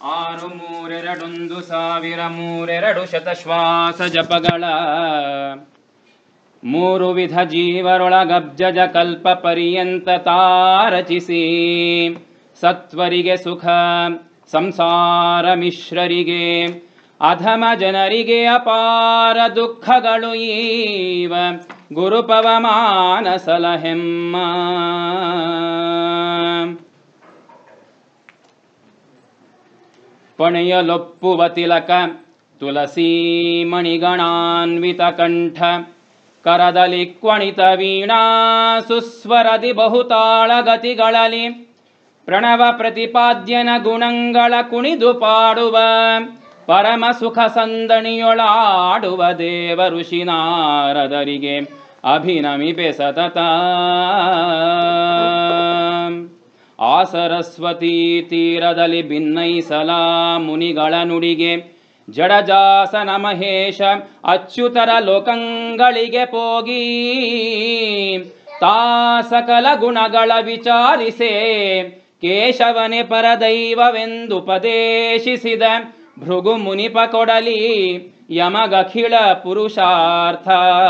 ಆರು ಮೂರೆರಡೊಂದು ಸಾವಿರ ಮೂರೆರಡು ಶತಶ್ವಾಸ ಜಪಗಳ ಮೂರು ವಿಧ ಜೀವರೊಳಗಬ್ಜಜ ಕಲ್ಪ ಪರ್ಯಂತ ತಾರಚಿಸಿ ಸತ್ವರಿಗೆ ಸುಖ ಸಂಸಾರ ಮಿಶ್ರರಿಗೆ ಅಧಮ ಜನರಿಗೆ ಅಪಾರ ದುಃಖಗಳು ಈವ ಗುರುಪವಮಾನ ಸಲಹೆಮ್ಮ ಪಣೆಯಲೊಪ್ಪುವ ತಿಲಕ ತುಳಸೀ ಮಣಿಗಣಾನ್ವಿತ ಕಂಠ ಕರದಲ್ಲಿ ಕ್ವಣಿತ ವೀಣಾ ಸುಸ್ವರದಿ ಬಹುತಾಳಗತಿಗಳಲ್ಲಿ ಪ್ರಣವ ಪ್ರತಿಪಾದ್ಯನ ಗುಣಗಳ ಕುಣಿದು ಪಾಡುವ ಪರಮ ಸುಖ ಸಂದಣಿಯೊಳಾಡುವ ದೇವ ಋಷಿ ನಾರದರಿಗೆ ಅಭಿನಮಿಪೆ ಸತತ ಆ ಸರಸ್ವತಿ ತೀರದಲ್ಲಿ ಭಿನ್ನೈಸಲ ಮುನಿಗಳ ನುಡಿಗೆ ಜಡಜಾಸನ ಮಹೇಶ ಅಚ್ಯುತರ ಲೋಕಂಗಳಿಗೆ ಪೋಗಿ ತಾ ಸಕಲ ಗುಣಗಳ ವಿಚಾರಿಸೆ ಕೇಶವನೆ ಪರದೈವವೆಂದುಪದೇಶಿಸಿದ ಭೃಗು ಮುನಿಪ ಕೊಡಲಿ ಯಮಗಖಿಳ ಪುರುಷಾರ್ಥ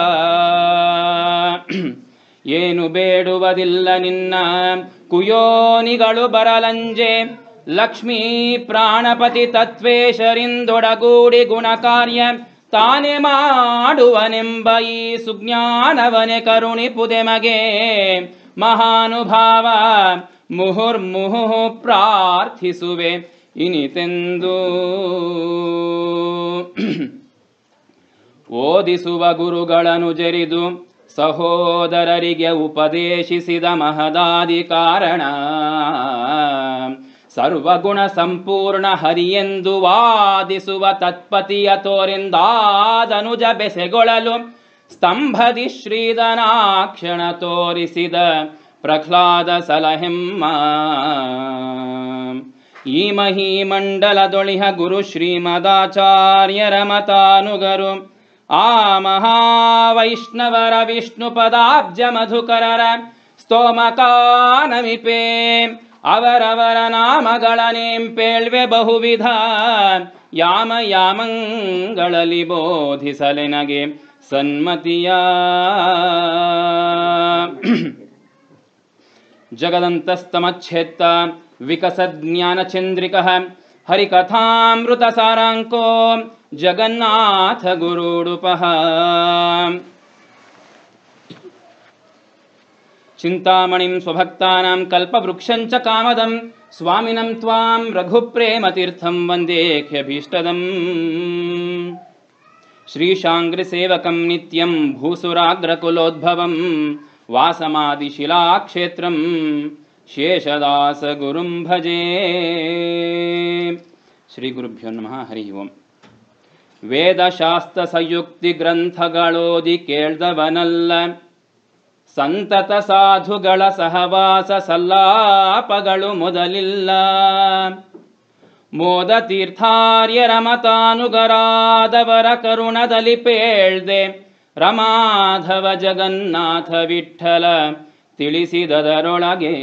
ಏನು ಬೇಡುವುದಿಲ್ಲ ನಿನ್ನ ಕುಯೋನಿಗಳು ಬರಲಂಜೆ ಲಕ್ಷ್ಮೀ ಪ್ರಾಣಪತಿ ತತ್ವೇಶರಿಂದೊಡಗೂಡಿ ಗುಣಕಾರ್ಯ ತಾನೇ ಮಾಡುವನೆಂಬ ಈ ಸುಜ್ಞಾನವನೆ ಕರುಣಿಪುದೆ ಮಗೆ ಮಹಾನುಭಾವ ಮುಹುರ್ಮುಹು ಪ್ರಾರ್ಥಿಸುವೆ ಇನಿತೆಂದು ಓದಿಸುವ ಗುರುಗಳನ್ನು ಜರಿದು ಸಹೋದರರಿಗೆ ಉಪದೇಶಿಸಿದ ಮಹದಾದಿ ಕಾರಣ ಸರ್ವಗುಣ ಸಂಪೂರ್ಣ ಹರಿಯೆಂದು ವಾದಿಸುವ ತತ್ಪತಿಯ ತೋರಿಂದಾದನುಜ ಬೆಸೆಗೊಳ್ಳಲು ಸ್ತಂಭದಿ ಶ್ರೀಧನಾಕ್ಷಣ ತೋರಿಸಿದ ಪ್ರಹ್ಲಾದ ಸಲಹೆಮ್ಮ ಈ ಮಹೀಮಂಡಲದೊಳಿಹ ಗುರು ಶ್ರೀಮದಾಚಾರ್ಯರ ಮತಾನುಗರು ಆ ಮಹಾವೈಷ್ಣವರ ವಿಷ್ಣು ಪದಾಬ್ಜ ಮಧುಕರರ ಸ್ತೋಮಕಾನಮಿಪೆ ಅವರವರ ನಾಮಗಳ ನೇಂಪೇಳ್ವೆ ಬಹುವಿಧ ಯಾಮ ಯಾಮಂಗಳಲ್ಲಿ ಬೋಧಿಸಲೆನಗೆ ಸನ್ಮತಿಯ ಜಗದಂತಸ್ತಮಚ್ಛೇತ್ತ ವಿಕಸಜ್ಞಾನಚಂದ್ರಿಕಃ ಹರಿಕಥಾಮೃತ ಸಾರಾಂಕೋ ಜಗನ್ನಾಥ ಗುರುಡುಪಃ ಚಿಂತಾಮಣಿಂ ಸ್ವಭಕ್ತಾನಾಂ ಕಲ್ಪವೃಕ್ಷಂಚ ಕಾಮದಂ ಸ್ವಾಮಿನಂ ತ್ವಾಂ ರಘುಪ್ರೇಮತೀರ್ಥಂ ವಂದೇಖ್ಯಭೀಷ್ಟದಂ ಶ್ರೀಶಾಂಗ್ರಿಸೇವಕಂ ನಿತ್ಯಂ ಭೂಸುರಾಗ್ರಕುಲೋದ್ಭವಂ ವಾಸಮಾದಿಶಿಲಾಕ್ಷೇತ್ರಂ ಶೇಷದಾಸ ಗುರುಂ ಭಜೆ ಶ್ರೀ ಗುರುಭ್ಯೋ ನಮಃ ಹರಿ ಓಂ ವೇದಶಾಸ್ತ್ರ ಸಂಯುಕ್ತಿ ಗ್ರಂಥಗಳೋದಿ ಕೇಳ್ದವನಲ್ಲ ಸಂತತ ಸಾಧುಗಳ ಸಹವಾಸ ಸಲ್ಲಾಪಗಳು ಮೊದಲಿಲ್ಲ ಮೋದ ತೀರ್ಥಾರ್ಯರ ಮತಾನುಗರಾದವರ ಕರುಣದಲ್ಲಿ ಪೇಳ್ದೆ ರಮಾಧವ ಜಗನ್ನಾಥ ವಿಠಲ ತಿಳಿಸಿದದರೊಳಗೆ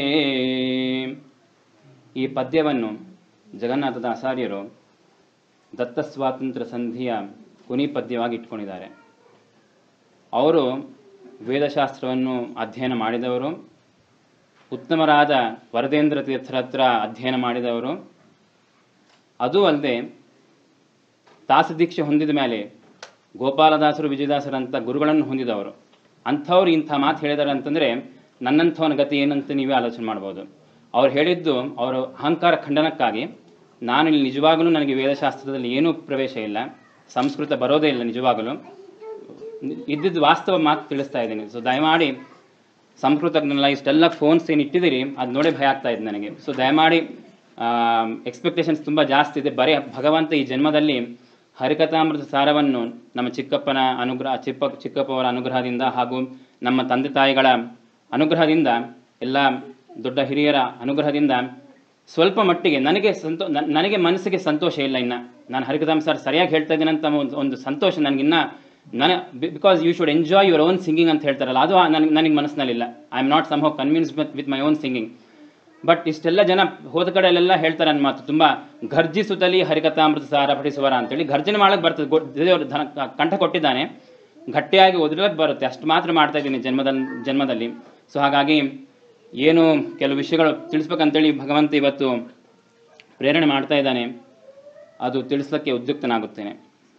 ಈ ಪದ್ಯವನ್ನು ಜಗನ್ನಾಥದ ಆಚಾರ್ಯರು ದತ್ತ ಸ್ವಾತಂತ್ರ್ಯ ಸಂಧಿಯ ಕೊನಿ ಪದ್ಯವಾಗಿ ಇಟ್ಕೊಂಡಿದ್ದಾರೆ ಅವರು ವೇದಶಾಸ್ತ್ರವನ್ನು ಅಧ್ಯಯನ ಮಾಡಿದವರು ಉತ್ತಮರಾದ ವರದೇಂದ್ರ ತೀರ್ಥರ ಹತ್ರ ಅಧ್ಯಯನ ಮಾಡಿದವರು ಅದೂ ಅಲ್ಲದೆ ದಾಸದೀಕ್ಷೆ ಹೊಂದಿದ ಮೇಲೆ ಗೋಪಾಲದಾಸರು ವಿಜಯದಾಸರಂಥ ಗುರುಗಳನ್ನು ಹೊಂದಿದವರು ಅಂಥವ್ರು ಇಂಥ ಮಾತು ಹೇಳಿದ್ದಾರೆ ಅಂತಂದರೆ ನನ್ನಂಥವನ ಗತಿ ಏನಂತ ನೀವೇ ಆಲೋಚನೆ ಮಾಡ್ಬೋದು ಅವ್ರು ಹೇಳಿದ್ದು ಅವರ ಅಹಂಕಾರ ಖಂಡನಕ್ಕಾಗಿ ನಾನು ಇಲ್ಲಿ ನಿಜವಾಗಲೂ ನನಗೆ ವೇದಶಾಸ್ತ್ರದಲ್ಲಿ ಏನೂ ಪ್ರವೇಶ ಇಲ್ಲ ಸಂಸ್ಕೃತ ಬರೋದೇ ಇಲ್ಲ ನಿಜವಾಗಲೂ ಇದ್ದಿದ್ದು ವಾಸ್ತವ ಮಾತು ತಿಳಿಸ್ತಾ ಇದ್ದೀನಿ ಸೊ ದಯಮಾಡಿ ಸಂಸ್ಕೃತಜ್ಞಲ್ಲ ಇಷ್ಟೆಲ್ಲ ಫೋನ್ಸ್ ಏನು ಇಟ್ಟಿದ್ದೀರಿ ಅದು ನೋಡೇ ಭಯ ಆಗ್ತಾ ಇದೆ ನನಗೆ ಸೊ ದಯಮಾಡಿ ಎಕ್ಸ್ಪೆಕ್ಟೇಷನ್ಸ್ ತುಂಬ ಜಾಸ್ತಿ ಇದೆ ಬರೀ ಭಗವಂತ ಈ ಜನ್ಮದಲ್ಲಿ ಹರಿಕಥಾಮೃತ ಸಾರವನ್ನು ನಮ್ಮ ಚಿಕ್ಕಪ್ಪನ ಅನುಗ್ರಹ ಚಿಕ್ಕ ಚಿಕ್ಕಪ್ಪವರ ಅನುಗ್ರಹದಿಂದ ಹಾಗೂ ನಮ್ಮ ತಂದೆ ತಾಯಿಗಳ ಅನುಗ್ರಹದಿಂದ ಎಲ್ಲ ದೊಡ್ಡ ಹಿರಿಯರ ಅನುಗ್ರಹದಿಂದ ಸ್ವಲ್ಪ ಮಟ್ಟಿಗೆ ನನಗೆ ಸಂತೋ ನನ್- ನನಗೆ ಮನಸ್ಸಿಗೆ ಸಂತೋಷ ಇಲ್ಲ ಇನ್ನು ನಾನು ಹರಿಕಥಾಮ್ ಸರ್ ಸರಿಯಾಗಿ ಹೇಳ್ತಾ ಇದ್ದೀನಿ ಅಂತ ಒಂದು ಒಂದು ಸಂತೋಷ ನನಗಿನ್ನ ನನ್ನ because you should enjoy your own singing ಅಂತ ಹೇಳ್ತಾರಲ್ಲ ಅದು ನನಗೆ ನನಗೆ ಮನಸ್ಸಿನಲ್ಲಿಲ್ಲ I am not somehow convince with with my own singing but ಇಷ್ಟೆಲ್ಲ ಜನ ಹೋದ ಕಡೆಯಲ್ಲೆಲ್ಲ ಹೇಳ್ತಾರೆ ನನ್ನ ಮಾತು ತುಂಬ ಘರ್ಜಿಸುತ್ತಲಿ ಹರಿಕಥಾಮೃತ ಸಾರ ಪಠಿಸುವರ ಅಂತೇಳಿ ಘರ್ಜನೆ ಮಾಡಕ್ಕೆ ಬರ್ತದೆ ಗೊ- ದೇವರು ಧನ ಕಂಠ ಕೊಟ್ಟಿದ್ದಾನೆ ಗಟ್ಟಿಯಾಗಿ ಓದಿರಕ್ಕೆ ಬರುತ್ತೆ ಅಷ್ಟು ಮಾತ್ರ ಮಾಡ್ತಾ ಇದ್ದೀನಿ ಜನ್ಮದ ಜನ್ಮದಲ್ಲಿ ಸೊ ಹಾಗಾಗಿ ಏನು ಕೆಲವು ವಿಷಯಗಳು ತಿಳಿಸ್ಬೇಕಂತೇಳಿ ಭಗವಂತ ಇವತ್ತು ಪ್ರೇರಣೆ ಮಾಡ್ತಾ ಇದ್ದಾನೆ ಅದು ತಿಳಿಸ್ಲಿಕ್ಕೆ ಉದ್ಯುಕ್ತನಾಗುತ್ತೇನೆ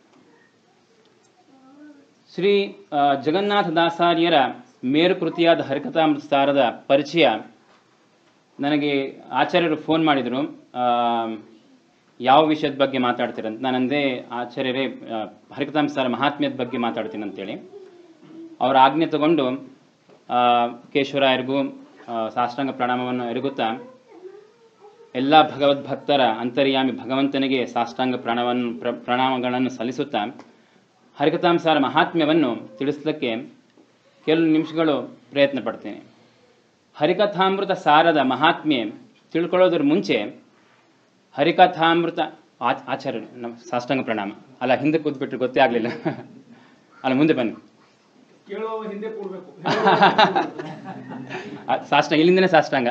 ಶ್ರೀ ಆ, ಜಗನ್ನಾಥ ದಾಸಾರ್ಯರ ಮೇರುಕೃತಿಯಾದ ಹರಿಕಥಾಮೃತ ಸಾರದ ಪರಿಚಯ ನನಗೆ ಆಚಾರ್ಯರು ಫೋನ್ ಮಾಡಿದರು ಯಾವ ವಿಷಯದ ಬಗ್ಗೆ ಮಾತಾಡ್ತೀರಂತ ನಾನಂದೇ ಆಚಾರ್ಯರೇ ಆ, ಹರಿಕಥಾಮೃತ ಸಾರ ಮಹಾತ್ಮ್ಯದ ಬಗ್ಗೆ ಮಾತಾಡ್ತೀನಿ ಅಂತೇಳಿ ಅವರ ಆಜ್ಞೆ ತಗೊಂಡು ಆ, ಕೇಶವರಾಯರಿಗೂ ಆ, ಸಾಷ್ಟಾಂಗ ಪ್ರಣಾಮವನ್ನು ಎರಗುತ್ತಾ ಎಲ್ಲ ಭಗವದ್ಭಕ್ತರ ಅಂತರ್ಯಾಮಿ ಭಗವಂತನಿಗೆ ಸಾಷ್ಟಾಂಗ ಪ್ರಣವನ್ನು ಪ್ರ ಪ್ರಣಾಮಗಳನ್ನು ಸಲ್ಲಿಸುತ್ತಾ ಹರಿಕಥಾಂಸಾರ ಮಹಾತ್ಮ್ಯವನ್ನು ತಿಳಿಸಲಿಕ್ಕೆ ಕೆಲವು ನಿಮಿಷಗಳು ಪ್ರಯತ್ನ ಪಡ್ತೇನೆ ಹರಿಕಥಾಮೃತ ಸಾರದ ಮಹಾತ್ಮೆ ತಿಳ್ಕೊಳ್ಳೋದ್ರ ಮುಂಚೆ ಹರಿಕಥಾಮೃತ ಆಚ್ ಆಚಾರ್ಯ ನಮ್ಮ ಸಾಷ್ಟಾಂಗ ಪ್ರಣಾಮ ಅಲ್ಲ ಹಿಂದೆ ಕೂತ್ಬಿಟ್ರೆ ಗೊತ್ತೇ ಆಗಲಿಲ್ಲ ಅಲ್ಲ ಮುಂದೆ ಬನ್ನಿ ಕೇಳುವ ಹಿಂದೆ ಕೂಡ್ಬೇಕು ಆ, ಸಾಷ್ಟಾಂಗ ಇಲ್ಲಿಂದನೇ ಸಾಷ್ಟಾಂಗ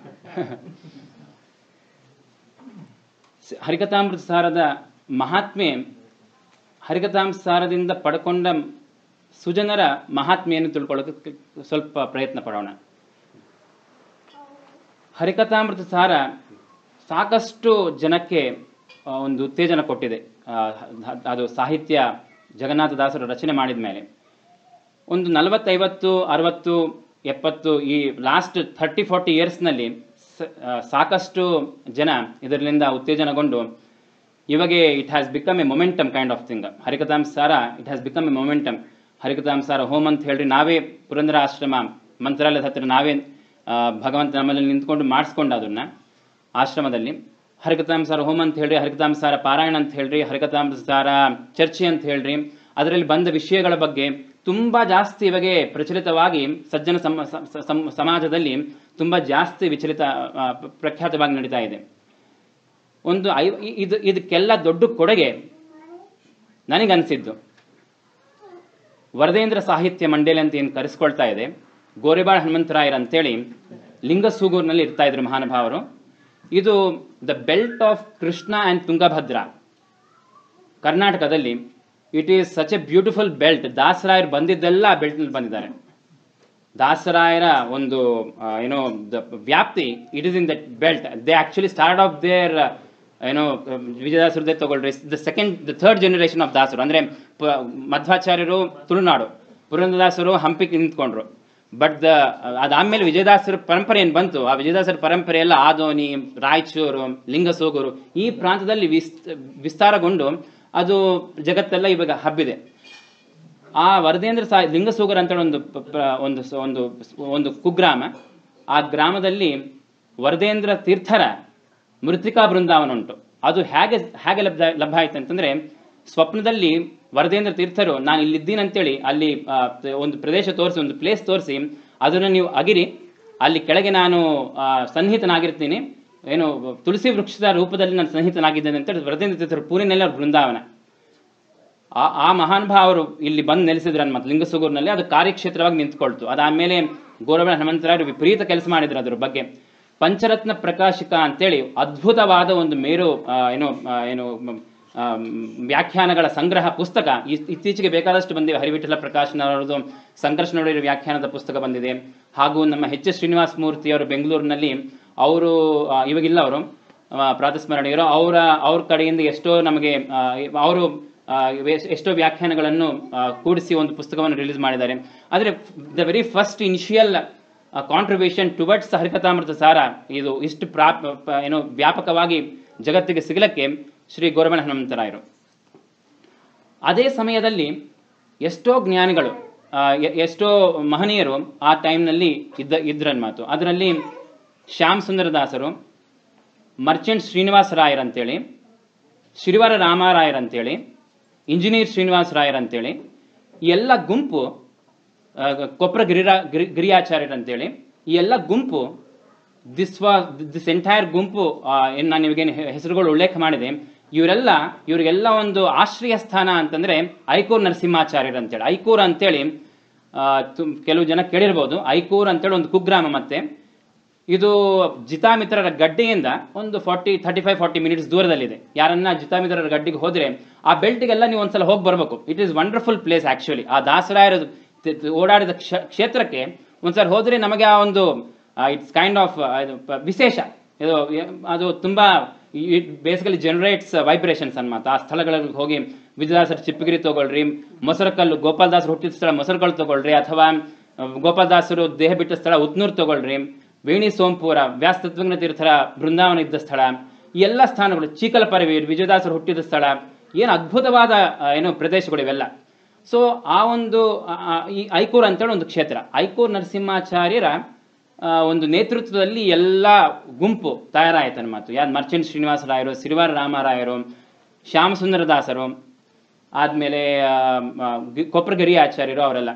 ಸ- ಹರಿಕಥಾಮೃತ ಸಾರದ ಮಹಾತ್ಮೆ ಹರಿಕಥಾಮೃತ ಸಾರದಿಂದ ಪಡ್ಕೊಂಡ ಸುಜನರ ಮಹಾತ್ಮೆಯನ್ನು ತಿಳ್ಕೊಳ್ಳೋಕೆ ಸ್ವಲ್ಪ ಪ್ರಯತ್ನ ಪಡೋಣ ಹರಿಕಥಾಮೃತ ಸಾರ ಸಾಕಷ್ಟು ಜನಕ್ಕೆ ಆ, ಒಂದು ಉತ್ತೇಜನ ಕೊಟ್ಟಿದೆ ಆ, ಹ- ಅದು ಸಾಹಿತ್ಯ ಜಗನ್ನಾಥ ದಾಸರು ರಚನೆ ಮಾಡಿದ ಮೇಲೆ ಒಂದು ನಲವತ್ತೈವತ್ತು ಅರವತ್ತು ಎಪ್ಪತ್ತು ಈ ಲಾಸ್ಟ್ ಥರ್ಟಿ ಫಾರ್ಟಿ ಇಯರ್ಸ್ನಲ್ಲಿ ಸಾಕಷ್ಟು ಜನ ಇದರಿಂದ ಉತ್ತೇಜನಗೊಂಡು ಇವಾಗ it has become a momentum kind of thing ಹರಿಕಥಾಂಸಾರ it has become a momentum ಹರಿಕಥಾಂಸಾರ ಹೋಮ್ ಅಂತ ಹೇಳ್ರಿ ನಾವೇ ಪುರಂದರ ಆಶ್ರಮ ಮಂತ್ರಾಲಯದ ಹತ್ತಿರ ನಾವೇ ಆ, ಭಗವಂತ ನಮ್ಮಲ್ಲಿ ನಿಂತ್ಕೊಂಡು ಮಾಡಿಸ್ಕೊಂಡು ಅದನ್ನ ಆಶ್ರಮದಲ್ಲಿ ಹರಿಕಥಾಂಸಾರ ಹೋಮ್ ಅಂತ ಹೇಳ್ರಿ ಹರಿಕಥಾಂಸಾರ ಪಾರಾಯಣ ಅಂತ ಹೇಳ್ರಿ ಹರಿಕಥಾಂಸಾರ ಚರ್ಚೆ ಅಂತ ಹೇಳ್ರಿ ಅದರಲ್ಲಿ ಬಂದ ವಿಷಯಗಳ ಬಗ್ಗೆ ತುಂಬಾ ಜಾಸ್ತಿ ಇವಾಗ ಪ್ರಚಲಿತವಾಗಿ ಸಜ್ಜನ ಸಮ ಸ- ಸಮ- ಸಮಾಜದಲ್ಲಿ ತುಂಬಾ ಜಾಸ್ತಿ ವಿಚಲಿತ ಆ, ಪ್ರಖ್ಯಾತವಾಗಿ ನಡೀತಾ ಇದೆ ಒಂದು ಐ ಇ- ಇದು ಇದಕ್ಕೆಲ್ಲ ದೊಡ್ಡ ಕೊಡುಗೆ ನನಗನ್ಸಿದ್ದು ವರದೇಂದ್ರ ಸಾಹಿತ್ಯ ಮಂಡಳಿ ಅಂತ ಏನು ಕರೆಸ್ಕೊಳ್ತಾ ಇದೆ ಗೋರೆಬಾಳ ಹನುಮಂತರಾಯರ್ ಅಂತೇಳಿ ಲಿಂಗಸೂಗೂರಿನಲ್ಲಿ ಇರ್ತಾ ಇದ್ರು ಮಹಾನುಭಾವರು ಇದು the belt of Krishna and Tungabhadra ಕರ್ನಾಟಕದಲ್ಲಿ it is such a beautiful belt ದಾಸರಾಯರು ಬಂದಿದ್ದೆಲ್ಲ ಆ ಬೆಲ್ಟ್ನಲ್ಲಿ ಬಂದಿದ್ದಾರೆ ದಾಸರಾಯರ ಒಂದು ಆ, ಏನೋ ದ ವ್ಯಾಪ್ತಿ it is in that belt they actually start off there ಏನೋ ವಿಜಯದಾಸರದೇ ತಗೊಳ್ರಿ the second the third generation of ದಾಸರು ಅಂದರೆ ಮಧ್ವಾಚಾರ್ಯರು ತುಳುನಾಡು ಪುರಂದದಾಸರು ಹಂಪಿಗೆ ನಿಂತ್ಕೊಂಡ್ರು ಬಟ್ ದ ಅದಾದ್ಮೇಲೆ ವಿಜಯದಾಸರ ಪರಂಪರೆ ಏನು ಬಂತು ಆ ವಿಜಯದಾಸರ ಪರಂಪರೆ ಎಲ್ಲ ಆದೋನಿ ರಾಯಚೂರು ಲಿಂಗಸೂಗೂರು ಈ ಪ್ರಾಂತದಲ್ಲಿ ವಿಸ್ ವಿಸ್ತಾರಗೊಂಡು ಅದು ಜಗತ್ತೆಲ್ಲ ಇವಾಗ ಹಬ್ಬಿದೆ ಆ ವರದೇಂದ್ರ ಸಾ ಲಿಂಗಸೂಗರ್ ಅಂತೇಳಿ ಒಂದು ಪ- ಪ- ಒಂದು ಸ- ಒಂದು ಒಂದು ಕುಗ್ರಾಮ ಆ ಗ್ರಾಮದಲ್ಲಿ ವರದೇಂದ್ರ ತೀರ್ಥರ ಮೃತ್ತಿಕಾ ಬೃಂದಾವನ ಉಂಟು ಅದು ಹೇಗೆ ಹೇಗೆ ಲಭ್ಯ ಲಭ್ಯ ಆಯ್ತು ಅಂತಂದ್ರೆ ಸ್ವಪ್ನದಲ್ಲಿ ವರದೇಂದ್ರ ತೀರ್ಥರು ನಾನು ಇಲ್ಲಿದ್ದೀನಿ ಅಂತೇಳಿ ಅಲ್ಲಿ ಆ, ಒಂದು ಪ್ರದೇಶ ತೋರಿಸಿ ಒಂದು ಪ್ಲೇಸ್ ತೋರಿಸಿ ಅದನ್ನು ನೀವು ಅಗಿರಿ ಅಲ್ಲಿ ಕೆಳಗೆ ನಾನು ಆ, ಸನ್ನಿಹಿತನಾಗಿರ್ತೀನಿ ಏನು ತುಳಸಿ ವೃಕ್ಷದ ರೂಪದಲ್ಲಿ ನಾನು ಸನ್ನಿಹಿತನಾಗಿದ್ದೇನೆ ಅಂತೇಳಿ ವರದೇಂದ್ರ ತೀರ್ಥರು ಪೂರಿನಲ್ಲಿ ಅವ್ರ ಬೃಂದಾವನ ಆ ಆ ಮಹಾನುಭಾವರು ಇಲ್ಲಿ ಬಂದು ನೆಲೆಸಿದ್ರು ಅನ್ಮತ್ ಲಿಂಗಸುಗೂರಿನಲ್ಲಿ ಅದು ಕಾರ್ಯಕ್ಷೇತ್ರವಾಗಿ ನಿಂತ್ಕೊಳ್ತು ಅದಾದ್ಮೇಲೆ ಗೋರಬಳ ಹನುಮಂತರಾಯರು ವಿಪರೀತ ಕೆಲಸ ಮಾಡಿದ್ರು ಅದ್ರ ಬಗ್ಗೆ ಪಂಚರತ್ನ ಪ್ರಕಾಶಿಕ ಅಂತೇಳಿ ಅದ್ಭುತವಾದ ಒಂದು ಮೇರು ಆ, ಏನು ಆ, ಏನು ಮ್, ಆ, ಮ್, ವ್ಯಾಖ್ಯಾನಗಳ ಸಂಗ್ರಹ ಪುಸ್ತಕ ಇತ್- ಇತ್ತೀಚೆಗೆ ಬೇಕಾದಷ್ಟು ಬಂದಿವೆ ಹರಿವಿಠಲ ಪ್ರಕಾಶನವರದು ಸಂಕರ್ಷಣೋಡಿರ ವ್ಯಾಖ್ಯಾನದ ಪುಸ್ತಕ ಬಂದಿದೆ ಹಾಗೂ ನಮ್ಮ ಎಚ್ ಎಸ್ ಶ್ರೀನಿವಾಸ ಮೂರ್ತಿಯವರು ಬೆಂಗಳೂರಿನಲ್ಲಿ ಅವರು ಆ, ಇವಾಗಿಲ್ಲ ಅವರು ಪ್ರಾತಸ್ಮರಣೀಯರು ಅವರ ಅವ್ರ ಕಡೆಯಿಂದ ಎಷ್ಟೋ ನಮಗೆ ಆ, ಅವರು ಆ, ವೆ- ಎಷ್ಟೋ ವ್ಯಾಖ್ಯಾನಗಳನ್ನು ಆ, ಕೂಡಿಸಿ ಒಂದು ಪುಸ್ತಕವನ್ನು ರಿಲೀಸ್ ಮಾಡಿದ್ದಾರೆ ಆದರೆ the very first initial contribution towards Harikathamrita Sara ಇದು ಇಷ್ಟು ಪ್ರಾಪ್ ಪ- ಏನು ವ್ಯಾಪಕವಾಗಿ ಜಗತ್ತಿಗೆ ಸಿಗಲಕ್ಕೆ ಶ್ರೀ ಗೋರಮಣ ಹನುಮಂತರಾಯರು ಅದೇ ಸಮಯದಲ್ಲಿ ಎಷ್ಟೋ ಜ್ಞಾನಿಗಳು ಆ, ಎ- ಎಷ್ಟೋ ಮಹನೀಯರು ಆ ಟೈಮ್ನಲ್ಲಿ ಇದ್ದ ಇದ್ರನ್ ಮಾತು ಅದರಲ್ಲಿ ಶ್ಯಾಮ್ ಸುಂದರ ದಾಸರು ಮರ್ಚೆಂಟ್ ಶ್ರೀನಿವಾಸ ರಾಯರ್ ಅಂತೇಳಿ ಶಿರಿವಾರ ರಾಮರಾಯರ್ ಅಂತೇಳಿ ಇಂಜಿನಿಯರ್ ಶ್ರೀನಿವಾಸ ರಾಯರ್ ಅಂತೇಳಿ ಈ ಎಲ್ಲ ಗುಂಪು ಆ, ಕೊಪ್ರ ಗಿರಿರಾ ಗಿರಿ ಗಿರಿಯಾಚಾರ್ಯರ್ ಅಂತೇಳಿ ಈ ಎಲ್ಲ ಗುಂಪು ದಿಸ್ ವಾ ದಿಸ್ ಎಂಟೈರ್ ಗುಂಪು ಏನು ನಾನು ನಿಮಗೇನು ಹೆಸರುಗಳು ಉಲ್ಲೇಖ ಮಾಡಿದೆ ಇವರೆಲ್ಲ ಇವರಿಗೆಲ್ಲ ಒಂದು ಆಶ್ರಯ ಸ್ಥಾನ ಅಂತಂದ್ರೆ ಐಕೂರ್ ನರಸಿಂಹಾಚಾರ್ಯರ್ ಅಂತೇಳಿ ಐಕೂರ್ ಅಂತೇಳಿ ಆ, ತುಂ- ಕೆಲವು ಜನ ಕೇಳಿರ್ಬೋದು ಐಕೂರ್ ಅಂತೇಳಿ ಒಂದು ಕುಗ್ರಾಮ ಮತ್ತೆ ಇದು ಜಿತಾಮಿತ್ರರ ಗಡ್ಡೆಯಿಂದ ಒಂದು forty thirty five forty minutes ದೂರದಲ್ಲಿದೆ ಯಾರನ್ನ ಜಿತಾಮಿತ್ರರ ಗಡ್ಡಿಗೆ ಹೋದರೆ ಆ ಬೆಲ್ಟಿಗೆಲ್ಲ ನೀವು ಒಂದ್ಸಲ ಹೋಗಿ ಬರಬೇಕು it is wonderful place actually ಆ ದಾಸರಾಯರ ತಿ- ತಿ- ಓಡಾಡಿದ ಕ್ಷ- ಕ್ಷೇತ್ರಕ್ಕೆ ಒಂದ್ಸಲ ಹೋದರೆ ನಮಗೆ ಆ ಒಂದು ಇಟ್ಸ್ ಕೈಂಡ್ ಆಫ್ ವಿಶೇಷ ಇದು ಎ- ಅದು ತುಂಬ ಇಟ್ ಬೇಸಿಕಲಿ ಜನರೇಟ್ಸ್ ವೈಬ್ರೇಷನ್ಸ್ ಅನ್ಮಾತ ಆ ಸ್ಥಳಗಳಿಗೆ ಹೋಗಿ ವಿಜಯದಾಸರ ಚಿಪ್ಪಗಿರಿ ತಗೊಳ್ರಿ ಮೊಸರಕಲ್ಲು ಗೋಪಾಲದಾಸರು ಹುಟ್ಟಿದ ಸ್ಥಳ ಮೊಸರುಕಲ್ಲು ತಗೊಳ್ರಿ ಅಥವಾ ಆ, ಗೋಪಾಲದಾಸರು ದೇಹ ಬಿಟ್ಟ ಸ್ಥಳ ಉತ್ನೂರು ತಗೊಳ್ರಿ ವೇಣಿ ಸೋಂಪುರ ವ್ಯಾಸ ತತ್ವಜ್ಞ ತೀರ್ಥರ ಬೃಂದಾವನ ಇದ್ದ ಸ್ಥಳ ಈ ಎಲ್ಲ ಸ್ಥಾನಗಳು ಚೀಕಲಪರವಿ ವಿಜಯದಾಸರು ಹುಟ್ಟಿದ ಸ್ಥಳ ಏನು ಅದ್ಭುತವಾದ ಆ, ಏನು ಪ್ರದೇಶಗಳು ಇವೆಲ್ಲ ಸೊ ಆ ಒಂದು ಆ, ಆ, ಈ ಐಕೂರ್ ಅಂತೇಳಿ ಒಂದು ಕ್ಷೇತ್ರ ಐಕೂರ್ ನರಸಿಂಹಾಚಾರ್ಯರ ಆ, ಒಂದು ನೇತೃತ್ವದಲ್ಲಿ ಎಲ್ಲ ಗುಂಪು ತಯಾರಾಯ್ತು ನನ್ನ ಮಾತು ಯಾರು ಮರ್ಚೆಂಟ್ ಶ್ರೀನಿವಾಸ ರಾಯರು ಸಿರಿವಾರ ರಾಮರಾಯರು ಶ್ಯಾಮಸುಂದರ ದಾಸರು ಆದಮೇಲೆ ಕೊಪ್ಪರಗಿರಿ ಆಚಾರ್ಯರು ಅವರೆಲ್ಲ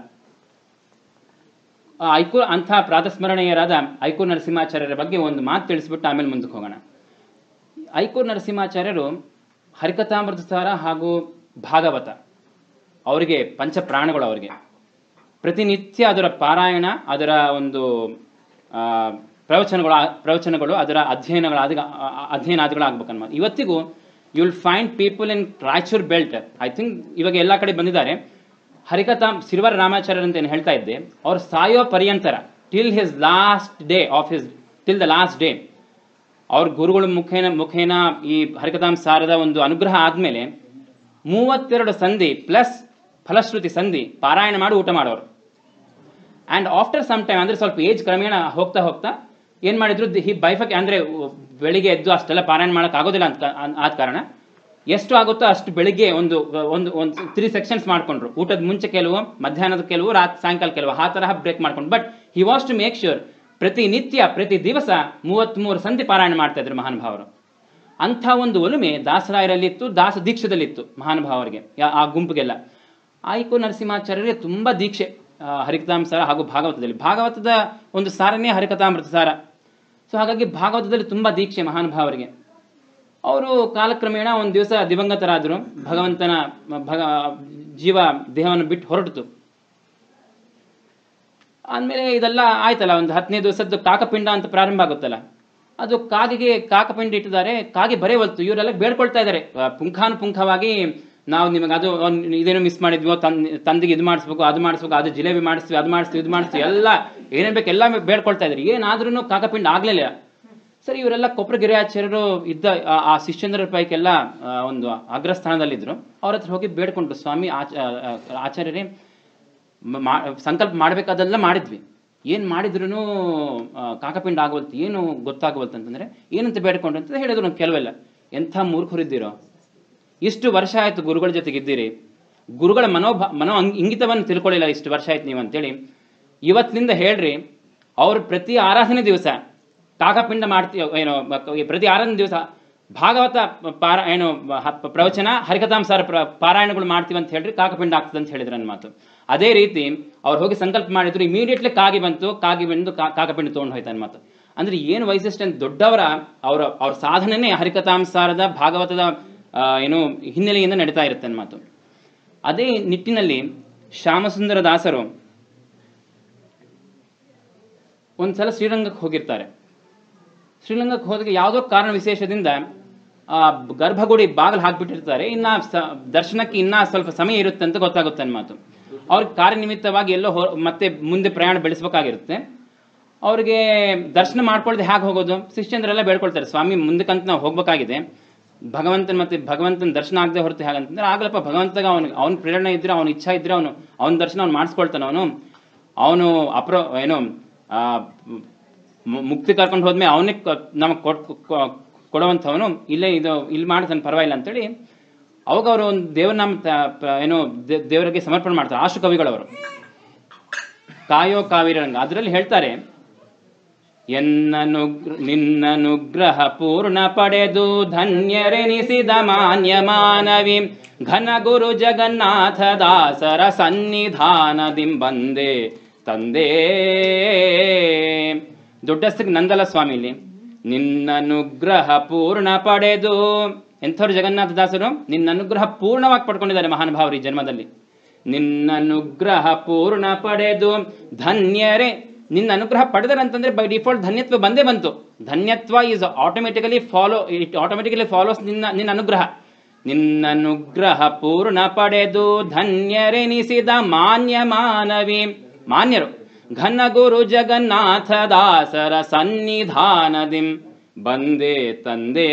ಆ ಐಕೂರ್ ಅಂಥ ಪ್ರಾತಸ್ಮರಣೀಯರಾದ ಐಕೂರ್ ನರಸಿಂಹಾಚಾರ್ಯರ ಬಗ್ಗೆ ಒಂದು ಮಾತು ತಿಳಿಸ್ಬಿಟ್ಟು ಆಮೇಲೆ ಮುಂದಕ್ಕೆ ಹೋಗೋಣ ಐಕೂರ್ ನರಸಿಂಹಾಚಾರ್ಯರು ಹರಿಕಥಾಮೃತ ಸಾರ ಹಾಗೂ ಭಾಗವತ ಅವರಿಗೆ ಪಂಚ ಪ್ರಾಣಗಳು ಅವರಿಗೆ ಪ್ರತಿನಿತ್ಯ ಅದರ ಪಾರಾಯಣ ಅದರ ಒಂದು ಆ, ಪ್ರವಚನಗಳು ಪ್ರವಚನಗಳು ಅದರ ಅಧ್ಯಯನಗಳಾದ ಅಧ್ಯಯನಾದಿಗಳಾಗಬೇಕನ್ಮ ಇವತ್ತಿಗೂ you will find people in Raichur belt I think ಇವಾಗ ಎಲ್ಲ ಕಡೆ ಬಂದಿದ್ದಾರೆ ಹರಿಕಥಾಮ್ ಸಿರಿವರ ರಾಮಾಚಾರ್ಯರ್ ಅಂತ ಏನು ಹೇಳ್ತಾ ಇದ್ದೆ ಅವ್ರು ಸಾಯೋ ಪರ್ಯಂತರ till his last day of his till the last day ಅವ್ರ ಗುರುಗಳ ಮುಖೇನ ಮುಖೇನ ಈ ಹರಿಕಥಾಮ್ ಸಾರದ ಒಂದು ಅನುಗ್ರಹ ಆದಮೇಲೆ ಮೂವತ್ತೆರಡು ಸಂಧಿ ಪ್ಲಸ್ ಫಲಶ್ರುತಿ ಸಂಧಿ ಪಾರಾಯಣ ಮಾಡಿ ಊಟ ಮಾಡೋರು ಆ್ಯಂಡ್ ಆಫ್ಟರ್ ಸಮ್ ಟೈಮ್ ಅಂದರೆ ಸ್ವಲ್ಪ ಏಜ್ ಕ್ರಮೇಣ ಹೋಗ್ತಾ ಹೋಗ್ತಾ ಏನು ಮಾಡಿದ್ರು ದಿ- ಈ ಬೈಫಕ್ ಅಂದರೆ ಬೆಳಿಗ್ಗೆ ಎದ್ದು ಅಷ್ಟೆಲ್ಲ ಪಾರಾಯಣ ಮಾಡೋಕೆ ಆಗೋದಿಲ್ಲ ಅಂತ ಅನ್- ಆದ ಕಾರಣ ಎಷ್ಟು ಆಗುತ್ತೋ ಅಷ್ಟು ಬೆಳಿಗ್ಗೆ ಒಂದು ಒಂದು ಒಂದು ತ್ರೀ ಸೆಕ್ಷನ್ಸ್ ಮಾಡ್ಕೊಂಡ್ರು ಊಟದ ಮುಂಚೆ ಕೆಲವು ಮಧ್ಯಾಹ್ನದ ಕೆಲವು ರಾತ್ ಸಾಯಂಕಾಲ ಕೆಲವು ಆ ತರಹ ಬ್ರೇಕ್ ಮಾಡ್ಕೊಂಡು but he was to make sure ಪ್ರತಿ ನಿತ್ಯ ಪ್ರತಿ ದಿವಸ ಮೂವತ್ತ್ಮೂರು ಸಂಧಿ ಪಾರಾಯಣ ಮಾಡ್ತಾ ಇದ್ರು ಮಹಾನುಭಾವರು ಅಂಥ ಒಂದು ಒಲುಮೆ ದಾಸರಾಯರಲ್ಲಿತ್ತು ದಾಸ ದೀಕ್ಷದಲ್ಲಿತ್ತು ಮಹಾನುಭಾವರಿಗೆ ಯಾ- ಆ ಗುಂಪಿಗೆಲ್ಲ ಆಯ್ಕು ನರಸಿಂಹಾಚಾರ್ಯರಿಗೆ ತುಂಬ ದೀಕ್ಷೆ ಆ, ಹರಿಕಥಾಮ್ ಸಾರ ಹಾಗೂ ಭಾಗವತದಲ್ಲಿ ಭಾಗವತದ ಒಂದು ಸಾರನೇ ಹರಿಕಥಾಮೃತ ಸಾರ ಸೊ ಹಾಗಾಗಿ ಭಾಗವತದಲ್ಲಿ ತುಂಬ ದೀಕ್ಷೆ ಮಹಾನುಭಾವರಿಗೆ ಅವರು ಕಾಲಕ್ರಮೇಣ ಒಂದು ದಿವಸ ದಿವಂಗತರಾದರು ಭಗವಂತನ ಭಗ ಜೀವ ದೇಹವನ್ನು ಬಿಟ್ಟು ಹೊರಟಿತು ಆದಮೇಲೆ ಇದೆಲ್ಲ ಆಯ್ತಲ್ಲ ಒಂದು ಹದಿನೈದು ದಿವಸದ್ದು ಕಾಕಪಿಂಡ ಅಂತ ಪ್ರಾರಂಭ ಆಗುತ್ತಲ್ಲ ಅದು ಕಾಗಿಗೆ ಕಾಕಪಿಂಡ ಇಟ್ಟಿದ್ದಾರೆ ಕಾಗಿ ಬರೆಯವಲ್ತು ಇವರೆಲ್ಲ ಬೇಡ್ಕೊಳ್ತಾ ಇದ್ದಾರೆ ಆ, ಪುಂಖಾನುಪುಂಖವಾಗಿ ನಾವು ನಿಮಗೆ ಅದು ಒಂದ್ ಇದೇನೋ ಮಿಸ್ ಮಾಡಿದ್ವೋ ತನ್ ತಂದಿಗೆ ಇದು ಮಾಡಿಸ್ಬೇಕು ಅದು ಮಾಡಿಸ್ಬೇಕು ಅದು ಜಿಲೇಬಿ ಮಾಡಿಸ್ತೀವಿ ಅದು ಮಾಡಿಸ್ತೀವಿ ಇದು ಮಾಡಿಸ್ತೀವಿ ಎಲ್ಲ ಏನೇನು ಬೇಕು ಎಲ್ಲ ಬೇಡ್ಕೊಳ್ತಾ ಇದ್ದಾರೆ ಏನಾದ್ರೂ ಕಾಕಪಿಂಡ ಆಗಲಿಲ್ಲ ಸರಿ ಇವರೆಲ್ಲ ಕೊಪ್ಪರಗಿರಿ ಆಚಾರ್ಯರು ಇದ್ದ ಆ- ಆ ಶಿಷ್ಯಂದ್ರ ಪೈಕೆಲ್ಲ ಆ, ಒಂದು ಅಗ್ರಸ್ಥಾನದಲ್ಲಿದ್ದರು ಅವ್ರ ಹತ್ರ ಹೋಗಿ ಬೇಡ್ಕೊಂಡ್ರು ಸ್ವಾಮಿ ಆಚ ಆ, ಆಚಾರ್ಯರೇ ಮ- ಮಾ ಸಂಕಲ್ಪ ಮಾಡಬೇಕಾದೆಲ್ಲ ಮಾಡಿದ್ವಿ ಏನು ಮಾಡಿದ್ರು ಕಾಕಪಿಂಡ ಆಗೋಲ್ತು ಏನು ಗೊತ್ತಾಗೋಲ್ತು ಅಂತಂದರೆ ಏನಂತ ಬೇಡ್ಕೊಂಡ್ರು ಅಂತ ಹೇಳಿದ್ರು ನಾವು ಕೆಲವೆಲ್ಲ ಎಂಥ ಮೂರ್ಖರಿದ್ದೀರೋ ಇಷ್ಟು ವರ್ಷ ಆಯಿತು ಗುರುಗಳ ಜೊತೆಗೆ ಇದ್ದೀರಿ ಗುರುಗಳ ಮನೋಭಾ ಮನೋ ಅಂಗ್- ಇಂಗಿತವನ್ನು ತಿಳ್ಕೊಳ್ಳಿಲ್ಲ ಇಷ್ಟು ವರ್ಷ ಆಯ್ತು ನೀವು ಅಂತೇಳಿ ಇವತ್ತಿನಿಂದ ಹೇಳ್ರಿ ಅವ್ರು ಪ್ರತಿ ಆರಾಧನೆ ದಿವಸ ಕಾಕಪಿಂಡ ಮಾಡ್ತೀವಿ ಏನೋ ಬ- ಪ್ರತಿ ಆರಾಧನೆ ದಿವಸ ಭಾಗವತ ಪಾರ ಏನು ಹ- ಪ್ರವಚನ ಹರಿಕಥಾಂಸಾರ ಪ್ರ ಪಾರಾಯಣಗಳು ಮಾಡ್ತೀವಿ ಅಂತ ಹೇಳ್ರಿ ಕಾಕಪಿಂಡ ಆಗ್ತದೆ ಅಂತ ಹೇಳಿದ್ರು ನನ್ನ ಮಾತು ಅದೇ ರೀತಿ ಅವ್ರು ಹೋಗಿ ಸಂಕಲ್ಪ ಮಾಡಿದ್ರು ಇಮಿಡಿಯೇಟ್ಲಿ ಕಾಗಿ ಬಂತು ಕಾಗಿ ಬಂದು ಕಾ- ಕಾಕಪಿಂಡ ತೊಗೊಂಡು ಹೋಯ್ತು ನನ್ನ ಮಾತು ಅಂದ್ರೆ ಏನು ವೈಶಿಷ್ಟ್ಯ ಅಂತ ದೊಡ್ಡವರ ಅವರ ಅವ್ರ ಸಾಧನೆನೇ ಹರಿಕಥಾಂಸಾರದ ಭಾಗವತದ ಆ, ಏನು ಹಿನ್ನೆಲೆಯಿಂದ ನಡೀತಾ ಇರುತ್ತೆ ನನ್ನ ಮಾತು ಅದೇ ನಿಟ್ಟಿನಲ್ಲಿ ಶ್ಯಾಮಸುಂದರ ದಾಸರು ಒಂದ್ಸಲ ಶ್ರೀರಂಗಕ್ಕೆ ಹೋಗಿರ್ತಾರೆ ಶ್ರೀಲಂಕಾಕ್ಕೆ ಹೋದಾಗ ಯಾವುದೋ ಕಾರಣ ವಿಶೇಷದಿಂದ ಆ ಗರ್ಭಗುಡಿ ಬಾಗಿಲು ಹಾಕ್ಬಿಟ್ಟಿರ್ತಾರೆ ಇನ್ನ ಸ- ದರ್ಶನಕ್ಕೆ ಇನ್ನ ಸ್ವಲ್ಪ ಸಮಯ ಇರುತ್ತೆ ಅಂತ ಗೊತ್ತಾಗುತ್ತೆ ನನ್ನ ಮಾತು ಅವ್ರಿಗೆ ಕಾರ್ಯನಿಮಿತ್ತವಾಗಿ ಎಲ್ಲೋ ಹೊ ಮತ್ತೆ ಮುಂದೆ ಪ್ರಯಾಣ ಬೆಳೆಸ್ಬೇಕಾಗಿರುತ್ತೆ ಅವ್ರಿಗೆ ದರ್ಶನ ಮಾಡ್ಕೊಳ್ದೆ ಹೇಗೆ ಹೋಗೋದು ಶಿಷ್ಯಂದ್ರೆಲ್ಲ ಬೇಡ್ಕೊಳ್ತಾರೆ ಸ್ವಾಮಿ ಮುಂದಕ್ಕಂತ ನಾವು ಹೋಗ್ಬೇಕಾಗಿದೆ ಭಗವಂತನ ಮತ್ತೆ ಭಗವಂತನ ದರ್ಶನ ಆಗದೆ ಹೊರತು ಹೇಗಂತಂದ್ರೆ ಆಗ್ಲಪ್ಪ ಭಗವಂತಗ ಅವನಿಗೆ ಅವ್ನ ಪ್ರೇರಣೆ ಇದ್ರೆ ಅವ್ನ ಇಚ್ಛಾ ಇದ್ರೆ ಅವನು ಅವನ ದರ್ಶನ ಅವ್ನು ಮಾಡಿಸ್ಕೊಳ್ತಾನೆ ಅವನು ಅವನು ಅಪ್ರ ಏನು ಆ, ಮು- ಮುಕ್ತಿ ಕರ್ಕೊಂಡು ಹೋದ್ಮೇಲೆ ಅವನೇ ನಮಗೆ ಕೊಟ್ ಕೊ- ಕೊಡುವಂಥವನು ಇಲ್ಲೇ ಇದು ಇಲ್ಲಿ ಮಾಡ್ತಾನೆ ಪರವಾಗಿಲ್ಲ ಅಂತೇಳಿ ಅವಾಗ ಅವರು ಒಂದು ದೇವರನಾಮ ತ- ಪ- ಏನು ದೇ- ದೇವರಿಗೆ ಸಮರ್ಪಣೆ ಮಾಡ್ತಾರೆ ಆಶು ಕವಿಗಳವರು ಕಾಯೋ ಕಾವಿರಂಗ ಅದರಲ್ಲಿ ಹೇಳ್ತಾರೆ ಎನ್ನನು ನಿನ್ನನುಗ್ರಹ ಪೂರ್ಣ ಪಡೆದು ಧನ್ಯರೆನಿಸಿದ ಮಾನ್ಯ ಮಾನವಿ ಘನ ಗುರು ಜಗನ್ನಾಥ ದಾಸರ ಸನ್ನಿಧಾನದಿಂಬಂದೆ ತಂದೆ ದೊಡ್ಡಸ್ತಿಗೆ ನಂದಲ ಸ್ವಾಮಿಲಿ ನಿನ್ನನುಗ್ರಹ ಪೂರ್ಣ ಪಡೆದು ಎಂಥವ್ರು ಜಗನ್ನಾಥ ದಾಸರು ನಿನ್ನ ಅನುಗ್ರಹ ಪೂರ್ಣವಾಗಿ ಪಡ್ಕೊಂಡಿದ್ದಾರೆ ಮಹಾನುಭಾವರು ಈ ಜನ್ಮದಲ್ಲಿ ನಿನ್ನನುಗ್ರಹ ಪೂರ್ಣ ಪಡೆದು ಧನ್ಯರೇ ನಿನ್ನ ಅನುಗ್ರಹ ಪಡೆದರೆ ಅಂತಂದ್ರೆ ಬೈ ಡಿಫಾಲ್ಟ್ ಧನ್ಯತ್ವ ಬಂದೇ ಬಂತು ಧನ್ಯತ್ವ is automatically follow it automatically follows ನಿನ್ನ ನಿನ್ನ ಅನುಗ್ರಹ ನಿನ್ನ ಅನುಗ್ರಹ ಪೂರ್ಣ ಪಡೆದು ಧನ್ಯರೆನಿಸಿದ ಮಾನ್ಯ ಮಾನವಿ ಮಾನ್ಯರು ಘನ ಗುರು ಜಗನ್ನಾಥ ದಾಸರ ಸನ್ನಿಧಾನದಿಂ ಬಂದೇ ತಂದೆ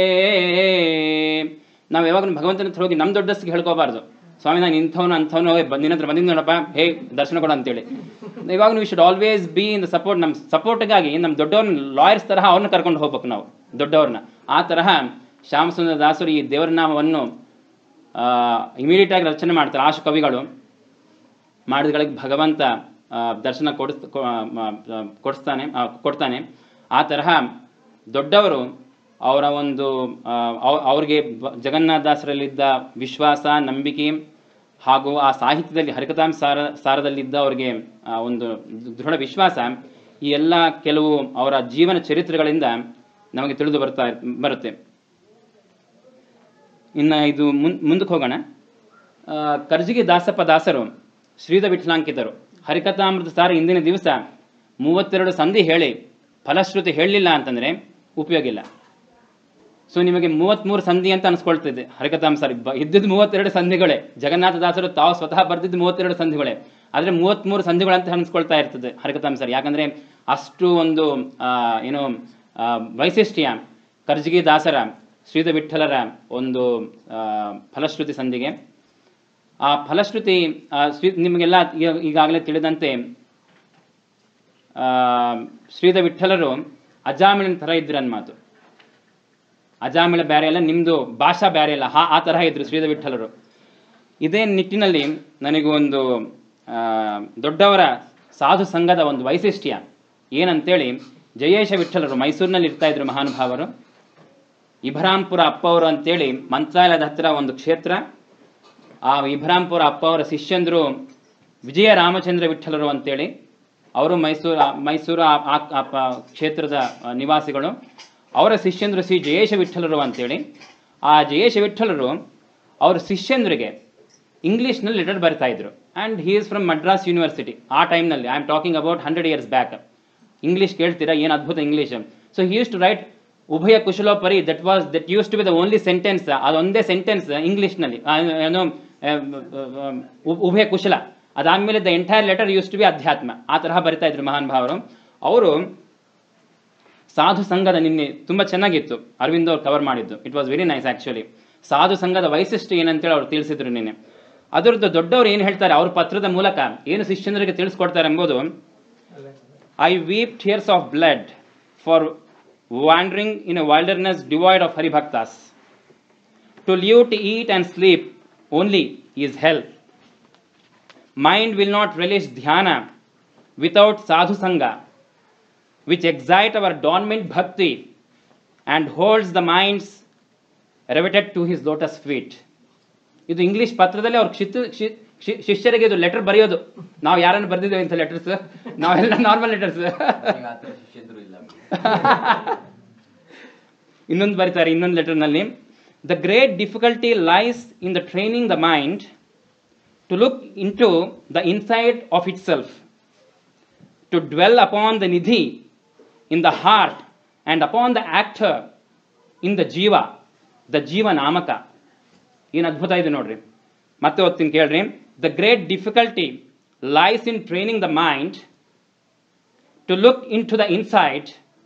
ನಾವು ಯಾವಾಗಲೂ ಭಗವಂತನ ಹತ್ರ ಹೋಗಿ ನಮ್ಮ ದೊಡ್ಡಸ್ಗೆ ಹೇಳ್ಕೋಬಾರ್ದು ಸ್ವಾಮಿ ನಾನು ಇಂಥವ್ನು ಅಂಥವ್ನು ನಿನ್ನ ಹತ್ರ ಬಂದಿದ್ದು ನೋಡಪ್ಪ ಹೇ ದರ್ಶನ ಕೊಡು ಅಂತೇಳಿ ಇವಾಗ we should always be in the support ನಮ್ಮ ಸಪೋರ್ಟ್ಗಾಗಿ ನಮ್ಮ ದೊಡ್ಡವ್ರನ್ನ ಲಾಯರ್ಸ್ ತರಹ ಅವ್ರನ್ನ ಕರ್ಕೊಂಡು ಹೋಗ್ಬೇಕು ನಾವು ದೊಡ್ಡವ್ರನ್ನ ಆ ತರಹ ಶ್ಯಾಮಸುಂದರ ದಾಸರು ಈ ದೇವರ ನಾಮವನ್ನು ಇಮಿಡಿಯೇಟ್ ಆಗಿ ರಚನೆ ಮಾಡ್ತಾರೆ ಆಶು ಕವಿಗಳು ಮಾಡಿದಗಳಿಗೆ ಭಗವಂತ ಆ, ದರ್ಶನ ಕೊಡಿಸ್ ಕೊ- ಆ, ಆ, ಕೊಡಿಸ್ತಾನೆ ಆ, ಕೊಡ್ತಾನೆ ಆ ತರಹ ದೊಡ್ಡವರು ಅವರ ಒಂದು ಆ, ಅವ್- ಅವ್ರಿಗೆ ಬ- ಜಗನ್ನಾಥದಾಸರಲ್ಲಿದ್ದ ವಿಶ್ವಾಸ ನಂಬಿಕೆ ಹಾಗೂ ಆ ಸಾಹಿತ್ಯದಲ್ಲಿ ಹರಿಕತಾಂ ಸಾರ ಸಾರದಲ್ಲಿದ್ದ ಅವರಿಗೆ ಆ, ಒಂದು ದೃಢ ವಿಶ್ವಾಸ ಈ ಎಲ್ಲ ಕೆಲವು ಅವರ ಜೀವನ ಚರಿತ್ರೆಗಳಿಂದ ನಮಗೆ ತಿಳಿದು ಬರ್ತಾ ಬರುತ್ತೆ ಇನ್ನು ಇದು ಮುನ್ ಮುಂದಕ್ಕೆ ಹೋಗೋಣ ಆ, ಕರ್ಜಿಗಿ ದಾಸಪ್ಪ ದಾಸರು ಶ್ರೀಧ ವಿಠಲಾಂಕಿತರು ಹರಿಕಥಾಮೃತ ಸಾರ ಇಂದಿನ ದಿವಸ ಮೂವತ್ತೆರಡು ಸಂಧಿ ಹೇಳಿ ಫಲಶ್ರುತಿ ಹೇಳಲಿಲ್ಲ ಅಂತಂದರೆ ಉಪಯೋಗ ಇಲ್ಲ ಸೊ ನಿಮಗೆ ಮೂವತ್ತ್ಮೂರು ಸಂಧಿ ಅಂತ ಅನ್ಸ್ಕೊಳ್ತಿದ್ದೆ ಹರಿಕಥಾಮ್ ಸರ್ ಇದ್ದಿದ್ದು ಮೂವತ್ತೆರಡು ಸಂಧಿಗಳೇ ಜಗನ್ನಾಥ ದಾಸರು ತಾವು ಸ್ವತಃ ಬರೆದಿದ್ದು ಮೂವತ್ತೆರಡು ಸಂಧಿಗಳೇ ಆದರೆ ಮೂವತ್ತ್ಮೂರು ಸಂಧಿಗಳು ಅಂತ ಅನ್ಸ್ಕೊಳ್ತಾ ಇರ್ತದೆ ಹರಿಕಥಾಮ್ ಸರ್ ಯಾಕಂದರೆ ಅಷ್ಟು ಒಂದು ಆ, ಏನು ಆ, ವೈಶಿಷ್ಟ್ಯ ಕರ್ಜಗಿ ದಾಸರ ಶ್ರೀಧ ವಿಠಲರ ಒಂದು ಆ, ಫಲಶ್ರುತಿ ಸಂಧಿಗೆ ಆ ಫಲಶ್ರುತಿ ಆ, ಶ್ರೀ ನಿಮಗೆಲ್ಲ ಈಗ- ಈಗಾಗಲೇ ತಿಳಿದಂತೆ ಆ, ಶ್ರೀಧ ವಿಠಲರು ಅಜಾಮಿಳನ ಥರ ಇದ್ರು ಮಾತು ಅಜಾಮಿಳ ಬೇರೆ ಅಲ್ಲ ನಿಮ್ಮದು ಭಾಷಾ ಬೇರೆ ಅಲ್ಲ ಹಾ ಆ ತರಹ ಇದ್ರು ಶ್ರೀಧ ವಿಠಲರು ಇದೇ ನಿಟ್ಟಿನಲ್ಲಿ ನನಗೆ ಒಂದು ಆ, ದೊಡ್ಡವರ ಸಾಧು ಸಂಘದ ಒಂದು ವೈಶಿಷ್ಟ್ಯ ಏನಂತೇಳಿ ಜಯೇಶ ವಿಠಲರು ಮೈಸೂರಿನಲ್ಲಿ ಇರ್ತಾ ಇದ್ರು ಮಹಾನುಭಾವರು ಇಬ್ರಾಂಪುರ ಅಪ್ಪವರು ಅಂತೇಳಿ ಮಂತ್ರಾಲಯದ ಹತ್ತಿರ ಒಂದು ಕ್ಷೇತ್ರ ಆ ಇಬ್ರಾಂಪುರ ಅಪ್ಪ ಅವರ ಶಿಷ್ಯಂದರು ವಿಜಯ ರಾಮಚಂದ್ರ ವಿಠಲರು ಅಂತೇಳಿ ಅವರು ಮೈಸೂರು ಮೈಸೂರು ಆ- ಆ- ಆ ಪ- ಕ್ಷೇತ್ರದ ಆ, ನಿವಾಸಿಗಳು ಅವರ ಶಿಷ್ಯಂದರು ಶ್ರೀ ಜಯೇಶ ವಿಠಲರು ಅಂತೇಳಿ ಆ ಜಯೇಶ ವಿಠಲರು ಅವರ ಶಿಷ್ಯಂದ್ರಿಗೆ ಇಂಗ್ಲೀಷ್ನಲ್ಲಿ ಲೆಟರ್ ಬರ್ತಾ ಇದ್ರು and he is from Madras university ಆ ಟೈಮ್ನಲ್ಲಿ I am talking about hundred years back English ಕೇಳ್ತೀರಾ ಏನು ಅದ್ಭುತ English so he used to write ಉಭಯ ಕುಶಲೋಪರಿ that was that used to be the only sentence ಅದೊಂದೇ ಸೆಂಟೆನ್ಸ್ ಇಂಗ್ಲೀಷ್ನಲ್ಲಿ ಏನು ಆ, ಉ- ಉಭಯ ಕುಶಲ ಅದಾದಮೇಲೆ the entire letter used to be ಅಧ್ಯಾತ್ಮ ಆ ತರಹ ಬರಿತಾ ಇದ್ರು ಮಹಾನ್ ಭಾವರು ಅವರು ಸಾಧು ಸಂಘದ ನಿನ್ನೆ ತುಂಬ ಚೆನ್ನಾಗಿತ್ತು ಅರವಿಂದ್ ಅವ್ರು ಕವರ್ ಮಾಡಿದ್ದು it was very nice actually ಸಾಧು ಸಂಘದ ವೈಶಿಷ್ಟ್ಯ ಏನಂತೇಳಿ ಅವ್ರು ತಿಳಿಸಿದ್ರು ನಿನ್ನೆ ಅದರದ್ದು ದೊಡ್ಡವರು ಏನು ಹೇಳ್ತಾರೆ ಅವ್ರ ಪತ್ರದ ಮೂಲಕ ಏನು ಶಿಷ್ಯಂದರಿಗೆ ತಿಳಿಸ್ಕೊಡ್ತಾರೆ ಎಂಬುದು I weep tears of blood for wandering in a wilderness devoid of ಹರಿಭಕ್ತಾಸ್ to live to eat and sleep only is hell. Mind will not relish dhyana without sadhu sangha, which excite our dormant bhakti and holds the minds riveted to his lotus feet. ಇದು English ಪತ್ರದಲ್ಲಿ ಅವ್ರ ಶಿತ್ she- she- ಶಿಷ್ಯರಿಗೆ ಇದು letter ಬರೆಯೋದು ನಾವು ಯಾರನ್ನು ಬರೆದಿದ್ದೇವೆ ಇಂಥ ಲೆಟರ್ಸ್ ನಾವೆಲ್ಲ ನಾರ್ಮಲ್ ಲೆಟರ್ಸ್ ಈಗ ಆ ಥರ ಶಿಷ್ಯಂದ್ರು ಇಲ್ಲ ಇನ್ನೊಂದು ಬರೀತಾರೆ ಇನ್ನೊಂದು ಲೆಟರ್ನಲ್ಲಿ the great difficulty lies in the training the mind to look into the inside of itself to dwell upon the ನಿಧಿ in the heart and upon the actor in the ಜೀವ the ಜೀವ ನಾಮಕ ಏನು ಅದ್ಭುತ ಇದೆ ನೋಡ್ರಿ ಮತ್ತೆ ಓದ್ತೀನಿ ಕೇಳ್ರಿ the great difficulty lies in training the mind to look into the inside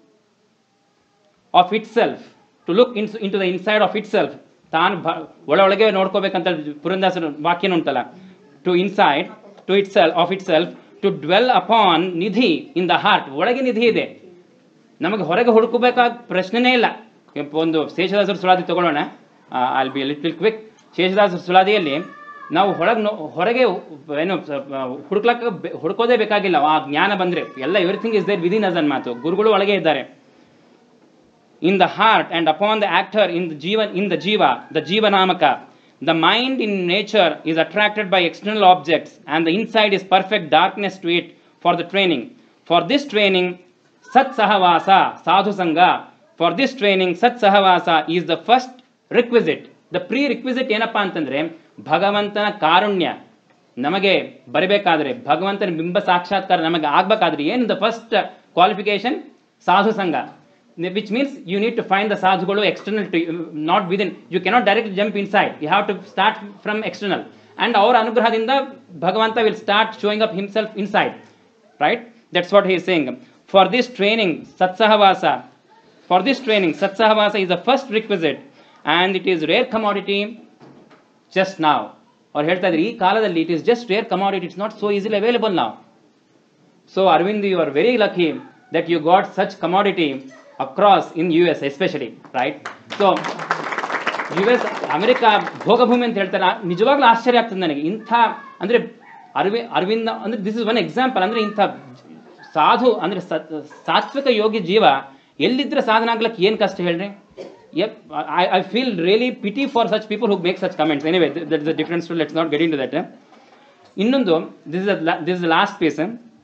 of itself to look in into the inside of itself ತಾನು ಬ ಒಳ ಒಳಗೆ ನೋಡ್ಕೋಬೇಕಂತ ಪುರಂದಾಸರ ವಾಕ್ಯನ ಉಂಟಲ್ಲ to inside to itself of itself to dwell upon ನಿಧಿ in the heart ಒಳಗೆ ನಿಧಿ ಇದೆ ನಮಗೆ ಹೊರಗೆ ಹುಡುಕಬೇಕಾದ ಪ್ರಶ್ನೆನೇ ಇಲ್ಲ ಕೆಂಪು ಒಂದು ಶೇಷದಾಸರ ಸುಳಾದಿ ತಗೊಳ್ಳೋಣ ಅಲ್ಲಿ ಬಿ ಲಿಟ್ಲ್ ಕ್ವಿಕ್ ಶೇಷದಾಸರ ಸುಳಾದಿಯಲ್ಲಿ ನಾವು ಹೊರಗೆ ನೋ ಹೊರಗೆ ಏನು ಹುಡುಕ್ಲಕ್ಕ ಹುಡುಕೋದೇ ಬೇಕಾಗಿಲ್ಲ ಆ ಜ್ಞಾನ ಬಂದರೆ ಎಲ್ಲ everything is there within us ಅನ್ ಮಾತು ಗುರುಗಳು ಒಳಗೆ ಇದ್ದಾರೆ in the heart and upon the actor in the jiva in the jiva the jiva namaka the mind in nature is attracted by external objects and the inside is perfect darkness to it for the training for this training sat sahavasa sadhu sangha for this training sat sahavasa is the first requisite the prerequisite ಏನಪ್ಪಾ ಅಂತಂದ್ರೆ ಭಗವಂತನ ಕಾರುಣ್ಯ ನಮಗೆ ಬರಬೇಕಾದ್ರೆ ಭಗವಂತನ ಬಿಂಬ ಸಾಕ್ಷಾತ್ಕಾರ ನಮಗೆ ಆಗ್ಬೇಕಾದ್ರೆ ಏನು ದ ಫಸ್ಟ್ ಕ್ವಾಲಿಫಿಕೇಶನ್ ಸಾಧು ಸಂಘ which means you need to find the ಸಾಧುಗಳು external to not within you cannot direct jump inside you have to start from external and ಅವರ ಅನುಗ್ರಹದಿಂದ ಭಗವಂತ will start showing up himself inside right that's what he is saying for this training satsahavasa for this training satsahavasa is the first requisite and it is rare commodity just now ಅವ್ರು ಹೇಳ್ತಾ ಇದ್ದಾರೆ ಈ ಕಾಲದಲ್ಲಿ it is just rare commodity it's not so easily available ನಾವು so Aravind you are very lucky that you got such commodity across in U S especially right so U S America ಭೋಗಭೂಮಿ ಅಂತ ಹೇಳ್ತಾರೆ ಆ- ನಿಜವಾಗ್ಲೂ ಆಶ್ಚರ್ಯ ಆಗ್ತದೆ ನನಗೆ ಇಂಥ ಅಂದರೆ ಅರವಿ ಅರವಿಂದ ಅಂದರೆ ದಿಸ್ ಇಸ್ ಒನ್ ಎಕ್ಸಾಂಪಲ್ ಅಂದರೆ ಇಂಥ ಸಾಧು ಅಂದರೆ ಸಾತ್ವಿಕ ಯೋಗಿ ಜೀವ ಎಲ್ಲಿದ್ರೆ ಸಾಧನ ಆಗ್ಲಿಕ್ಕೆ ಏನು ಕಷ್ಟ ಹೇಳ್ರಿ yup I I feel really pity for such people who make such comments anyway that is the difference to let's not get into that ಇನ್ನೊಂದು this is this is last piece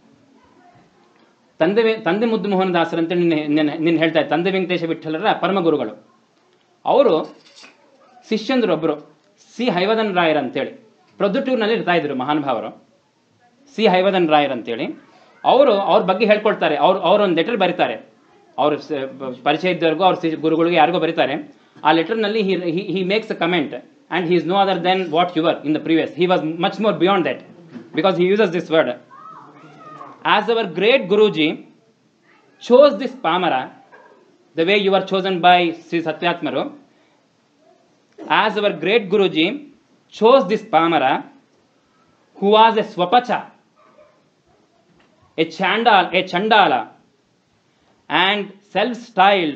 ತಂದೆ ವೆ- ತಂದೆ ಮುದ್ದು ಮೋಹನ ದಾಸರು ಅಂತ ನಿನ್ನೆ ನಿನ್ನೆ ನಿನ್ನೆ ಹೇಳ್ತಾ ಇದ್ದೆ ತಂದೆ ವೆಂಕಟೇಶ ವಿಠಲರ ಪರಮ ಗುರುಗಳು ಅವರು ಶಿಷ್ಯಂದ್ರೊಬ್ಬರು ಸಿ ಹೈವದನ್ ರಾಯರ್ ಅಂತೇಳಿ ಪ್ರೊದ್ದುಟೂರ್ನಲ್ಲಿ ಇರ್ತಾ ಇದ್ರು ಮಹಾನುಭಾವರು ಸಿ ಹೈವದನ್ ರಾಯರ್ ಅಂತೇಳಿ ಅವರು ಅವ್ರ ಬಗ್ಗೆ ಹೇಳ್ಕೊಳ್ತಾರೆ ಅವ್ರು ಅವ್ರು ಒಂದು ಲೆಟರ್ ಬರೀತಾರೆ ಅವ್ರ ಸ- ಬ- ಪರಿಚಯ ಇದ್ದವ್ರಿಗೂ ಅವ್ರ ಸಿ- ಗುರುಗಳಿಗೆ ಯಾರಿಗೋ ಬರೀತಾರೆ ಆ ಲೆಟರ್ನಲ್ಲಿ he makes a comment and he is no other then what your in the previous he was much more beyond that because he uses this word as our great Guruji chose this Pamara, the way you are chosen by Sri Satyatmaru, as our great Guruji chose this Pamara, who was a Swapacha, a Chandala, a Chandala, and self-styled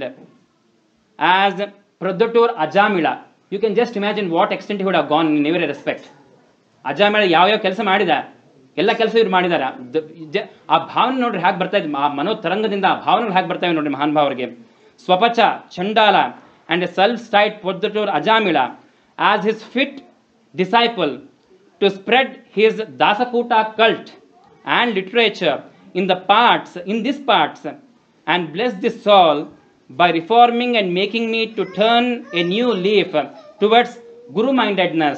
as Pradhutur Ajamila. You can just imagine what extent he would have gone in every respect. Ajamila ಯಾವ್ಯಾವ ಕೆಲಸ ಮಾಡಿದ ಎಲ್ಲ ಕೆಲಸ ಇವ್ರು ಮಾಡಿದಾರ the- ಜ- ಆ ಭಾವನೆ ನೋಡ್ರಿ ಹೇಗೆ ಬರ್ತಾ ಇದೆ ಆ ಮನೋ ತರಂಗದಿಂದ ಆ ಭಾವನೆಗಳು ಹೇಗೆ ಬರ್ತಾವೆ ನೋಡ್ರಿ ಮಹಾನ್ ಭಾವರಿಗೆ ಸ್ವಪಚ ಚಂಡಾಲ ಅಂಡ್ ಎ ಸೆಲ್ಫ್ ಸ್ಟೈಟ್ ಪೊದ್ದಟೂರ್ Ajamila as his fit disciple to spread his Dasakoota cult and literature in the parts in these parts and bless this soul by reforming and making me to turn a new leaf towards guru mindedness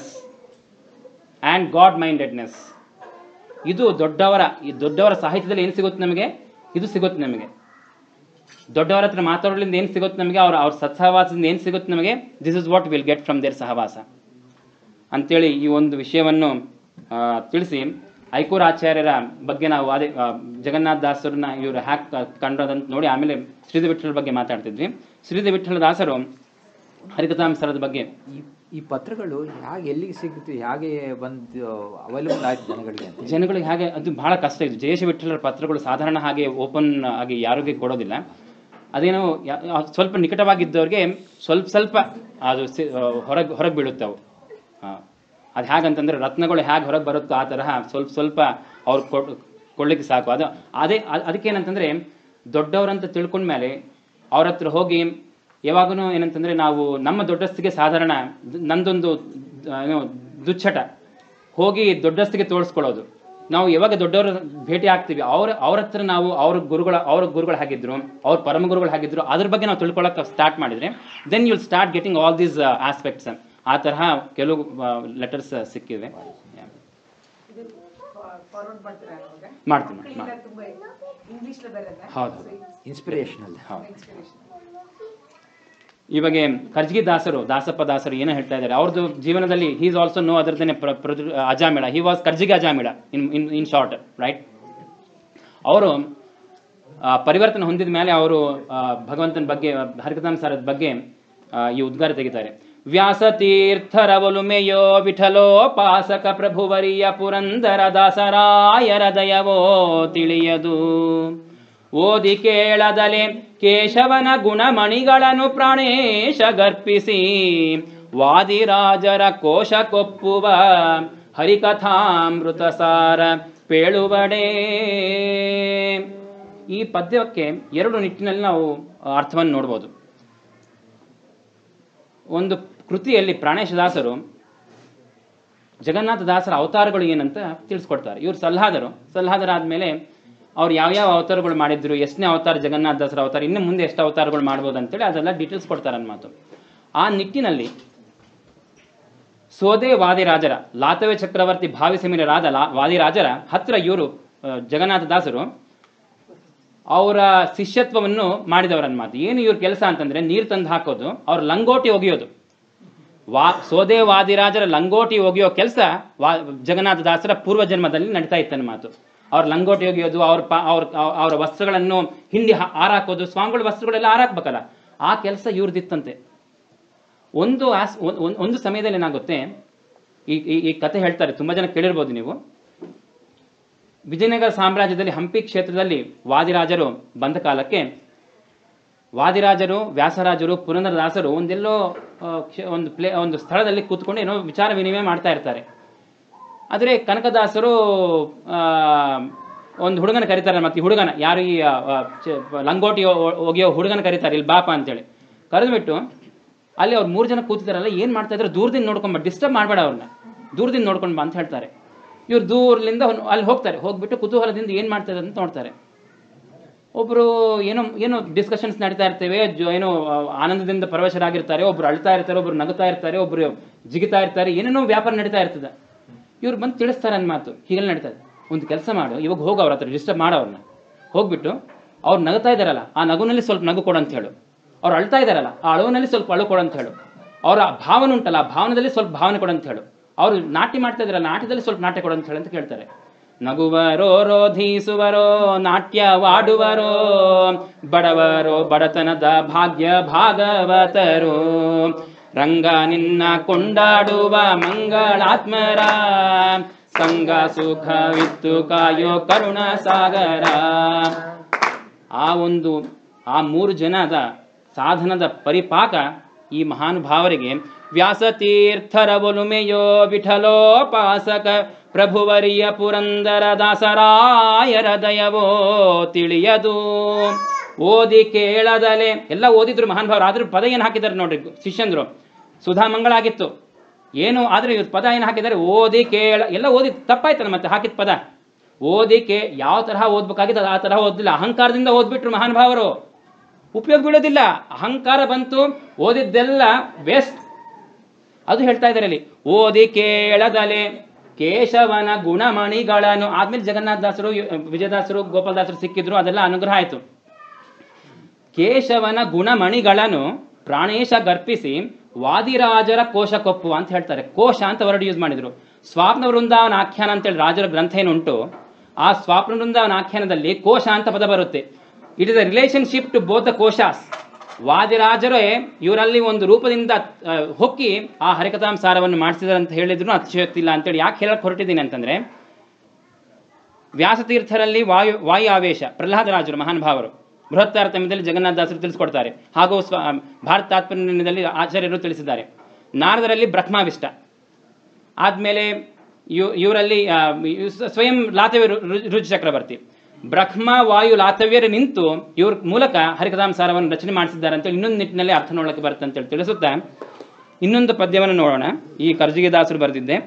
and god mindedness ಇದು ದೊಡ್ಡವರ ಈ ದೊಡ್ಡವರ ಸಾಹಿತ್ಯದಲ್ಲಿ ಏನು ಸಿಗುತ್ತೆ ನಮಗೆ ಇದು ಸಿಗುತ್ತೆ ನಮಗೆ ದೊಡ್ಡವರ ಹತ್ರ ಮಾತಾಡೋದ್ರಿಂದ ಏನು ಸಿಗುತ್ತೆ ನಮಗೆ ಅವ್ರ ಅವ್ರ ಸತ್ಸಹವಾಸದಿಂದ ಏನು ಸಿಗುತ್ತೆ ನಮಗೆ this is what will get from there ಸಹವಾಸ ಅಂತೇಳಿ ಈ ಒಂದು ವಿಷಯವನ್ನು ಆ, ತಿಳಿಸಿ ಐಕೂರ್ ಆಚಾರ್ಯರ ಬಗ್ಗೆ ನಾವು ಅದೇ ಆ, ಜಗನ್ನಾಥ ದಾಸರನ್ನ ಇವರು ಹ್ಯಾಕ್ ಕಂಡೋದಂತ ನೋಡಿ ಆಮೇಲೆ ಶ್ರೀಧಿ ವಿಠ್ಠಲ ಬಗ್ಗೆ ಮಾತಾಡ್ತಿದ್ವಿ ಶ್ರೀಧಿ ವಿಠ್ಠಲ ದಾಸರು ಹರಿಕಥಾಂಸರದ ಬಗ್ಗೆ ಈ ಈ ಪತ್ರಗಳು ಹೇಗೆ ಎಲ್ಲಿಗೆ ಸಿಗುತ್ತೆ ಹೇಗೆ ಬಂದು ಅವೈಲಬಲ್ ಆಯ್ತು ಜನಗಳಿಗೆ ಅಂತ ಜನಗಳಿಗೆ ಹಾಗೆ ಅದು ಬಹಳ ಕಷ್ಟ ಇದು ಜಯೇಶ ವಿಠ್ಠಲರ ಪತ್ರಗಳು ಸಾಧಾರಣ ಹಾಗೆ ಓಪನ್ ಆಗಿ ಯಾರಿಗೆ ಕೊಡೋದಿಲ್ಲ ಅದೇನೋ ಯಾ- ಆ ಸ್ವಲ್ಪ ನಿಕಟವಾಗಿದ್ದವ್ರಿಗೆ ಸ್ವಲ್ಪ ಸ್ವಲ್ಪ ಅದು ಹೊರಗೆ ಹೊರಗೆ ಬೀಳುತ್ತೆ ಅವು ಅದು ಹೇಗಂತಂದ್ರೆ ರತ್ನಗಳು ಹೇಗೆ ಹೊರಗೆ ಬರುತ್ತೋ ಆ ತರಹ ಸ್ವಲ್ಪ ಸ್ವಲ್ಪ ಅವ್ರು ಕೊಡ್ ಕೊಡ್ಲಿಕ್ಕೆ ಸಾಕು ಅದು ಅದೇ ಅದ್- ಅದಕ್ಕೇನಂತಂದ್ರೆ ದೊಡ್ಡವರಂತ ತಿಳ್ಕೊಂಡ್ಮೇಲೆ ಅವ್ರ ಹತ್ರ ಹೋಗಿ ಯಾವಾಗೂ ಏನಂತಂದ್ರೆ ನಾವು ನಮ್ಮ ದೊಡ್ಡಸ್ತಿಗೆ ಸಾಧಾರಣ ದ್- ನಂದೊಂದು ದ- ಏನು ದುಚ್ಚಟ ಹೋಗಿ ದೊಡ್ಡಸ್ತಿಗೆ ತೋರಿಸ್ಕೊಳ್ಳೋದು ನಾವು ಯಾವಾಗ ದೊಡ್ಡವರು ಭೇಟಿ ಆಗ್ತೀವಿ ಅವ್ರ ಅವ್ರ ಹತ್ರ ನಾವು ಅವ್ರ ಗುರುಗಳ ಅವ್ರ ಗುರುಗಳು ಹಾಗಿದ್ರು ಅವ್ರ ಪರಮ ಗುರುಗಳು ಹಾಗಿದ್ರು ಅದ್ರ ಬಗ್ಗೆ ನಾವು ತಿಳ್ಕೊಳಕ್ಕೆ ಸ್ಟಾರ್ಟ್ ಮಾಡಿದ್ರೆ then you'll start getting all these aspects ಆ ತರಹ ಕೆಲವು ಲೆಟರ್ಸ್ ಸಿಕ್ಕಿವೆ Yeah. ಫಾರ್ವರ್ಡ್ ಮಾಡ್ತೀರಾ ಅವಾಗ ಮಾಡ್ತೀನಿ ಮಕ್ಕಳಿಗೆಲ್ಲ ಮಾಡಿ ತುಂಬಾ ಇಂಗ್ಲಿಷ್ ಬರುತ್ತೆ ಹೌದು. ಇನ್ಸ್ಪಿರೇಷನಲ್ ಹೌದು ಇನ್ಸ್ಪಿರೇಷನ್ ಇವಾಗ ಕರ್ಜಗಿ ದಾಸರು ದಾಸಪ್ಪ ದಾಸರು ಏನೋ ಹೇಳ್ತಾ ಇದ್ದಾರೆ ಅವ್ರದ್ದು ಜೀವನದಲ್ಲಿ he's also no other then Ajamila he was ಕರ್ಜಿಗೆ Ajamila in in in short right ಅವರು ಪರಿವರ್ತನೆ ಹೊಂದಿದ ಮೇಲೆ ಅವರು ಆ, ಭಗವಂತನ ಬಗ್ಗೆ ಹರಿಕಥಾಂಸಾರದ ಬಗ್ಗೆ ಆ, ಈ ಉದ್ಗಾರ ತೆಗಿತಾರೆ ವ್ಯಾಸತೀರ್ಥರ ಒಲುಮೆಯೋ ವಿಠಲೋಪಾಸಕ ಪ್ರಭುವರಿಯ ಪುರಂದರ ದಾಸರಾಯರ ದಯವೋ ತಿಳಿಯದು ಓದಿ ಕೇಳದಲೆ ಕೇಶವನ ಗುಣಮಣಿಗಳನ್ನು ಪ್ರಾಣೇಶ ಗರ್ಪಿಸಿ ವಾದಿರಾಜರ ಕೋಶ ಕೊಪ್ಪುವ ಹರಿಕಥಾಮೃತ ಸಾರ ಪೇಳುವಡೆ ಈ ಪದ್ಯಕ್ಕೆ ಎರಡು ನಿಟ್ಟಿನಲ್ಲಿ ನಾವು ಅರ್ಥವನ್ನು ನೋಡ್ಬೋದು ಒಂದು ಕೃತಿಯಲ್ಲಿ ಪ್ರಾಣೇಶದಾಸರು ಜಗನ್ನಾಥ ದಾಸರ ಅವತಾರಗಳು ಏನಂತ ತಿಳಿಸ್ಕೊಡ್ತಾರೆ ಇವ್ರು ಸಲಹಾದರು ಸಲಹಾದರಾದ್ಮೇಲೆ ಅವ್ರು ಯಾವ್ಯಾವ ಅವತಾರಗಳು ಮಾಡಿದ್ರು ಎಷ್ಟನೇ ಅವತಾರ ಜಗನ್ನಾಥ ದಾಸರ ಅವತಾರ ಇನ್ನು ಮುಂದೆ ಎಷ್ಟು ಅವತಾರಗಳು ಮಾಡ್ಬೋದು ಅಂತೇಳಿ ಅದೆಲ್ಲ ಡೀಟೇಲ್ಸ್ ಕೊಡ್ತಾರೆ ನನ್ನ ಮಾತು ಆ ನಿಟ್ಟಿನಲ್ಲಿ ಸೋದೆ ವಾದಿರಾಜರ ಲಾತವೆ ಚಕ್ರವರ್ತಿ ಭಾವಿಸಮಿನರಾದ ಲಾ ವಾದಿರಾಜರ ಹತ್ರ ಇವರು ಜಗನ್ನಾಥ ದಾಸರು ಅವರ ಶಿಷ್ಯತ್ವವನ್ನು ಮಾಡಿದವರನ್ನ ಮಾತು ಏನು ಇವ್ರ ಕೆಲಸ ಅಂತಂದ್ರೆ ನೀರು ತಂದು ಹಾಕೋದು ಅವ್ರ ಲಂಗೋಟಿ ಒಗೆಯೋದು ವಾ ಸೋದೆ ವಾದಿರಾಜರ ಲಂಗೋಟಿ ಒಗೆಯೋ ಕೆಲಸ ವಾ ಜಗನ್ನಾಥ ದಾಸರ ಪೂರ್ವ ಜನ್ಮದಲ್ಲಿ ನಡೀತಾ ಇತ್ತನ್ನ ಮಾತು ಅವ್ರ ಲಂಗೋಟಿ ಒಗೆಯೋದು ಅವ್ರ ಪ ಅವ್ರ ಅವರ ವಸ್ತ್ರಗಳನ್ನು ಹಿಂಡಿ ಹಾ- ಹಾರಾಕೋದು ಸ್ವಾಮಿಗಳ ವಸ್ತ್ರಗಳೆಲ್ಲ ಹಾರಾಕ್ಬೇಕಲ್ಲ ಆ ಕೆಲಸ ಇವ್ರದಿತ್ತಂತೆ ಒಂದು ಆಸ್ ಒಂದ್- ಒಂದ್- ಒಂದು ಸಮಯದಲ್ಲಿ ಏನಾಗುತ್ತೆ ಈ ಈ- ಈ ಕತೆ ಹೇಳ್ತಾರೆ ತುಂಬ ಜನ ಕೇಳಿರ್ಬೋದು ನೀವು ವಿಜಯನಗರ ಸಾಮ್ರಾಜ್ಯದಲ್ಲಿ ಹಂಪಿ ಕ್ಷೇತ್ರದಲ್ಲಿ ವಾದಿರಾಜರು ಬಂದ ಕಾಲಕ್ಕೆ ವಾದಿರಾಜರು ವ್ಯಾಸರಾಜರು ಪುರಂದರದಾಸರು ಒಂದೆಲ್ಲೋ ಆ, ಕ್ಷ- ಒಂದು ಪ್ಲೇ ಒಂದು ಸ್ಥಳದಲ್ಲಿ ಕೂತ್ಕೊಂಡು ಏನೋ ವಿಚಾರ ವಿನಿಮಯ ಮಾಡ್ತಾ ಇರ್ತಾರೆ ಆದರೆ ಕನಕದಾಸರು ಆ, ಒಂದು ಹುಡುಗನ ಕರೀತಾರೆ ಮತ್ತೆ ಈ ಹುಡುಗನ ಯಾರು ಈ ಆ, ಆ, ಚ- ಲಂಗೋಟಿ ಒ- ಒ- ಒಗೆಯೋ ಹುಡುಗನ ಕರೀತಾರೆ ಇಲ್ಲಿ ಬಾಪ ಅಂತೇಳಿ ಕರೆದ್ಬಿಟ್ಟು ಅಲ್ಲಿ ಅವ್ರು ಮೂರು ಜನ ಕೂತಿದಾರಲ್ಲ ಏನು ಮಾಡ್ತಾ ಇದ್ದಾರೆ ದೂರದಿಂದ ನೋಡ್ಕೊಂಬ ಡಿಸ್ಟರ್ಬ್ ಮಾಡಬೇಡ ಅವ್ರನ್ನ ದೂರದಿಂದ ನೋಡ್ಕೊಂಡು ಬಾ ಅಂತ ಹೇಳ್ತಾರೆ ಇವ್ರು ದೂರದಿಂದ ಅವ್ನು ಅಲ್ಲಿ ಹೋಗ್ತಾರೆ ಹೋಗ್ಬಿಟ್ಟು ಕುತೂಹಲದಿಂದ ಏನು ಮಾಡ್ತಾ ಇದ್ದಾರೆ ಅಂತ ನೋಡ್ತಾರೆ ಒಬ್ಬರು ಏನೋ ಏನೋ ಡಿಸ್ಕಷನ್ಸ್ ನಡೀತಾ ಇರ್ತೇವೆ ಜೊ- ಏನೋ ಆ, ಆನಂದದಿಂದ ಪರವಶರಾಗಿರ್ತಾರೆ ಒಬ್ರು ಅಳ್ತಾ ಇರ್ತಾರೆ ಒಬ್ರು ನಗುತ್ತಾ ಇರ್ತಾರೆ ಒಬ್ರು ಜಿಗಿತಾ ಇರ್ತಾರೆ ಏನೇನೋ ವ್ಯಾಪಾರ ನಡೀತಾ ಇರ್ತದೆ ಇವ್ರು ಬಂದು ತಿಳಿಸ್ತಾರೆ ನನ್ನ ಮಾತು ಹೀಗೆಲ್ಲ ನಡೀತದೆ ಒಂದು ಕೆಲಸ ಮಾಡು ಇವಾಗ ಹೋಗು ಅವ್ರ ಹತ್ರ ಡಿಸ್ಟರ್ಬ್ ಮಾಡೋ ಅವ್ರನ್ನ ಹೋಗ್ಬಿಟ್ಟು ಅವ್ರು ನಗುತ್ತಾ ಇದ್ದಾರಲ್ಲ ಆ ನಗುನಲ್ಲಿ ಸ್ವಲ್ಪ ನಗು ಕೊಡು ಅಂತ ಹೇಳು ಅವ್ರು ಅಳ್ತಾ ಇದ್ದಾರಲ್ಲ ಆ ಅಳುವಿನಲ್ಲಿ ಸ್ವಲ್ಪ ಅಳು ಕೊಡು ಅಂತ ಹೇಳು ಅವರ ಭಾವನೆ ಉಂಟಲ್ಲ ಆ ಭಾವನದಲ್ಲಿ ಸ್ವಲ್ಪ ಭಾವನೆ ಕೊಡು ಅಂತ ಹೇಳು ಅವರು ನಾಟ್ಯ ಮಾಡ್ತಾ ಇದ್ದಾರಲ್ಲ ನಾಟ್ಯದಲ್ಲಿ ಸ್ವಲ್ಪ ನಾಟ್ಯ ಕೊಡು ಅಂತ ಹೇಳು ಅಂತ ಕೇಳ್ತಾರೆ ನಗುವರೋ ರೋಧಿಸುವರೋ ನಾಟ್ಯವಾಡುವರೋ ಬಡವರೋ ಬಡತನದ ಭಾಗ್ಯ ಭಾಗವತರು ರಂಗ ನಿನ್ನ ಕೊಂಡಾಡುವ ಮಂಗಳಾತ್ಮರ ಸಂಗ ಸುಖವಿತ್ತು ಕಾಯೋ ಕರುಣ ಸಾಗರ ಆ ಒಂದು ಆ ಮೂರು ಜನದ ಸಾಧನದ ಪರಿಪಾಕ ಈ ಮಹಾನುಭಾವರಿಗೆ ವ್ಯಾಸತೀರ್ಥರ ಒಲುಮೆಯೋ ವಿಠಲೋಪಾಸಕ ಪ್ರಭುವರಿಯ ಪುರಂದರ ದಾಸರಾಯರ ದಯವೋ ತಿಳಿಯದು ಓದಿ ಕೇಳದಲೆ ಎಲ್ಲ ಓದಿದ್ರು ಮಹಾನುಭಾವರು ಆದ್ರೂ ಪದ ಏನು ಹಾಕಿದ್ದಾರೆ ನೋಡ್ರಿ ಶಿಷ್ಯಂದ್ರು ಸುಧಾ ಮಂಗಳ ಆಗಿತ್ತು ಏನು ಆದ್ರೆ ಇವ್ರು ಪದ ಏನು ಹಾಕಿದ್ದಾರೆ ಓದಿ ಕೇಳ ಎಲ್ಲ ಓದಿ ತಪ್ಪಾಯ್ತಲ್ಲ ಮತ್ತೆ ಹಾಕಿದ ಪದ ಓದಿಕೆ ಯಾವ ತರಹ ಓದ್ಬೇಕಾಗಿತ್ತು ಅದು ಆ ತರಹ ಓದಿಲ್ಲ ಅಹಂಕಾರದಿಂದ ಓದ್ಬಿಟ್ರು ಮಹಾನುಭಾವರು ಉಪಯೋಗ ಬೀಳೋದಿಲ್ಲ ಅಹಂಕಾರ ಬಂತು ಓದಿದ್ದೆಲ್ಲ ವೇಸ್ಟ್ ಅದು ಹೇಳ್ತಾ ಇದ್ದಾರೆ ಅಲ್ಲಿ ಓದಿ ಕೇಳದಲೆ ಕೇಶವನ ಗುಣಮಣಿಗಳನ್ನು ಆದ್ಮೇಲೆ ಜಗನ್ನಾಥ ದಾಸರು ವಿಜಯದಾಸರು ಗೋಪಾಲದಾಸರು ಸಿಕ್ಕಿದ್ರು ಅದೆಲ್ಲ ಅನುಗ್ರಹ ಆಯಿತು ಕೇಶವನ ಗುಣಮಣಿಗಳನ್ನು ಪ್ರಾಣೇಶ ಗರ್ಪಿಸಿ ವಾದಿರಾಜರ ಕೋಶ ಕೊಪ್ಪು ಅಂತ ಹೇಳ್ತಾರೆ ಕೋಶ ಅಂತ ವರ್ಡ್ ಯೂಸ್ ಮಾಡಿದ್ರು ಸ್ವಾಪ್ನ ವೃಂದಾವನ ಆಖ್ಯಾನ ಅಂತೇಳಿ ರಾಜರ ಗ್ರಂಥ ಏನುಂಟು ಆ ಸ್ವಾಪ್ನ ವೃಂದಾವನ ಆಖ್ಯಾನದಲ್ಲಿ ಕೋಶ ಅಂತ ಪದ ಬರುತ್ತೆ it is a relationship to both the ಕೋಶಾಸ್ ವಾದಿರಾಜರೇ ಇವರಲ್ಲಿ ಒಂದು ರೂಪದಿಂದ ಆ, ಹೊಕ್ಕಿ ಆ ಹರಿಕಥಾಂಸಾರವನ್ನು ಮಾಡಿಸಿದ್ದಾರೆ ಅಂತ ಹೇಳಿದ್ರು ಅತಿಶಯೋಕ್ತಿ ಇಲ್ಲ ಅಂತೇಳಿ ಯಾಕೆ ಹೇಳಕ್ ಹೊರಟಿದ್ದೀನಿ ಅಂತಂದ್ರೆ ವ್ಯಾಸತೀರ್ಥರಲ್ಲಿ ವಾಯು ವಾಯು ಆವೇಶ ಪ್ರಹ್ಲಾದರಾಜರು ಮಹಾನುಭಾವರು ಬೃಹತ್ ತಾರತಮ್ಯದಲ್ಲಿ ಜಗನ್ನಾಥದಾಸರು ತಿಳಿಸ್ಕೊಡ್ತಾರೆ ಹಾಗೂ ಸ್ವ ಭಾರತ ತಾತ್ಪರ್ಯದಲ್ಲಿ ಆಚಾರ್ಯರು ತಿಳಿಸಿದ್ದಾರೆ ನಾರದರಲ್ಲಿ ಬ್ರಹ್ಮಾವಿಷ್ಟ ಆದಮೇಲೆ ಇವ್ ಇವರಲ್ಲಿ ಆ, ಇವ್ ಸ- ಸ್ವಯಂ ಲಾತವ್ಯ ರು- ರು- ರುಜು ಚಕ್ರವರ್ತಿ ಬ್ರಹ್ಮ ವಾಯು ಲಾತವ್ಯರು ನಿಂತು ಇವ್ರ ಮೂಲಕ ಹರಿಕಥಾಂಸಾರವನ್ನು ರಚನೆ ಮಾಡಿಸಿದ್ದಾರೆ ಅಂತೇಳಿ ಇನ್ನೊಂದು ನಿಟ್ಟಿನಲ್ಲಿ ಅರ್ಥ ನೋಡಕ್ಕೆ ಬರುತ್ತೆ ಅಂತೇಳಿ ತಿಳಿಸುತ್ತಾ ಇನ್ನೊಂದು ಪದ್ಯವನ್ನು ನೋಡೋಣ ಈ ಕರ್ಜಿಗೆ ದಾಸರು ಬರೆದಿದ್ದೆ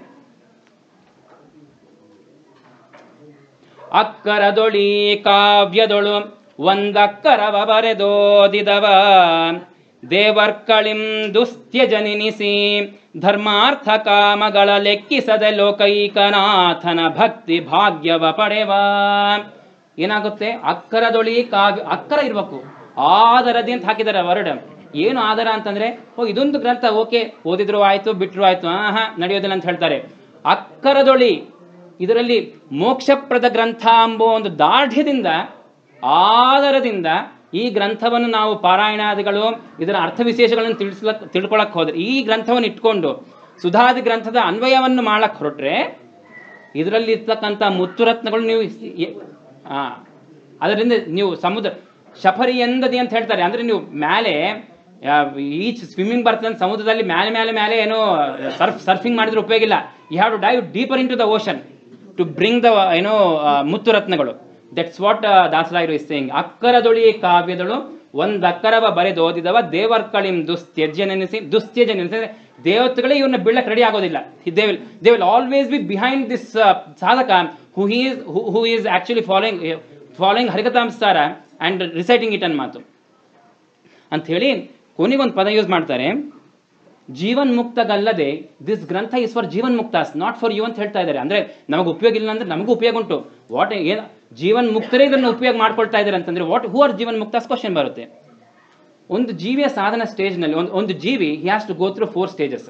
ಅಕ್ಕರದೊಳಿ ಕಾವ್ಯದೊಳು ಒಂದಕ್ಕರವ ಬರೆದೋದಿದವ ದೇವರ್ಕಳಿಂ ದುಸ್ತ್ಯಜನಿನಿಸಿ ಧರ್ಮಾರ್ಥ ಕಾಮಗಳ ಲೆಕ್ಕಿಸದೆ ಲೋಕೈಕನಾಥನ ಭಕ್ತಿ ಭಾಗ್ಯವ ಪಡೆವ ಏನಾಗುತ್ತೆ ಅಕ್ಕರದೊಳಿ ಕಾವ್ಯ ಅಕ್ಕರ ಇರ್ಬೇಕು ಆದರದಿ ಅಂತ ಹಾಕಿದ್ದಾರೆ ವರ್ಡ್ ಏನು ಆಧಾರ ಅಂತಂದ್ರೆ ಓ ಇದೊಂದು ಗ್ರಂಥ ಓಕೆ ಓದಿದ್ರು ಆಯ್ತು ಬಿಟ್ರು ಆಯ್ತು ಆಹಾ ನಡೆಯೋದಿಲ್ಲ ಅಂತ ಹೇಳ್ತಾರೆ ಅಕ್ಕರದೊಳಿ ಇದರಲ್ಲಿ ಮೋಕ್ಷಪ್ರದ ಗ್ರಂಥ ಎಂಬ ಒಂದು ದಾರ್ಢ್ಯದಿಂದ ಆದರದಿಂದ ಈ ಗ್ರಂಥವನ್ನು ನಾವು ಪಾರಾಯಣಾದಿಗಳು ಇದರ ಅರ್ಥ ವಿಶೇಷಗಳನ್ನು ತಿಳಿಸ್ಲಕ್ ತಿಳ್ಕೊಳಕ್ ಹೋದ್ರೆ ಈ ಗ್ರಂಥವನ್ನು ಇಟ್ಕೊಂಡು ಸುಧಾದಿ ಗ್ರಂಥದ ಅನ್ವಯವನ್ನು ಮಾಡಕ್ ಹೊರಟ್ರೆ ಇದರಲ್ಲಿ ಇರ್ತಕ್ಕಂಥ ಮುತ್ತುರತ್ನಗಳು ನೀವು ಎ- ಆ ಅದರಿಂದ ನೀವು ಸಮುದ್ರ ಶಫರಿ ಎಂದದಿ ಅಂತ ಹೇಳ್ತಾರೆ ಅಂದ್ರೆ ನೀವು ಮೇಲೆ ಈಚ್ ಸ್ವಿಮ್ಮಿಂಗ್ ಬರ್ತದೆ ಸಮುದ್ರದಲ್ಲಿ ಮೇಲೆ ಮೇಲೆ ಮೇಲೆ ಏನೋ ಸರ್ಫ್ ಸರ್ಫಿಂಗ್ ಮಾಡಿದ್ರೆ ಉಪಯೋಗ ಇಲ್ಲ you have to dive deeper into the ocean to bring the ಏನೋ ಆ, ಮುತ್ತುರತ್ನಗಳು ದಟ್ಸ್ ವಾಟ್ ದಾಸರಾಯರು ಇಸ್ ಸೇಯಿಂಗ್ ಅಕ್ಕರದೊಳಿ ಕಾವ್ಯದಳು ಒಂದ್ ಅಕ್ಕರವ ಬರೆದೋದಿದವ ದೇವರ್ಕಳಿಂ ದುಸ್ತ್ಯಜ್ಯ ನೆನೆಸಿ ದುಸ್ತ್ಯಜ್ಯ ನೆನೆಸಿ ದೇವತೆಗಳೇ ಇವ್ರನ್ನ ಬೀಳಕ್ ರೆಡಿ ಆಗೋದಿಲ್ಲ they will they will always be behind this ಸಾಧಕ who is who is actually following following Harikathamritasara and reciting it on ಮಾತು ಅಂತ ಹೇಳಿ ಕೊನೆಗೊಂದು ಪದ ಯೂಸ್ ಮಾಡ್ತಾರೆ ಜೀವನ್ ಮುಕ್ತಗಲ್ಲದೆ ದಿಸ್ ಗ್ರಂಥ ಇಸ್ ಫಾರ್ ಜೀವನ್ ಮುಕ್ತಾಸ್ ನಾಟ್ ಫಾರ್ ಯು ಅಂತ ಹೇಳ್ತಾ ಇದ್ದಾರೆ ಅಂದ್ರೆ ನಮಗೆ ಉಪಯೋಗ ಇಲ್ಲ ಅಂದ್ರೆ ನಮಗೂ ಉಪಯೋಗ ಉಂಟು ವಾಟ್ ಏನು ಜೀವನ್ ಮುಕ್ತರೇ ಇದನ್ನು ಉಪಯೋಗ ಮಾಡ್ಕೊಳ್ತಾ ಇದ್ದಾರೆ ಅಂತಂದ್ರೆ ವಾಟ್ ಹೂ ಆರ್ ಜೀವನ್ ಮುಕ್ತಾಸ್ ಕ್ವಶನ್ ಬರುತ್ತೆ ಒಂದು ಜೀವಿಯ ಸಾಧನ ಸ್ಟೇಜ್ನಲ್ಲಿ ಒಂದು ಒಂದು ಜೀವಿ he has to go through four stages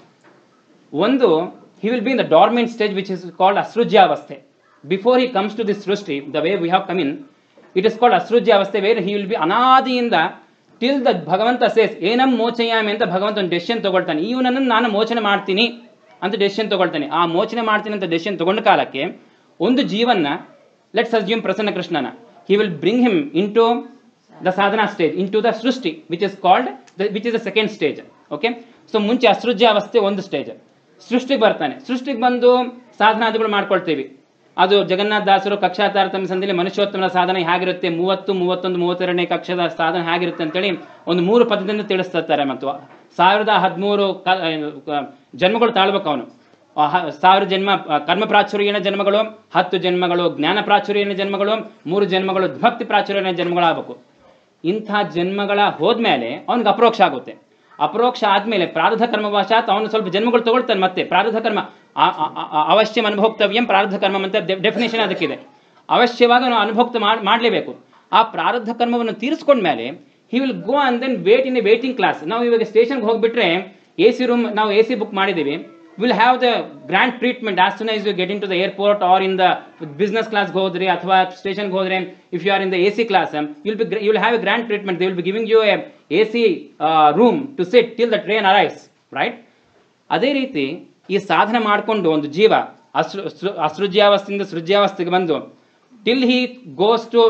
ಒಂದು he will be in the dormant stage which is called ಅಸೃಜ್ಯಾವಸ್ಥೆ before he comes to this ಸೃಷ್ಟಿ the way we have come in it is called ಅಸೃಜ್ಯಾವಸ್ಥೆ where he will be ಅನಾದಿಯಿಂದ till the ಭಗವಂತ says ಏನಂ ಮೋಚಯಾಮಿ ಅಂತ ಭಗವಂತ ಒಂದು ಡೆಸಿಷನ್ ತಗೊಳ್ತಾನೆ ಇವನನ್ನು ನಾನು ಮೋಚನೆ ಮಾಡ್ತೀನಿ ಅಂತ ಡೆಸಿಷನ್ ತಗೊಳ್ತಾನೆ ಆ ಮೋಚನೆ ಮಾಡ್ತೀನಿ ಅಂತ ಡೆಸಿಷನ್ ತಗೊಂಡ ಕಾಲಕ್ಕೆ ಒಂದು ಜೀವನ್ನ ಲೆಟ್ಸ್ ಅಸ್ಯೂಮ್ ಪ್ರಸನ್ನ ಕೃಷ್ಣನ he will bring him into the ಸಾಧನಾ ಸ್ಟೇಜ್ ಇನ್ ಟು ದ ಸೃಷ್ಟಿ which is called which is the second stage okay so ಮುಂಚೆ ಅಸೃಜ್ಯ ಅವಸ್ಥೆ ಒಂದು ಸ್ಟೇಜ್ ಸೃಷ್ಟಿಗೆ ಬರ್ತಾನೆ ಸೃಷ್ಟಿಗೆ ಬಂದು ಸಾಧನಾದಿಗಳು ಮಾಡ್ಕೊಳ್ತೀವಿ ಅದು ಜಗನ್ನಾಥ ದಾಸರು ಕಕ್ಷಾ ತಾರತಮ್ಯ ಸಂಧಿಯಲ್ಲಿ ಮನುಷ್ಯೋತ್ತಮನ ಸಾಧನೆ ಹೇಗಿರುತ್ತೆ ಮೂವತ್ತು ಮೂವತ್ತೊಂದು ಮೂವತ್ತೆರಡನೇ ಕಕ್ಷದ ಸಾಧನೆ ಹೇಗಿರುತ್ತೆ ಅಂತೇಳಿ ಒಂದು ಮೂರು ಪದದಿಂದ ತಿಳಿಸ್ತಾರೆ ಮತ್ತು ಸಾವಿರದ ಹದಿಮೂರು ಕ- ಕ- ಜನ್ಮಗಳು ತಾಳ್ಬೇಕು ಅವನು ಆ ಹ- ಸಾವಿರ ಜನ್ಮ ಆ, ಕರ್ಮ ಪ್ರಾಚುರ್ಯನ ಜನ್ಮಗಳು ಹತ್ತು ಜನ್ಮಗಳು ಜ್ಞಾನ ಪ್ರಾಚುರ್ಯನ ಜನ್ಮಗಳು ಮೂರು ಜನ್ಮಗಳು ಭಕ್ತಿ ಪ್ರಾಚುರ್ಯನ ಜನ್ಮಗಳಾಗಬೇಕು ಇಂಥ ಜನ್ಮಗಳ ಹೋದ್ಮೇಲೆ ಅವನಿಗೆ ಅಪರೋಕ್ಷ ಆಗುತ್ತೆ ಅಪರೋಕ್ಷ ಆದ್ಮೇಲೆ ಪ್ರಾರಬ್ಧ ಕರ್ಮವಶಾತ್ ಅವನು ಸ್ವಲ್ಪ ಜನ್ಮಗಳು ತಗೊಳ್ತಾನೆ ಮತ್ತೆ ಪ್ರಾರಬ್ಧ ಕರ್ಮ ಆ- ಆ- ಆ- ಅವಶ್ಯಂ ಅನುಭೋಕ್ತವ್ಯಂ ಪ್ರಾರಬ್ಧ ಕರ್ಮ ಅಂತ ಡೆಫಿನೇಷನ್ ಅದಕ್ಕಿದೆ ಅವಶ್ಯವಾಗಿ ಅವನು ಅನುಭೋಕ್ತ ಮಾಡ್- ಮಾಡಲೇಬೇಕು ಆ ಪ್ರಾರಬ್ಧ ಕರ್ಮವನ್ನು ತೀರಿಸ್ಕೊಂಡ್ಮೇಲೆ he will go and then wait in a waiting class ನಾವು ಇವಾಗ ಸ್ಟೇಷನ್ಗೆ ಹೋಗ್ಬಿಟ್ರೆ ಎ ಸಿ ರೂಮ್ ನಾವು ಎ ಸಿ ಬುಕ್ ಮಾಡಿದ್ದೀವಿ will have the grand treatment as soon as you get into the airport are in the business ಕ್ಲಾಸ್ಗೆ ಹೋದ್ರಿ ಅಥವಾ ಸ್ಟೇಷನ್ಗೆ ಹೋದ್ರೆ if you are in the A C class you'll be you will have a grand treatment they will be giving you a A C room to sit till the train arrives right ಅದೇ ರೀತಿ ಈ ಸಾಧನೆ ಮಾಡಿಕೊಂಡು ಒಂದು ಜೀವ ಅಸೃ ಸೃ- ಅಸೃಜ್ಯಾವಸ್ಥೆಯಿಂದ ಸೃಜ್ಯಾವಸ್ಥೆಗೆ ಬಂದು till he goes to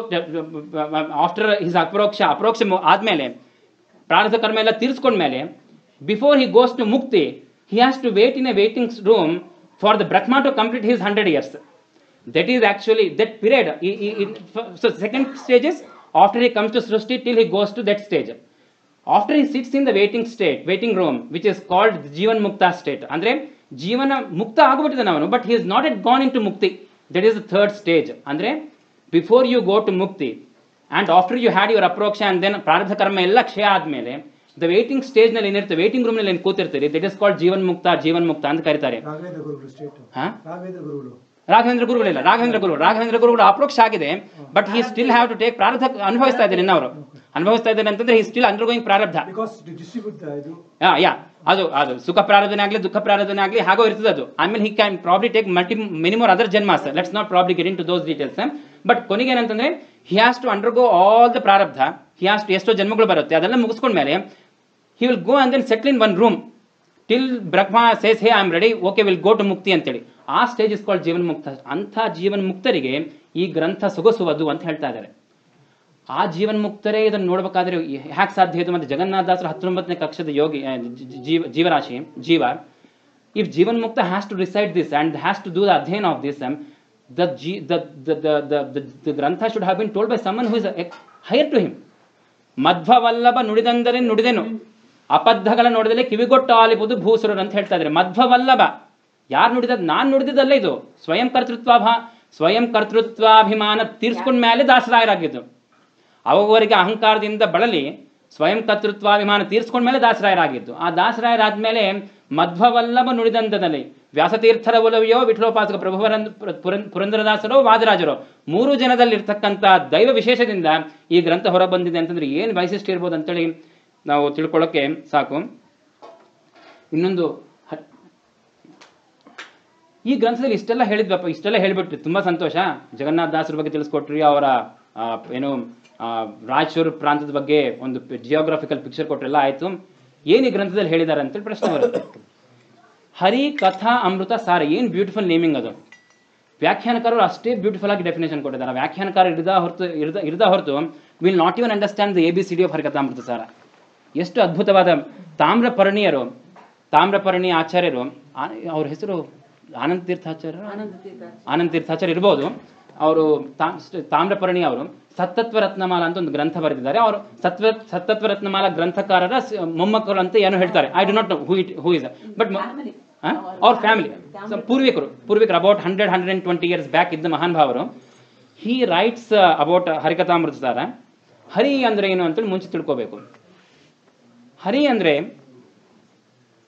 after his ಅಪರೋಕ್ಷ ಅಪರೋಕ್ಷ ಮು- ಆದ್ಮೇಲೆ ಪ್ರಾರಬ್ಧ ಕರ್ಮ ಎಲ್ಲ ತೀರಿಸ್ಕೊಂಡ್ಮೇಲೆ ಬಿಫೋರ್ ಹಿ ಗೋಸ್ ಟು ಮುಕ್ತಿ he has to wait in a waiting room for the Brahma to complete his hundred years that is actually that period he, he, he- so second stage is after he comes to srishti till he goes to that stage after he sits in the waiting state waiting room which is called the jivan mukta state ಅಂದ್ರೆ ಜೀವನ ಮುಕ್ತ ಆಗ್ಬಿಟ್ಟಿದ್ದಾನೆ ಅವನು but he is not yet gone into ಮುಕ್ತಿ that is the third stage ಅಂದ್ರೆ before you go to ಮುಕ್ತಿ and after you had your ಅಪ್ರೋಕ್ಷ and then ಪ್ರಾರಬ್ಧ ಕರ್ಮ ಎಲ್ಲ ಕ್ಷಯ ಆದ್ಮೇಲೆ ದ ವೇಟಿಂಗ್ ಸ್ಟೇಜ್ ನಲ್ಲಿ ಏನಿರುತ್ತೆ ವೇಟಿಂಗ್ ರೂಮ್ ನಲ್ಲಿ ಏನ್ ಕೂತಿರ್ತೀರಿ ದಟ್ ಇಸ್ ಕಾಲ್ಡ್ ಜೀವನ್ ಮುಕ್ತ ಜೀವನ್ ಮುಕ್ತ ಅಂತ ಕರೀತಾರೆ ರಾಘವೇಂದ್ರ ಗುರುಗಳು ಸ್ಟೇಟ್ ಹಾ ರಾಘವೇಂದ್ರ ಗುರುಗಳು ರಾಘವೇಂದ್ರ ಗುರುಗಳಿಲ್ಲ ರಾಘವೇಂದ್ರ ಗುರು ರಾಘವೇಂದ್ರ ಗುರುಗಳು ಅಪ್ರೋಕ್ಷ ಆಗಿದೆ but he still have to take ಪ್ರಾರಬ್ಧ ಅನುಭವಿಸ್ತಾ ಇದ್ದಾರೆ ಇನ್ನವರು ಅನುಭವಿಸ್ತಾ ಇದ್ದಾರೆ ಅಂತಂದ್ರೆ ಹಿ ಸ್ಟಿಲ್ ಅಂಡರ್ ಗೋಯಿಂಗ್ ಪ್ರಾರಬ್ಧ ಬಿಕಾಸ್ ಡಿಸ್ಟ್ರಿಬ್ಯೂಟ್ ಇದು ಯಾ ಯಾ ಅದು ಅದು ಸುಖ ಪ್ರಾರಬ್ಧನೆ ಆಗಲಿ ದುಃಖ ಪ್ರಾರಬ್ಧನೆ ಆಗಲಿ ಹಾಗೋ ಇರ್ತದೆ ಅದು ಆಮೇಲೆ he can probably take multi many more other ಜನ್ಮಾಸ್ let's not probably get into those details but ಕೊನೆಗೆ ಏನಂತಂದ್ರೆ he has to undergo all the ಪ್ರಾರಬ್ಧ ಹಿ ಹ್ಯಾಸ್ ಟು ಎಷ್ಟೋ ಜನ್ಮಗಳು ಬರುತ್ತೆ ಅದೆಲ್ಲ ಮುಗಿಸ್ಕೊಂಡ್ಮೇಲೆ he will go and then settle in one room till Brahma says hey I am ready okay will go to ಮುಕ್ತಿ ಅಂತೇಳಿ ಆ ಸ್ಟೇಜ್ ಇಸ್ ಕಾಲ್ಡ್ ಜೀವನ್ ಮುಕ್ತ ಅಂಥ ಜೀವನ್ ಮುಕ್ತರಿಗೆ ಈ ಗ್ರಂಥ ಸೊಗಸುವುದು ಅಂತ ಹೇಳ್ತಾ ಇದ್ದಾರೆ ಆ ಜೀವನ್ ಮುಕ್ತರೇ ಇದನ್ನು ನೋಡ್ಬೇಕಾದ್ರೆ ಹ್ಯಾಕ್ ಸಾಧ್ಯ ಇದು ಮತ್ತೆ ಜಗನ್ನಾಥದಾಸರ ಹತ್ತೊಂಬತ್ತನೇ ಕಕ್ಷದ ಯೋಗಿ ಆ, ಜಿ- ಜಿ- ಜೀವ ಜೀವರಾಶಿ ಜೀವ ಇಫ್ ಜೀವನ್ ಮುಕ್ತ has to decide this and has to do the ಅಧ್ಯಯನ of this the G the the ಗ್ರಂಥ should have been told by someone who is higher to him ಮಧ್ವವಲ್ಲಭ ನುಡಿದಂದರೆ ನುಡಿದೆನು ಅಬದ್ಧಗಳ ನೋಡಿದಲ್ಲಿ ಕಿವಿಗೊಟ್ಟು ಆಲಿಬುದು ಭೂಸುರರು ಅಂತ ಹೇಳ್ತಾ ಇದ್ದಾರೆ ಮಧ್ವವಲ್ಲಭ ಯಾರು ನುಡಿದದ್ ನಾನ್ ನುಡಿದಲ್ಲ ಇದು ಸ್ವಯಂ ಕರ್ತೃತ್ವಾಭ ಸ್ವಯಂ ಕರ್ತೃತ್ವಾಭಿಮಾನ ತೀರ್ಸ್ಕೊಂಡ ಮೇಲೆ ದಾಸರಾಯರಾಗಿದ್ದು ಅವವರಿಗೆ ಅಹಂಕಾರದಿಂದ ಬಳಲಿ ಸ್ವಯಂ ಕರ್ತೃತ್ವಾಭಿಮಾನ ತೀರ್ಸ್ಕೊಂಡ ಮೇಲೆ ದಾಸರಾಯರಾಗಿದ್ದು ಆ ದಾಸರಾಯರಾದ್ಮೇಲೆ ಮಧ್ವವಲ್ಲಭ ನುಡಿದಂತದಲ್ಲಿ ವ್ಯಾಸತೀರ್ಥರ ಒಲವಿಯೋ ವಿಠಲೋಪಾಸಕ ಪ್ರಭುವರಂದ ಪುರಂ- ಪುರಂದರದಾಸರೋ ವಾದರಾಜರೋ ಮೂರು ಜನದಲ್ಲಿರ್ತಕ್ಕಂಥ ದೈವ ವಿಶೇಷದಿಂದ ಈ ಗ್ರಂಥ ಹೊರ ಬಂದಿದೆ ಅಂತಂದ್ರೆ ಏನು ವೈಶಿಷ್ಟ್ಯ ಇರ್ಬೋದು ಅಂತೇಳಿ ನಾವು ತಿಳ್ಕೊಳ್ಳೋಕೆ ಸಾಕು ಇನ್ನೊಂದು ಹ- ಈ ಗ್ರಂಥದಲ್ಲಿ ಇಷ್ಟೆಲ್ಲ ಹೇಳಿದ್ವಪ್ಪ ಇಷ್ಟೆಲ್ಲ ಹೇಳಿಬಿಟ್ರಿ ತುಂಬಾ ಸಂತೋಷ ಜಗನ್ನಾಥ ದಾಸರ ಬಗ್ಗೆ ತಿಳಿಸ್ಕೊಟ್ರಿ ಅವರ ಆ, ಏನು ಆ, ರಾಯಚೂರು ಪ್ರಾಂತದ ಬಗ್ಗೆ ಒಂದು ಜಿಯೋಗ್ರಾಫಿಕಲ್ ಪಿಕ್ಚರ್ ಕೊಟ್ರೆಲ್ಲ ಆಯ್ತು ಏನು ಈ ಗ್ರಂಥದಲ್ಲಿ ಹೇಳಿದ್ದಾರೆ ಅಂತೇಳಿ ಪ್ರಶ್ನೆ ಬರುತ್ತೆ ಹರಿ ಕಥಾ ಅಮೃತ ಸಾರ ಏನು ಬ್ಯೂಟಿಫುಲ್ ನೇಮಿಂಗ್ ಅದು ವ್ಯಾಖ್ಯಾನಕಾರರು ಅಷ್ಟೇ ಬ್ಯೂಟಿಫುಲ್ ಆಗಿ ಡೆಫಿನೇಷನ್ ಕೊಟ್ಟಿದ್ದಾರೆ ವ್ಯಾಖ್ಯಾನಕಾರ ಇರದ ಹೊರತು ಇರದ ಇರದ ಹೊರತು will not even understand the A B C D of Harikathamritasara ಎಷ್ಟು ಅದ್ಭುತವಾದ ತಾಮ್ರಪರ್ಣಿಯರು ತಾಮ್ರಪರ್ಣಿ ಆಚಾರ್ಯರು ಆ- ಅವ್ರ ಹೆಸರು ಆನಂದ ತೀರ್ಥಾಚಾರ್ಯರು ಆನಂದ ತೀರ್ಥಾಚಾರ್ಯ ಇರ್ಬೋದು ಅವರು ತಾಮ್ರಪರ್ಣಿ ಅವರು ಸತ್ತತ್ವ ರತ್ನಮಾಲ ಅಂತ ಒಂದು ಗ್ರಂಥ ಬರೆದಿದ್ದಾರೆ ಅವರು ಸತ್ವ ಸತ್ತತ್ವ ರತ್ನಮಾಲ ಗ್ರಂಥಕಾರರ ಸ- ಮೊಮ್ಮಕ್ಕಳು ಅಂತ ಏನೋ ಹೇಳ್ತಾರೆ I do not know who it who is but ಅವ್ರ ಫ್ಯಾಮಿಲಿ ಪೂರ್ವಿಕರು ಪೂರ್ವಿಕರು about hundred hundred and twenty years back ಇದ್ದ ಮಹಾನ್ ಭಾವರು he writes about Harikathamritasara Hari ಅಂದ್ರೆ ಏನು ಅಂತೇಳಿ ಮುಂಚೆ ತಿಳ್ಕೋಬೇಕು ಹರಿ ಅಂದ್ರೆ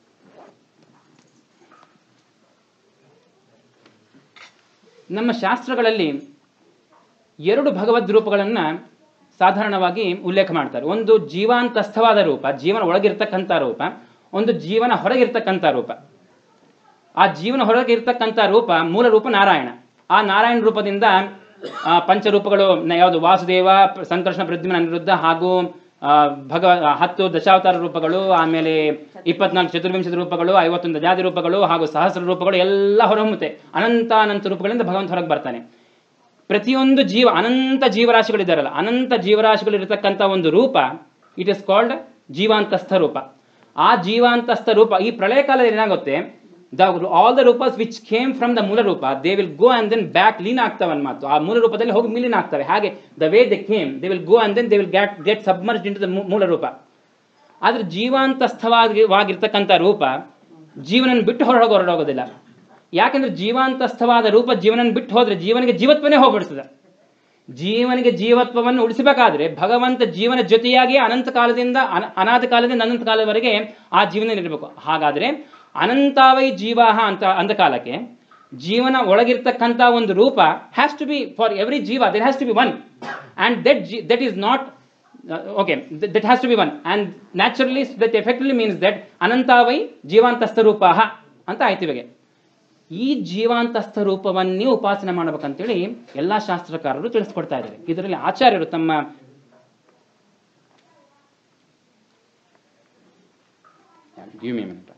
ನಮ್ಮ ಶಾಸ್ತ್ರಗಳಲ್ಲಿ ಎರಡು ಭಗವದ್ ರೂಪಗಳನ್ನು ಸಾಧಾರಣವಾಗಿ ಉಲ್ಲೇಖ ಮಾಡ್ತಾರೆ ಒಂದು ಜೀವಾಂತಸ್ಥವಾದ ರೂಪ ಜೀವನ ಒಳಗಿರ್ತಕ್ಕಂಥ ರೂಪ ಒಂದು ಜೀವನ ಹೊರಗಿರ್ತಕ್ಕಂಥ ರೂಪ ಆ ಜೀವನ ಹೊರಗಿರ್ತಕ್ಕಂಥ ರೂಪ ಮೂಲ ರೂಪ ನಾರಾಯಣ ಆ ನಾರಾಯಣ ರೂಪದಿಂದ ಆ, ಪಂಚರೂಪಗಳು ನ- ಯಾವುದು ವಾಸುದೇವ ಪ- ಸಂಕರ್ಷಣ ಪ್ರದ್ಯುಮ್ನ ಅನಿರುದ್ಧ ಹಾಗೂ ಆ, ಭಗವ ಹತ್ತು ದಶಾವತಾರ ರೂಪಗಳು ಆಮೇಲೆ ಇಪ್ಪತ್ನಾಲ್ಕು ಚತುರ್ವಿಂಶದ ರೂಪಗಳು ಐವತ್ತೊಂದು ಜಾತಿ ರೂಪಗಳು ಹಾಗೂ ಸಹಸ್ರ ರೂಪಗಳು ಎಲ್ಲ ಹೊರಹೊಮ್ಮುತ್ತೆ ಅನಂತ ಅನಂತ ರೂಪಗಳಿಂದ ಭಗವಂತ ಹೊರಗೆ ಬರ್ತಾನೆ ಪ್ರತಿಯೊಂದು ಜೀವ ಅನಂತ ಜೀವರಾಶಿಗಳಿದ್ದಾರಲ್ಲ ಅನಂತ ಜೀವರಾಶಿಗಳಿರತಕ್ಕಂಥ ಒಂದು ರೂಪ ಇಟ್ ಇಸ್ ಕಾಲ್ಡ್ ಜೀವಾಂತಸ್ಥ ರೂಪ ಆ ಜೀವಾಂತಸ್ಥ ರೂಪ ಈ ಪ್ರಳಯ ಕಾಲದಲ್ಲಿ ಏನಾಗುತ್ತೆ ದ ಆಲ್ ದ ರೂಪಸ್ ವಿಚ್ ಕೇಮ್ ಫ್ರಮ್ ದ ಮೂಲ ರೂಪ they will go and then back ಲೀನ್ ಆಗ್ತವೆ ಮಾತು ಆ ಮೂಲ ರೂಪದಲ್ಲಿ ಹೋಗಿ ಮಿಲೀನ್ ಆಗ್ತವೆ ಹಾಗೆ the way they came they will go and then they will get get submerge into the ಮೂಲ ರೂಪ ಆದ್ರೆ ಜೀವಾಂತಸ್ಥವಾಗಿ ವಾಗಿರ್ತಕ್ಕಂಥ ರೂಪ ಜೀವನ ಬಿಟ್ಟು ಹೊರಗೆ ಹೊರಡೋಗೋದಿಲ್ಲ ಯಾಕೆಂದ್ರೆ ಜೀವಾಂತಸ್ಥವಾದ ರೂಪ ಜೀವನ ಬಿಟ್ಟು ಹೋದ್ರೆ ಜೀವನಿಗೆ ಜೀವತ್ವನೇ ಹೋಗ್ಬಿಡ್ತದೆ ಜೀವನಿಗೆ ಜೀವತ್ವವನ್ನು ಉಳಿಸಬೇಕಾದ್ರೆ ಭಗವಂತ ಜೀವನ ಜೊತೆಯಾಗಿ ಅನಂತ ಕಾಲದಿಂದ ಅನ ಅನಾಥ ಕಾಲದಿಂದ ಅನಂತ ಕಾಲದವರೆಗೆ ಆ ಜೀವನ ಇರಬೇಕು ಹಾಗಾದ್ರೆ ಅನಂತಾವೈ ಜೀವಾಹ ಅಂತ ಅಂದ ಕಾಲಕ್ಕೆ ಜೀವನ ಒಳಗಿರ್ತಕ್ಕಂಥ ಒಂದು ರೂಪ has to be for every ಜೀವ that has to be one and that that is not okay that has to be one and naturally that effectively means that ಅನಂತಾವೈ ಜೀವಾಂತಸ್ಥ ರೂಪಾಹ ಅಂತ ಆಯ್ತು ಇವಾಗೆ ಈ ಜೀವಾಂತಸ್ಥ ರೂಪವನ್ನೇ ಉಪಾಸನೆ ಮಾಡಬೇಕಂತೇಳಿ ಎಲ್ಲಾ ಶಾಸ್ತ್ರಕಾರರು ತಿಳಿಸ್ಕೊಡ್ತಾ ಇದ್ದಾರೆ ಇದರಲ್ಲಿ ಆಚಾರ್ಯರು ತಮ್ಮ Give me a minute.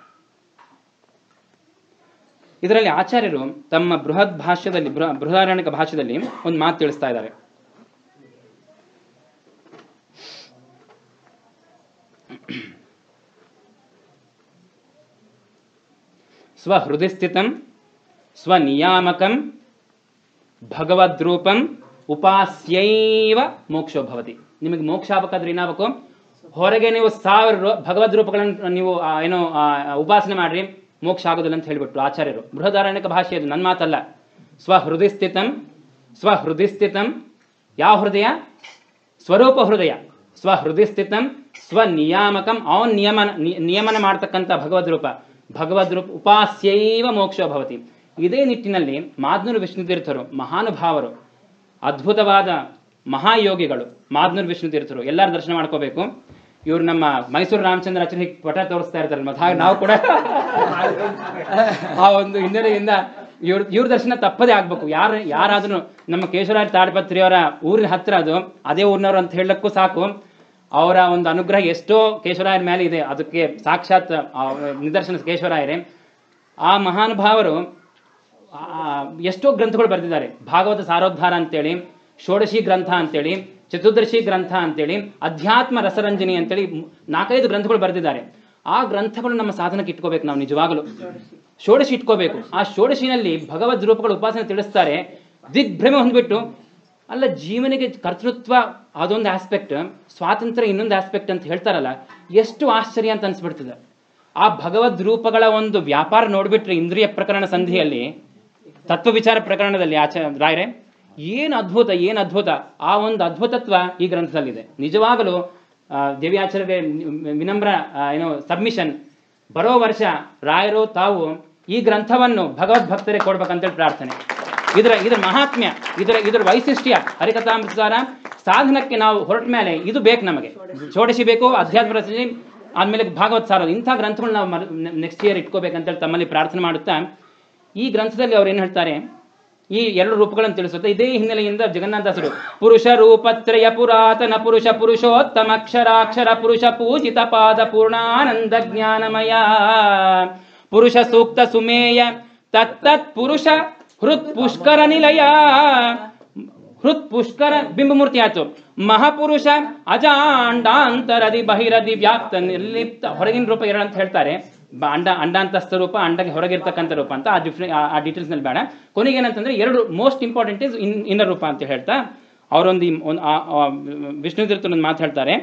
ಇದರಲ್ಲಿ ಆಚಾರ್ಯರು ತಮ್ಮ ಬೃಹತ್ ಭಾಷ್ಯದಲ್ಲಿ ಬೃಹ- ಬೃಹದಾರಣ್ಯಕ ಭಾಷ್ಯದಲ್ಲಿ ಒಂದು ಮಾತು ತಿಳಿಸ್ತಾ ಇದ್ದಾರೆ ಸ್ವಹೃದಯಸ್ಥಿತಂ ಸ್ವನಿಯಾಮಕಂ ಭಗವದ್ರೂಪಂ ಉಪಾಸ್ಯೈವ ಮೋಕ್ಷೋ ಭವತಿ ನಿಮಗೆ ಮೋಕ್ಷ ಆಗ್ಬೇಕಾದ್ರೆ ಏನಾಗಬೇಕು ಹೊರಗೆ ನೀವು ಸಾವಿರ ರೂ- ಭಗವದ್ ರೂಪಗಳನ್ನು ನೀವು ಆ, ಏನು ಆ, ಉಪಾಸನೆ ಮಾಡ್ರಿ ಮೋಕ್ಷ ಆಗೋದಿಲ್ಲ ಅಂತ ಹೇಳ್ಬಿಟ್ರು ಆಚಾರ್ಯರು ಬೃಹದಾರಣ್ಯಕ ಭಾಷೆ ಇದು ನನ್ನ ಮಾತಲ್ಲ ಸ್ವಹೃದಯಸ್ಥಿತಂ ಸ್ವಹೃದಯಸ್ಥಿತಂ ಯಾವ ಹೃದಯ ಸ್ವರೂಪ ಹೃದಯ ಸ್ವಹೃದಯಸ್ಥಿತಂ ಸ್ವನಿಯಾಮಕಂ ಅವನ್ ನಿಯಮನ ನಿ- ನಿಯಮನ ಮಾಡ್ತಕ್ಕಂಥ ಭಗವದ್ ರೂಪ ಭಗವದ್ ರೂಪ ಉಪಾಸ್ಯೈವ ಮೋಕ್ಷ ಭವತಿ ಇದೇ ನಿಟ್ಟಿನಲ್ಲಿ ಮಾದ್ನೂರು ವಿಷ್ಣುತೀರ್ಥರು ಮಹಾನುಭಾವರು ಅದ್ಭುತವಾದ ಮಹಾಯೋಗಿಗಳು ಮಾದ್ನೂರು ವಿಷ್ಣುತೀರ್ಥರು ಎಲ್ಲರ ದರ್ಶನ ಮಾಡ್ಕೋಬೇಕು ಇವ್ರು ನಮ್ಮ ಮೈಸೂರು ರಾಮಚಂದ್ರ ಆಚಾರ್ಯ ಹೀಗೆ ಪಟ ತೋರಿಸ್ತಾ ಇರ್ತಾರೆ ಮತ್ತೆ ಹಾಗೆ ನಾವು ಕೂಡ ಆ ಒಂದು ಹಿನ್ನೆಲೆಯಿಂದ ಇವ್ರ ಇವ್ರ ದರ್ಶನ ತಪ್ಪದೇ ಆಗ್ಬೇಕು ಯಾರು ಯಾರಾದ್ರೂ ನಮ್ಮ ಕೇಶವರಾಜ ತಾಡ್ಪತ್ರಿ ಅವರ ಊರಿನ ಹತ್ರ ಅದು ಅದೇ ಊರಿನವ್ರು ಅಂತ ಹೇಳಕ್ಕೂ ಸಾಕು ಅವರ ಒಂದು ಅನುಗ್ರಹ ಎಷ್ಟೋ ಕೇಶವರಾಯರ ಮೇಲೆ ಇದೆ ಅದಕ್ಕೆ ಸಾಕ್ಷಾತ್ ಆ ನಿದರ್ಶನ ಕೇಶವರಾಯರೇ ಆ ಮಹಾನುಭಾವರು ಆ, ಎಷ್ಟೋ ಗ್ರಂಥಗಳು ಬರೆದಿದ್ದಾರೆ ಭಾಗವತ ಸಾರೋದ್ಧಾರ ಅಂತೇಳಿ ಷೋಡಶಿ ಗ್ರಂಥ ಅಂತೇಳಿ ಚತುರ್ದಶಿ ಗ್ರಂಥ ಅಂತೇಳಿ ಅಧ್ಯಾತ್ಮ ರಸರಂಜನಿ ಅಂತೇಳಿ ಮ್- ನಾಲ್ಕೈದು ಗ್ರಂಥಗಳು ಬರೆದಿದ್ದಾರೆ ಆ ಗ್ರಂಥಗಳು ನಮ್ಮ ಸಾಧನಕ್ಕೆ ಇಟ್ಕೋಬೇಕು ನಾವು ನಿಜವಾಗಲೂ ಷೋಡಶಿ ಇಟ್ಕೋಬೇಕು ಆ ಷೋಡಶಿನಲ್ಲಿ ಭಗವದ್ ರೂಪಗಳು ಉಪಾಸನೆ ತಿಳಿಸ್ತಾರೆ ದಿಗ್ಭ್ರಮೆ ಹೊಂದ್ಬಿಟ್ಟು ಅಲ್ಲ ಜೀವನಿಗೆ ಕರ್ತೃತ್ವ ಅದೊಂದು ಆಸ್ಪೆಕ್ಟ್ ಸ್ವಾತಂತ್ರ್ಯ ಇನ್ನೊಂದು ಆಸ್ಪೆಕ್ಟ್ ಅಂತ ಹೇಳ್ತಾರಲ್ಲ ಎಷ್ಟು ಆಶ್ಚರ್ಯ ಅಂತ ಅನ್ಸ್ಬಿಡ್ತದೆ ಆ ಭಗವದ್ ರೂಪಗಳ ಒಂದು ವ್ಯಾಪಾರ ನೋಡ್ಬಿಟ್ರೆ ಇಂದ್ರಿಯ ಪ್ರಕರಣ ಸಂಧಿಯಲ್ಲಿ ತತ್ವ ವಿಚಾರ ಪ್ರಕರಣದಲ್ಲಿ ಆಚ ರಾಯರೇ ಏನು ಅದ್ಭುತ ಏನು ಅದ್ಭುತ ಆ ಒಂದು ಅದ್ಭುತತ್ವ ಈ ಗ್ರಂಥದಲ್ಲಿದೆ ನಿಜವಾಗಲೂ ಆ, ದೇವಿ ಆಚಾರ್ಯ ವಿನಮ್ರ ಆ, ಏನು ಸಬ್ಮಿಷನ್ ಬರೋ ವರ್ಷ ರಾಯರು ತಾವು ಈ ಗ್ರಂಥವನ್ನು ಭಗವದ್ಭಕ್ತರಿಗೆ ಕೊಡ್ಬೇಕಂತೇಳಿ ಪ್ರಾರ್ಥನೆ ಇದರ ಇದರ ಮಹಾತ್ಮ್ಯ ಇದರ ಇದರ ವೈಶಿಷ್ಟ್ಯ ಹರಿಕಥಾಮೃತಸಾರ ಸಾಧನಕ್ಕೆ ನಾವು ಹೊರಟ ಮೇಲೆ ಇದು ಬೇಕು ನಮಗೆ ಷೋಡಶಿ ಬೇಕು ಅಧ್ಯಾತ್ಮ ರಚನೆ ಆದ್ಮೇಲೆ ಭಾಗವತ್ ಸಾರ ಇಂಥ ಗ್ರಂಥಗಳು ನಾವು ನೆಕ್ಸ್ಟ್ ಇಯರ್ ಇಟ್ಕೋಬೇಕಂತೇಳಿ ತಮ್ಮಲ್ಲಿ ಪ್ರಾರ್ಥನೆ ಮಾಡುತ್ತಾ ಈ ಗ್ರಂಥದಲ್ಲಿ ಅವ್ರು ಏನು ಹೇಳ್ತಾರೆ ಈ ಎರಡು ರೂಪಗಳನ್ನು ತಿಳಿಸುತ್ತೆ ಇದೇ ಹಿನ್ನೆಲೆಯಿಂದ ಜಗನ್ನಾಥದಾಸರು ಪುರುಷ ರೂಪತ್ರಯ ಪುರಾತನ ಪುರುಷ ಪುರುಷೋತ್ತಮ ಅಕ್ಷರಾಕ್ಷರ ಪುರುಷ ಪೂಜಿತ ಪಾದ ಪೂರ್ಣಾನಂದ ಜ್ಞಾನಮಯ ಪುರುಷ ಸೂಕ್ತ ಸುಮೇಯ ತತ್ತತ್ ಪುರುಷ ಹೃತ್ ಪುಷ್ಕರ ನಿಲಯ ಹೃತ್ ಪುಷ್ಕರ ಬಿಂಬಮೂರ್ತಿ ಆಯ್ತು ಮಹಾಪುರುಷ ಅಜಾಂಡಾಂತರದಿ ಬಹಿರದಿ ವ್ಯಾಪ್ತ ನಿರ್ಲಿಪ್ತ ಹೊರಗಿನ ರೂಪ ಎರಡು ಅಂತ ಹೇಳ್ತಾರೆ ಬ- ಅಂಡ ಅಂಡಾಂತಸ್ಥ ರೂಪ ಅಂಡಗೆ ಹೊರಗಿರ್ತಕ್ಕಂಥ ರೂಪ ಅಂತ ಆ ಡಿಫ್ರೆ ಆ ಡೀಟೇಲ್ಸ್ ನಲ್ಲಿ ಬೇಡ ಕೊನೆಗೆ ಏನಂತಂದ್ರೆ ಎರಡು most important is in inner ರೂಪ ಅಂತ ಹೇಳ್ತಾ ಅವರೊಂದು ಈ- ಒಂದು ಆ- ಆ ವಿಷ್ಣು ತೀರ್ಥರು ಒಂದು ಮಾತು ಹೇಳ್ತಾರೆ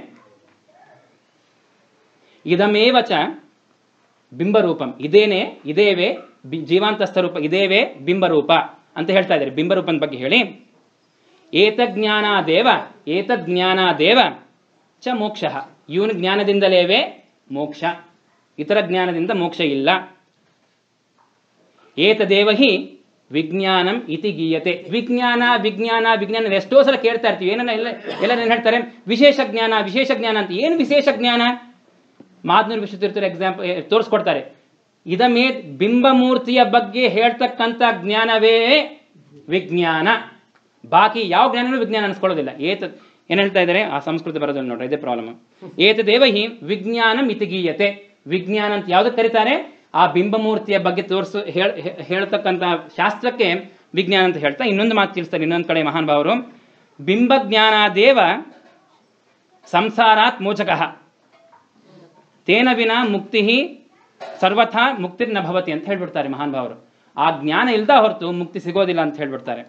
ಇದಮೇವ ಚ ಬಿಂಬರೂಪಂ ಇದೇನೆ ಇದೇವೆ ಬಿ- ಜೀವಾಂತಸ್ಥ ರೂಪ ಇದೇವೆ ಬಿಂಬರೂಪ ಅಂತ ಹೇಳ್ತಾ ಇದ್ದಾರೆ ಬಿಂಬರೂಪನ ಬಗ್ಗೆ ಹೇಳಿ ಏತಜ್ಞಾನಾದೇವ ಏತಜ್ಞಾನಾದೇವ ಚ ಮೋಕ್ಷ ಇವನ ಜ್ಞಾನದಿಂದಲೇವೇ ಮೋಕ್ಷ ಇತರ ಜ್ಞಾನದಿಂದ ಮೋಕ್ಷ ಇಲ್ಲ ಏತದೇವ ಹಿ ವಿಜ್ಞಾನಂ ಇತಿ ಗೀಯತೆ ವಿಜ್ಞಾನ ವಿಜ್ಞಾನ ವಿಜ್ಞಾನ ಎಷ್ಟೋ ಸಲ ಕೇಳ್ತಾ ಇರ್ತೀವಿ ಏನನ್ನ ಎಲ್ಲ ಎಲ್ಲರೂ ಏನು ಹೇಳ್ತಾರೆ ವಿಶೇಷ ಜ್ಞಾನ ವಿಶೇಷ ಜ್ಞಾನ ಅಂತ ಏನು ವಿಶೇಷ ಜ್ಞಾನ ಮಾದನೂರು ವಿಶ್ವತೀರ್ಥರು ಎಕ್ಸಾಂಪಲ್ ತೋರಿಸ್ಕೊಡ್ತಾರೆ ಇದಮೇ ಬಿಂಬಮೂರ್ತಿಯ ಬಗ್ಗೆ ಹೇಳ್ತಕ್ಕಂಥ ಜ್ಞಾನವೇ ವಿಜ್ಞಾನ ಬಾಕಿ ಯಾವ ಜ್ಞಾನನೂ ವಿಜ್ಞಾನ ಅನ್ಸ್ಕೊಳ್ಳೋದಿಲ್ಲ ಏತ ಏನು ಹೇಳ್ತಾ ಇದ್ದಾರೆ ಆ ಸಂಸ್ಕೃತ ಬರೋದಿಲ್ಲ ನೋಡ್ರಿ ಇದೇ ಪ್ರಾಬ್ಲಮ್ ಏತದೇವ ಹಿ ವಿಜ್ಞಾನ ಮಿತಿಗೀಯತೆ ವಿಜ್ಞಾನ ಅಂತ ಯಾವುದಕ್ಕೆ ಕರೀತಾರೆ ಆ ಬಿಂಬಮೂರ್ತಿಯ ಬಗ್ಗೆ ತೋರಿಸು ಹೇಳ್ ಹೇ- ಹೇಳ್ತಕ್ಕಂಥ ಶಾಸ್ತ್ರಕ್ಕೆ ವಿಜ್ಞಾನ ಅಂತ ಹೇಳ್ತಾ ಇನ್ನೊಂದು ಮಾತು ತಿಳಿಸ್ತಾರೆ ಇನ್ನೊಂದು ಕಡೆ ಮಹಾನ್ ಭಾವರು ಬಿಂಬಜ್ಞಾನಾದೇವ ಸಂಸಾರಾತ್ ಮೋಚಕಃ ತೇನ ವಿನ ಮುಕ್ತಿ ಸರ್ವಥಾ ಮುಕ್ತಿರ್ನ ಭವತಿ ಅಂತ ಹೇಳ್ಬಿಡ್ತಾರೆ ಮಹಾನ್ ಭಾವರು ಆ ಜ್ಞಾನ ಇಲ್ದ ಹೊರತು ಮುಕ್ತಿ ಸಿಗೋದಿಲ್ಲ ಅಂತ ಹೇಳ್ಬಿಡ್ತಾರೆ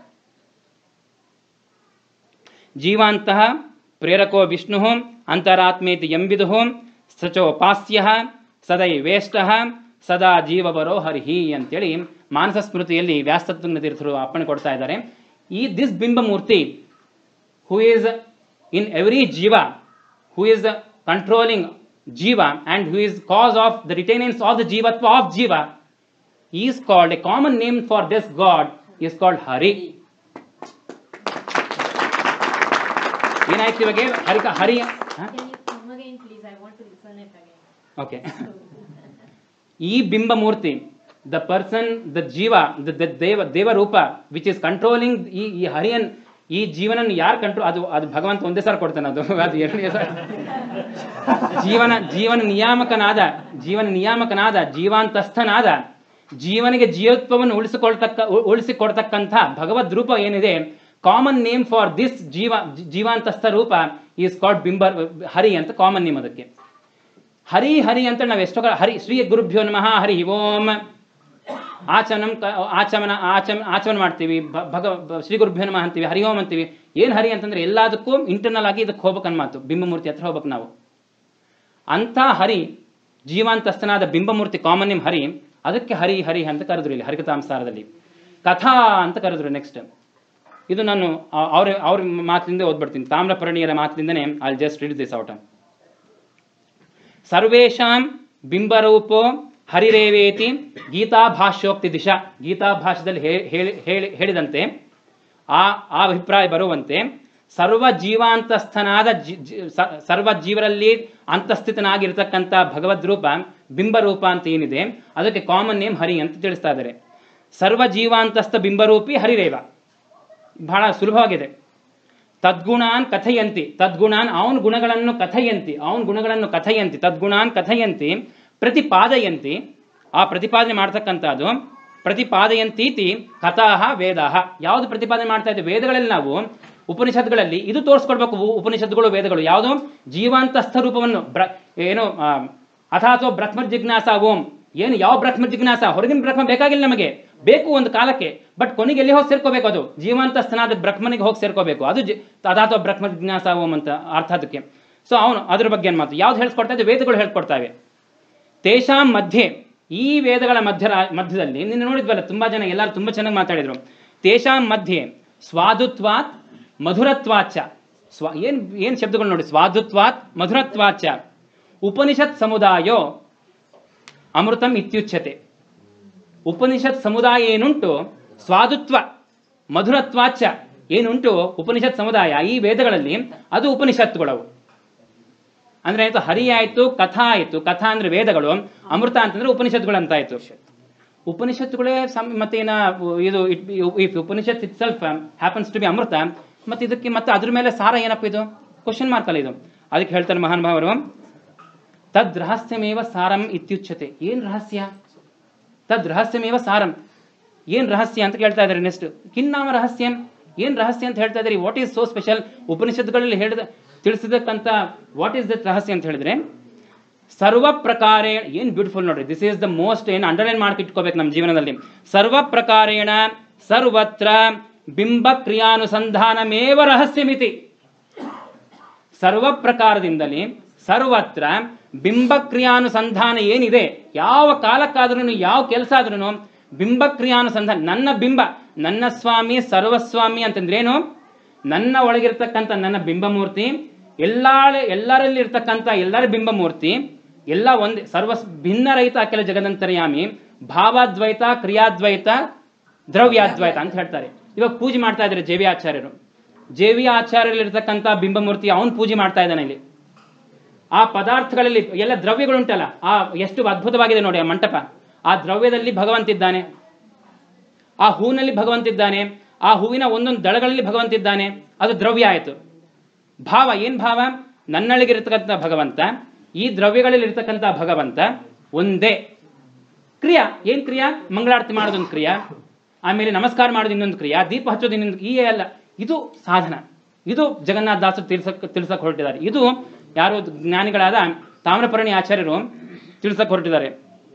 ಜೀವಾಂತಹ ಪ್ರೇರಕೋ ವಿಷ್ಣು ಅಂತರಾತ್ಮೇತಿ ಎಂಬಿದು ಸಚೋಪಾಸ್ಯ ಸದೈವೇಷ್ಟ ಸದಾ ಜೀವಬರೋ ಹರಿಹಿ ಅಂತೇಳಿ ಮಾನಸ ಸ್ಮೃತಿಯಲ್ಲಿ ವ್ಯಾಸತ್ವ ತೀರ್ಥರು ಅಪ್ಪಣೆ ಕೊಡ್ತಾ ಇದ್ದಾರೆ ಈ ದಿಸ್ ಬಿಂಬಮೂರ್ತಿ who is in every jiva, who is uh, controlling jiva and who is cause of the retainance of the jivatva of jiva, is called a common name for this God is called Hari. ಏನಾಯ್ತು ಇವಾಗ ಹರಿಕ Hari Can you come again, please? I want to listen it again. Okay ಈ ಬಿಂಬ ಮೂರ್ತಿ the person the ಜೀವ the ದೇವ ದೇವರೂಪ which is controlling ಈ ಈ ಹರಿಯನ್ ಈ ಜೀವನನ್ನು ಯಾರು ಕಂಟ್ರೋಲ್ ಅದು ಅದು ಭಗವಂತ ಒಂದೇ ಸಲ ಕೊಡ್ತಾನೆ ಅದು ಅದು ಎರಡನೇ ಸಲ ಜೀವನ ಜೀವನ ನಿಯಾಮಕನಾದ ಜೀವನ ನಿಯಾಮಕನಾದ ಜೀವಾಂತಸ್ಥನಾದ ಜೀವನಿಗೆ ಜೀವತ್ವವನ್ನು ಉಳಿಸಿಕೊಳ್ತಕ್ಕ ಉ- ಉಳಿಸಿಕೊಡ್ತಕ್ಕಂಥ ಭಗವದ್ ರೂಪ ಏನಿದೆ ಕಾಮನ್ ನೇಮ್ ಫಾರ್ ದಿಸ್ ಜೀವ ಜೀವಾಂತಸ್ಥ ರೂಪ ಈಸ್ ಕಾಲ್ಡ್ ಬಿಂಬ ಹರಿ ಅಂತ ಕಾಮನ್ ನೇಮ್ ಅದಕ್ಕೆ ಹರಿ ಹರಿ ಅಂತ ನಾವು ಎಷ್ಟೋ ಕಡೆ ಹರಿ ಶ್ರೀ ಗುರುಭ್ಯೋ ನಮಃ ಹರಿ ಓಂ ಆಚಮನಂ ಕ- ಆಚಮನ ಆಚಮ ಆಚಮನ ಮಾಡ್ತೀವಿ ಭ- ಭಗ ಬ- ಶ್ರೀ ಗುರುಭ್ಯೋ ನಮಃ ಅಂತೀವಿ ಹರಿ ಓಂ ಅಂತೀವಿ ಏನು ಹರಿ ಅಂತಂದ್ರೆ ಎಲ್ಲದಕ್ಕೂ ಇಂಟರ್ನಲ್ ಆಗಿ ಇದಕ್ಕೆ ಹೋಗ್ಬೇಕು ಅನ್ಮಾತು ಬಿಂಬಮೂರ್ತಿ ಹತ್ರ ಹೋಗ್ಬೇಕು ನಾವು ಅಂಥ ಹರಿ ಜೀವಾಂತಸ್ಥನಾದ ಬಿಂಬಮೂರ್ತಿ ಕಾಮನ್ ನೇಮ್ ಹರಿ ಅದಕ್ಕೆ ಹರಿ ಹರಿ ಅಂತ ಕರೆದ್ರು ಇಲ್ಲಿ ಹರಿಕತಾಂಸಾರದಲ್ಲಿ ಕಥಾ ಅಂತ ಕರೆದ್ರು ನೆಕ್ಸ್ಟ್ ಇದು ನಾನು ಆ- ಅವ್ರ ಅವ್ರ ಮಾತಿನಿಂದ ಓದ್ಬಿಡ್ತೀನಿ ತಾಮ್ರಪರ್ಣಿಯರ ಮಾತಿನಿಂದನೇ I just read this out ಸರ್ವೇಷಾಂ ಬಿಂಬರೂಪೋ ಹರಿರೇವೇತಿ ಗೀತಾಭಾಷ್ಯೋಕ್ತಿ ದಿಶಾ ಗೀತಾಭಾಷ್ಯದಲ್ಲಿ ಹೇ- ಹೇಳಿ ಹೇಳಿ ಹೇಳಿದಂತೆ ಆ ಆ ಅಭಿಪ್ರಾಯ ಬರುವಂತೆ ಸರ್ವ ಜೀವಾಂತಸ್ಥನಾದ ಜಿ- ಜಿ- ಸ- ಸರ್ವ ಜೀವರಲ್ಲಿ ಅಂತಸ್ಥಿತನಾಗಿರ್ತಕ್ಕಂಥ ಭಗವದ್ರೂಪ ಬಿಂಬರೂಪ ಅಂತ ಏನಿದೆ ಅದಕ್ಕೆ ಕಾಮನ್ ನೇಮ್ ಹರಿ ಅಂತ ತಿಳಿಸ್ತಾ ಇದ್ದಾರೆ ಸರ್ವ ಜೀವಾಂತಸ್ಥ ಬಿಂಬರೂಪಿ ಹರಿರೇವ ಬಹಳ ಸುಲಭವಾಗಿದೆ ತದ್ಗುಣಾನ್ ಕಥಯಂತಿ ತದ್ಗುಣಾನ್ ಅವನ ಗುಣಗಳನ್ನು ಕಥಯಂತಿ ಅವನ ಗುಣಗಳನ್ನು ಕಥಯಂತಿ ತದ್ಗುಣಾನ್ ಕಥಯಂತಿ ಪ್ರತಿಪಾದಯಂತಿ ಆ ಪ್ರತಿಪಾದನೆ ಮಾಡ್ತಕ್ಕಂಥದ್ದು ಪ್ರತಿಪಾದಯಂತೀತಿ ಕಥಾಹ ವೇದಾಹ ಯಾವುದು ಪ್ರತಿಪಾದನೆ ಮಾಡ್ತಾ ಇದ್ದೀವಿ ವೇದಗಳಲ್ಲಿ ನಾವು ಉಪನಿಷತ್ಗಳಲ್ಲಿ ಇದು ತೋರಿಸ್ಕೊಡ್ಬೇಕು ಉ- ಉಪನಿಷತ್ತುಗಳು ವೇದಗಳು ಯಾವುದು ಜೀವಾಂತಸ್ಥ ರೂಪವನ್ನು ಬ್ರ ಏನು ಆ, ಅಥಾತೋ ಬ್ರಹ್ಮ ಜಿಜ್ಞಾಸ ಓಂ ಏನು ಯಾವ ಬ್ರಹ್ಮ ಜಿಜ್ಞಾಸ ಹೊರಗಿನ ಬ್ರಹ್ಮ ಬೇಕಾಗಿಲ್ಲ ನಮಗೆ ಬೇಕು ಒಂದು ಕಾಲಕ್ಕೆ ಬಟ್ ಕೊನೆಗೆ ಎಲ್ಲಿ ಹೋಗಿ ಸೇರ್ಕೋಬೇಕು ಅದು ಜೀವಂತಸ್ಥನಾದ ಬ್ರಹ್ಮನಿಗೆ ಹೋಗಿ ಸೇರ್ಕೋಬೇಕು ಅದು ಜಿ ಅಥಾತೋ ಬ್ರಹ್ಮ ಜಿಜ್ಞಾಸ ಓಂ ಅಂತ ಅರ್ಥ ಅದಕ್ಕೆ ಸೊ ಅವನು ಅದ್ರ ಬಗ್ಗೆ ಏನು ಮಾತು ಯಾವ್ದು ಹೇಳ್ಕೊಡ್ತಾ ಇದೆ ವೇದಗಳು ಹೇಳ್ಕೊಡ್ತಾವೆ ತೇಷಾಂ ಮಧ್ಯೆ ಈ ವೇದಗಳ ಮಧ್ಯ ಮಧ್ಯದಲ್ಲಿ ನಿನ್ನೆ ನೋಡಿದ್ವಲ್ಲ ತುಂಬಾ ಜನ ಎಲ್ಲರೂ ತುಂಬಾ ಚೆನ್ನಾಗಿ ಮಾತಾಡಿದ್ರು ತೇಷಾಂ ಮಧ್ಯೆ ಸ್ವಾದುತ್ವಾತ್ ಮಧುರತ್ವಾಚ ಸ್ವ ಏನ್ ಏನ್ ಶಬ್ದಗಳು ನೋಡಿ ಸ್ವಾದುತ್ವಾತ್ ಮಧುರತ್ವಾಚ ಉಪನಿಷತ್ ಸಮುದಾಯೋ ಅಮೃತಂ ಇತ್ಯುಚ್ಯತೆ ಉಪನಿಷತ್ ಸಮುದಾಯ ಏನುಂಟು ಸ್ವಾದುತ್ವ ಮಧುರತ್ವಾಚ ಏನುಂಟು ಉಪನಿಷತ್ ಸಮುದಾಯ ಈ ವೇದಗಳಲ್ಲಿ ಅದು ಉಪನಿಷತ್ತುಗಳವು ಅಂದ್ರೆ ಆಯ್ತು ಹರಿ ಆಯ್ತು ಕಥಾ ಆಯ್ತು ಕಥಾ ಅಂದ್ರೆ ವೇದಗಳು ಅಮೃತ ಅಂತಂದ್ರೆ ಉಪನಿಷತ್ತುಗಳು ಅಂತ ಆಯ್ತು ಉಪನಿಷತ್ತುಗಳೇ ಸಮ್ ಮತ್ತೇನ ಇದು ಇಫ್ ಉಪನಿಷತ್ itself happens to be ಅಮೃತ ಮತ್ತೆ ಇದಕ್ಕೆ ಮತ್ತೆ ಅದ್ರ ಮೇಲೆ ಸಾರ ಏನಪ್ಪ ಇದು ಕ್ವಶನ್ ಮಾರ್ಕ್ ಅಲ್ಲ ಇದು ಅದಕ್ಕೆ ಹೇಳ್ತಾರೆ ಮಹಾನ್ ಭಾವರು ತದ್ ರಹಸ್ಯಮೇವ ಸಾರಂ ಇತ್ಯುಚ್ಯತೆ ಏನ್ ರಹಸ್ಯ ತದ್ ರಹಸ್ಯಮೇವ ಸಾರಂ ಏನ್ ರಹಸ್ಯ ಅಂತ ಕೇಳ್ತಾ ಇದ್ದಾರೆ ನೆಕ್ಸ್ಟ್ ಕಿನ್ನಾಮ ರಹಸ್ಯಂ ಏನ್ ರಹಸ್ಯ ಅಂತ ಹೇಳ್ತಾ ಇದ್ದಾರೆ ವಾಟ್ ಈಸ್ ಸೋ ಸ್ಪೆಷಲ್ ಉಪನಿಷತ್ಗಳಲ್ಲಿ ಹೇಳಿದ ತಿಳಿಸಿದಕ್ಕಂತ ವಾಟ್ ಈಸ್ ದಟ್ ರಹಸ್ಯ ಅಂತ ಹೇಳಿದ್ರೆ ಸರ್ವ ಪ್ರಕಾರೇಣ ಏನ್ ಬ್ಯೂಟಿಫುಲ್ ನೋಡ್ರಿ ದಿಸ್ ಈಸ್ ದ ಮೋಸ್ಟ್ ಏನು ಅಂಡರ್ಲೈನ್ ಮಾಡಿ ಇಟ್ಕೋಬೇಕು ನಮ್ಮ ಜೀವನದಲ್ಲಿ ಸರ್ವ ಪ್ರಕಾರೇಣ ಸರ್ವತ್ರ ಬಿಂಬ ಕ್ರಿಯಾನುಸಂಧಾನಮೇವ ರಹಸ್ಯಮಿತಿ ಸರ್ವ ಪ್ರಕಾರದಿಂದಲೇ ಸರ್ವತ್ರ ಬಿಂಬ ಕ್ರಿಯಾನುಸಂಧಾನ ಏನಿದೆ ಯಾವ ಕಾಲಕ್ಕಾದ್ರೂ ಯಾವ ಕೆಲಸ ಆದ್ರೂ ಬಿಂಬ ಕ್ರಿಯಾನುಸಂಧಾನ ನನ್ನ ಬಿಂಬ ನನ್ನ ಸ್ವಾಮಿ ಸರ್ವಸ್ವಾಮಿ ಅಂತಂದ್ರೇನು ನನ್ನ ಒಳಗಿರ್ತಕ್ಕಂಥ ನನ್ನ ಬಿಂಬಮೂರ್ತಿ ಎಲ್ಲ ಎಲ್ಲರಲ್ಲಿ ಇರ್ತಕ್ಕಂಥ ಎಲ್ಲರ ಬಿಂಬಮೂರ್ತಿ ಎಲ್ಲ ಒಂದೇ ಸರ್ವ ಭಿನ್ನರಹಿತ ಅಖಿಲ ಜಗದಂತರ್ಯಾಮಿ ಭಾವಾದ್ವೈತ ಕ್ರಿಯಾದ್ವೈತ ದ್ರವ್ಯಾದ್ವೈತ ಅಂತ ಹೇಳ್ತಾರೆ ಇವಾಗ ಪೂಜೆ ಮಾಡ್ತಾ ಇದ್ದಾರೆ ಜೆ ವಿ ಆಚಾರ್ಯರು ಜೆ ವಿ ಆಚಾರ್ಯರಲ್ಲಿರ್ತಕ್ಕಂಥ ಬಿಂಬಮೂರ್ತಿ ಅವನು ಪೂಜೆ ಮಾಡ್ತಾ ಇದ್ದಾನೆ ಇಲ್ಲಿ ಆ ಪದಾರ್ಥಗಳಲ್ಲಿ ಎಲ್ಲ ದ್ರವ್ಯಗಳುಂಟಲ್ಲ ಆ ಎಷ್ಟು ಅದ್ಭುತವಾಗಿದೆ ನೋಡಿ ಆ ಮಂಟಪ ಆ ದ್ರವ್ಯದಲ್ಲಿ ಭಗವಂತಿದ್ದಾನೆ ಆ ಹೂವಿನಲ್ಲಿ ಭಗವಂತಿದ್ದಾನೆ ಆ ಹೂವಿನ ಒಂದೊಂದು ದಳಗಳಲ್ಲಿ ಭಗವಂತಿದ್ದಾನೆ ಅದು ದ್ರವ್ಯ ಆಯಿತು ಭಾವ ಏನ್ ಭಾವ ನನ್ನೊಳಗಿರ್ತಕ್ಕಂಥ ಭಗವಂತ ಈ ದ್ರವ್ಯಗಳಲ್ಲಿ ಇರ್ತಕ್ಕಂಥ ಭಗವಂತ ಒಂದೇ ಕ್ರಿಯಾ ಏನ್ ಕ್ರಿಯಾ ಮಂಗಳಾರತಿ ಮಾಡೋದೊಂದು ಕ್ರಿಯಾ ಆಮೇಲೆ ನಮಸ್ಕಾರ ಮಾಡೋದು ಇನ್ನೊಂದು ಕ್ರಿಯಾ ದೀಪ ಹಚ್ಚೋದು ಇನ್ನೊಂದು ಈ ಅಲ್ಲ ಇದು ಸಾಧನ ಇದು ಜಗನ್ನಾಥ ದಾಸರು ತಿಳ್ಸಕ್ ತಿಳ್ಸಕ್ ಹೊರಟಿದ್ದಾರೆ ಇದು ಯಾರು ಜ್ಞಾನಿಗಳಾದ ತಾಮ್ರಪರ್ಣಿ ಆಚಾರ್ಯರು ತಿಳ್ಸಕ್ ಹೊರಟಿದ್ದಾರೆ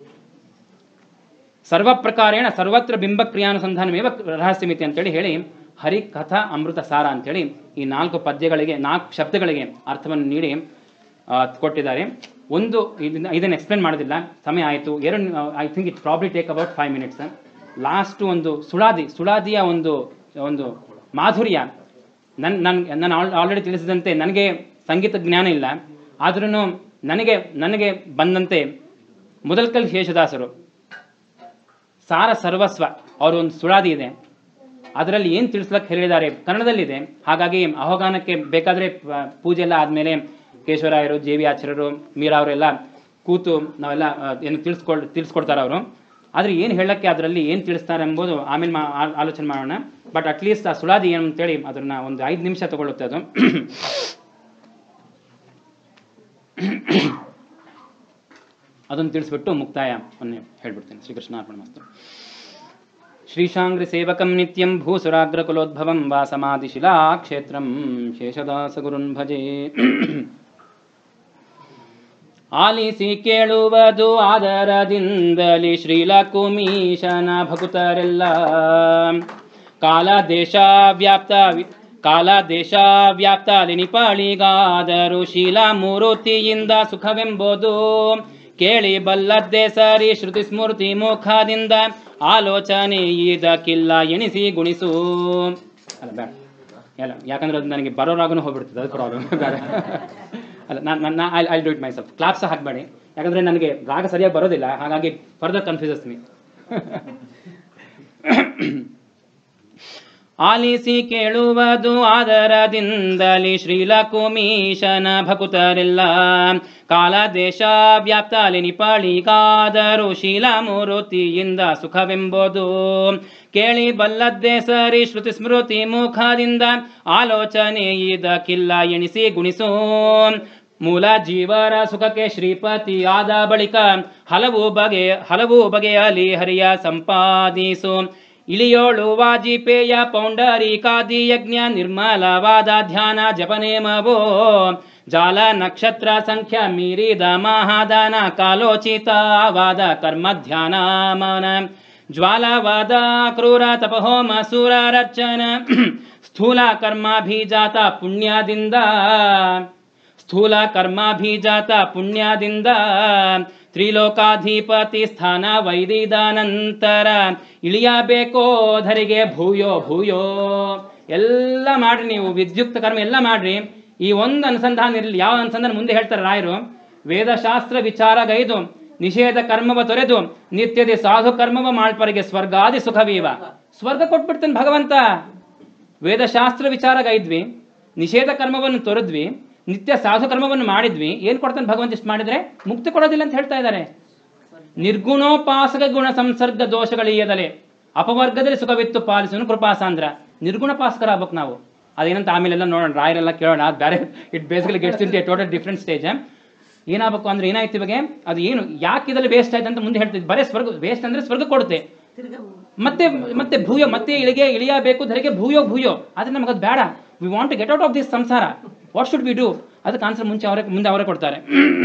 ಸರ್ವ ಪ್ರಕಾರೇಣ ಸರ್ವತ್ರ ಬಿಂಬ ಕ್ರಿಯಾನುಸಂಧಾನಮೇವ ರಹಸ್ಯಮಿತಿ ಅಂತೇಳಿ ಹೇಳಿ ಹರಿ ಕಥಾ ಅಮೃತ ಸಾರ ಅಂತೇಳಿ ಈ ನಾಲ್ಕು ಪದ್ಯಗಳಿಗೆ ನಾಲ್ಕು ಶಬ್ದಗಳಿಗೆ ಅರ್ಥವನ್ನು ನೀಡಿ ಆ, ಕೊಟ್ಟಿದ್ದಾರೆ ಒಂದು ಇದನ್ನ ಇದನ್ನು ಎಕ್ಸ್ಪ್ಲೇನ್ ಮಾಡೋದಿಲ್ಲ ಸಮಯ ಆಯಿತು ಎರಡು I think it probably take about five minutes last ಒಂದು ಸುಳಾದಿ ಸುಳಾದಿಯ ಒಂದು ಒಂದು ಮಾಧುರ್ಯ ನನ್ನ ನನ್ನ ನಾನು ಆಲ್ರೆಡಿ ತಿಳಿಸಿದಂತೆ ನನಗೆ ಸಂಗೀತ ಜ್ಞಾನ ಇಲ್ಲ ಆದ್ರೂ ನನಗೆ ನನಗೆ ಬಂದಂತೆ ಮೊದಲ್ಕಲ್ ಶೇಷದಾಸರು ಸಾರ ಸರ್ವಸ್ವ ಅವ್ರ ಒಂದು ಸುಳಾದಿ ಇದೆ ಅದರಲ್ಲಿ ಏನು ತಿಳಿಸ್ಲಕ್ಕೆ ಹೇಳಿದ್ದಾರೆ ಕನ್ನಡದಲ್ಲಿದೆ ಹಾಗಾಗಿ ಅಹೋಗಾನಕ್ಕೆ ಬೇಕಾದರೆ ಪೂಜೆ ಎಲ್ಲ ಆದಮೇಲೆ ಕೇಶವರಾಯರು ಜೆ ವಿ ಆಚಾರ್ಯರು ಮೀರಾ ಅವರೆಲ್ಲ ಕೂತು ನಾವೆಲ್ಲ ಆ, ಏನು ತಿಳಿಸ್ಕೊಳ್ ತಿಳಿಸ್ಕೊಡ್ತಾರೆ ಅವರು ಆದರೆ ಏನು ಹೇಳಕ್ಕೆ ಅದರಲ್ಲಿ ಏನು ತಿಳಿಸ್ತಾರೆ ಎಂಬುದು ಆಮೇಲೆ ಮಾ ಆ- ಆಲೋಚನೆ ಮಾಡೋಣ ಬಟ್ ಅಟ್ಲೀಸ್ಟ್ ಆ ಸುಳಾದಿ ಏನು ಅಂತೇಳಿ ಅದನ್ನ ಒಂದು ಐದು ನಿಮಿಷ ತಗೊಳ್ಳುತ್ತೆ ಅದು ಅದನ್ನು ತಿಳಿಸ್ಬಿಟ್ಟು ಮುಕ್ತಾಯ ಮೊನ್ನೆ ಹೇಳ್ಬಿಡ್ತೀನಿ ಶ್ರೀಕೃಷ್ಣ ಅರ್ಪಣ ಮಸ್ತು ಶ್ರೀಶಾಂಗ್ರಿ ಸೇವಕಂ ನಿತ್ಯಂ ಭೂಸುರಾಗ್ರಕುಲೋದ್ಭವಂ ವಾಸಮಾದಿಶಿಲಾ ಕ್ಷೇತ್ರಂ ಶೇಷದಾಸ ಗುರುನ್ ಭಜೆ ಆಲಿಸಿ ಕೇಳುವುದು ಆದರದಿಂದಲಿ ಶ್ರೀಲಕುಮೀಶನ ಭಕುತರೆಲ್ಲ ಕಾಲ ದೇಶ ವ್ಯಾಪ್ತ ವಿ- ಕಾಲ ದೇಶ ವ್ಯಾಪ್ತ ಲಿನಿಪಾಳಿಗಾದರೂ ಶೀಲ ಮೂರುತಿಯಿಂದ ಸುಖವೆಂಬುದು ಕೇಳಿ ಬಲ್ಲದ್ದೇ ಸರಿ ಶ್ರುತಿ ಸ್ಮೃತಿ ಮುಖದಿಂದ ಆಲೋಚನೆ ಇದಕ್ಕಿಲ್ಲ ಎಣಿಸಿ ಗುಣಿಸು ಅಲ್ಲ ಬೇಡ ಎಲ್ಲ ಯಾಕಂದ್ರೆ ಅದು ನನಗೆ ಬರೋರಾಗೂ ಹೋಗ್ಬಿಡ್ತದೆ ಅದು ಪ್ರಾಬ್ಲಮ್ ಬೇಡ ಅಲ್ಲ ನಾನು ನನ್ನ I I do it myself claps ಹಾಕಬೇಡಿ ಯಾಕಂದ್ರೆ ನನಗೆ ರಾಗ ಸರಿಯಾಗಿ ಬರೋದಿಲ್ಲ ಹಾಗಾಗಿ ಫರ್ದರ್ ಕನ್ಫ್ಯೂಸಸ್ ಮೀ ಆಲಿಸಿ ಕೇಳುವುದು ಆದರದಿಂದಲಿ ಶ್ರೀಲಕುಮೀಶನ ಭಕುತರೆಲ್ಲ ಕಾಲ ದೇಶ ವ್ಯಾಪ್ತಾಲಿ ನಿಪಾಳಿಗಾದರೂ ಶೀಲ ಮೂರುತಿಯಿಂದ ಸುಖವೆಂಬುದು ಕೇಳಿ ಬಲ್ಲದ್ದೇ ಸರಿ ಶ್ರುತಿ ಸ್ಮೃತಿ ಮುಖದಿಂದ ಆಲೋಚನೆ ಇದಕ್ಕಿಲ್ಲ ಎಣಿಸಿ ಗುಣಿಸು ಮೂಲ ಜೀವರ ಸುಖಕ್ಕೆ ಶ್ರೀಪತಿ ಆದ ಬಳಿಕ ಹಲವು ಬಗೆ ಹಲವು ಬಗೆಯಲ್ಲಿ ಹರಿಯ ಸಂಪಾದಿಸು ಇಳಿಯೋಳು ವಾಜಿಪೇಯ ಪೌಂಡರೀಕಾದಿ ಯಜ್ಞ ನಿರ್ಮಲವಾದ ಧ್ಯಾನ ಜಪನೇಮವೋ ಜಾಲ ನಕ್ಷತ್ರ ಸಂಖ್ಯಾ ಮೀರಿದ ಮಹಾದಾನ ಕಾಲೋಚಿತವಾದ ಕರ್ಮ ಧ್ಯಾನ ಮನ ಜ್ವಾಲವಾದ ಕ್ರೂರ ತಪಹೋಮ ಸೂರ ರಚನ ಸ್ಥೂಲ ಕರ್ಮಾಭಿಜಾತ ಪುಣ್ಯದಿಂದ ಸ್ಥೂಲ ಕರ್ಮಾಭಿಜಾತ ಪುಣ್ಯದಿಂದ ತ್ರಿಲೋಕಾಧಿಪತಿ ಸ್ಥಾನ ವೈದಿದಾನಂತರ ಇಳಿಯಬೇಕೋ ಧರಿಗೆ ಭೂಯೋ ಭೂಯೋ ಎಲ್ಲ ಮಾಡ್ರಿ ನೀವು ವಿದ್ಯುಕ್ತ ಕರ್ಮ ಎಲ್ಲ ಮಾಡ್ರಿ ಈ ಒಂದು ಅನುಸಂಧಾನ ಇರಲಿ ಯಾವ ಅನುಸಂಧಾನ ಮುಂದೆ ಹೇಳ್ತಾರೆ ರಾಯರು ವೇದಶಾಸ್ತ್ರ ವಿಚಾರಗೈದು ನಿಷೇಧ ಕರ್ಮವ ತೊರೆದು ನಿತ್ಯದ ಸಾಧು ಕರ್ಮವ ಮಾಡ್ಪರಿಗೆ ಸ್ವರ್ಗಾದಿ ಸುಖವೀವ ಸ್ವರ್ಗ ಕೊಟ್ಬಿಡ್ತಾನೆ ಭಗವಂತ ವೇದಶಾಸ್ತ್ರ ವಿಚಾರಗೈದ್ವಿ ನಿಷೇಧ ಕರ್ಮವನ್ನು ತೊರೆದ್ವಿ ನಿತ್ಯ ಸಾಧು ಕರ್ಮವನ್ನು ಮಾಡಿದ್ವಿ ಏನ್ ಕೊಡ್ತಾನೆ ಭಗವಂತ ಇಷ್ಟು ಮಾಡಿದ್ರೆ ಮುಕ್ತಿ ಕೊಡೋದಿಲ್ಲ ಅಂತ ಹೇಳ್ತಾ ಇದ್ದಾರೆ ನಿರ್ಗುಣೋಪಾಸಕ ಗುಣ ಸಂಸರ್ಗ ದೋಷಗಳಿಯದಲೆ ಅಪವರ್ಗದಲ್ಲಿ ಸುಖವಿತ್ತು ಪಾಲಿಸುವನು ಕೃಪಾಸಾಂದ್ರ ನಿರ್ಗುಣೋಪಾಸಕರ ಆಗ್ಬೇಕು ನಾವು ಅದೇನಂತ ಆಮೇಲೆಲ್ಲ ನೋಡೋಣ ರಾಯರೆಲ್ಲ ಕೇಳೋಣ ಅದು ಬೇರೆ it basically gets in total different stage ಏನಾಗಬೇಕು ಅಂದ್ರೆ ಏನಾಯ್ತು ಇವಾಗ ಅದು ಏನು ಯಾಕೆ ಇದರಲ್ಲಿ ವೇಸ್ಟ್ ಆಯ್ತು ಅಂತ ಮುಂದೆ ಹೇಳ್ತಿದ್ದು ಬರೇ ಸ್ವರ್ಗ ವೇಸ್ಟ್ ಅಂದ್ರೆ ಸ್ವರ್ಗ ಕೊಡುತ್ತೆ ಮತ್ತೆ ಮತ್ತೆ ಭೂಯೋ ಮತ್ತೆ ಇಳಿಗೆ ಇಳಿಯಬೇಕು ಧರೆಗೆ ಭೂಯೋ ಭೂಯೋ ಆದ್ರೆ ನಮಗೆ ಅದು ಬೇಡ we want to get out of this ಸಂಸಾರ ವಾಟ್ ಶುಡ್ ವಿ ಡೂ ಅದಕ್ಕೆ ಆನ್ಸರ್ ಮುಂಚೆ ಅವರೇ ಮುಂದೆ ಅವರೇ ಕೊಡ್ತಾರೆ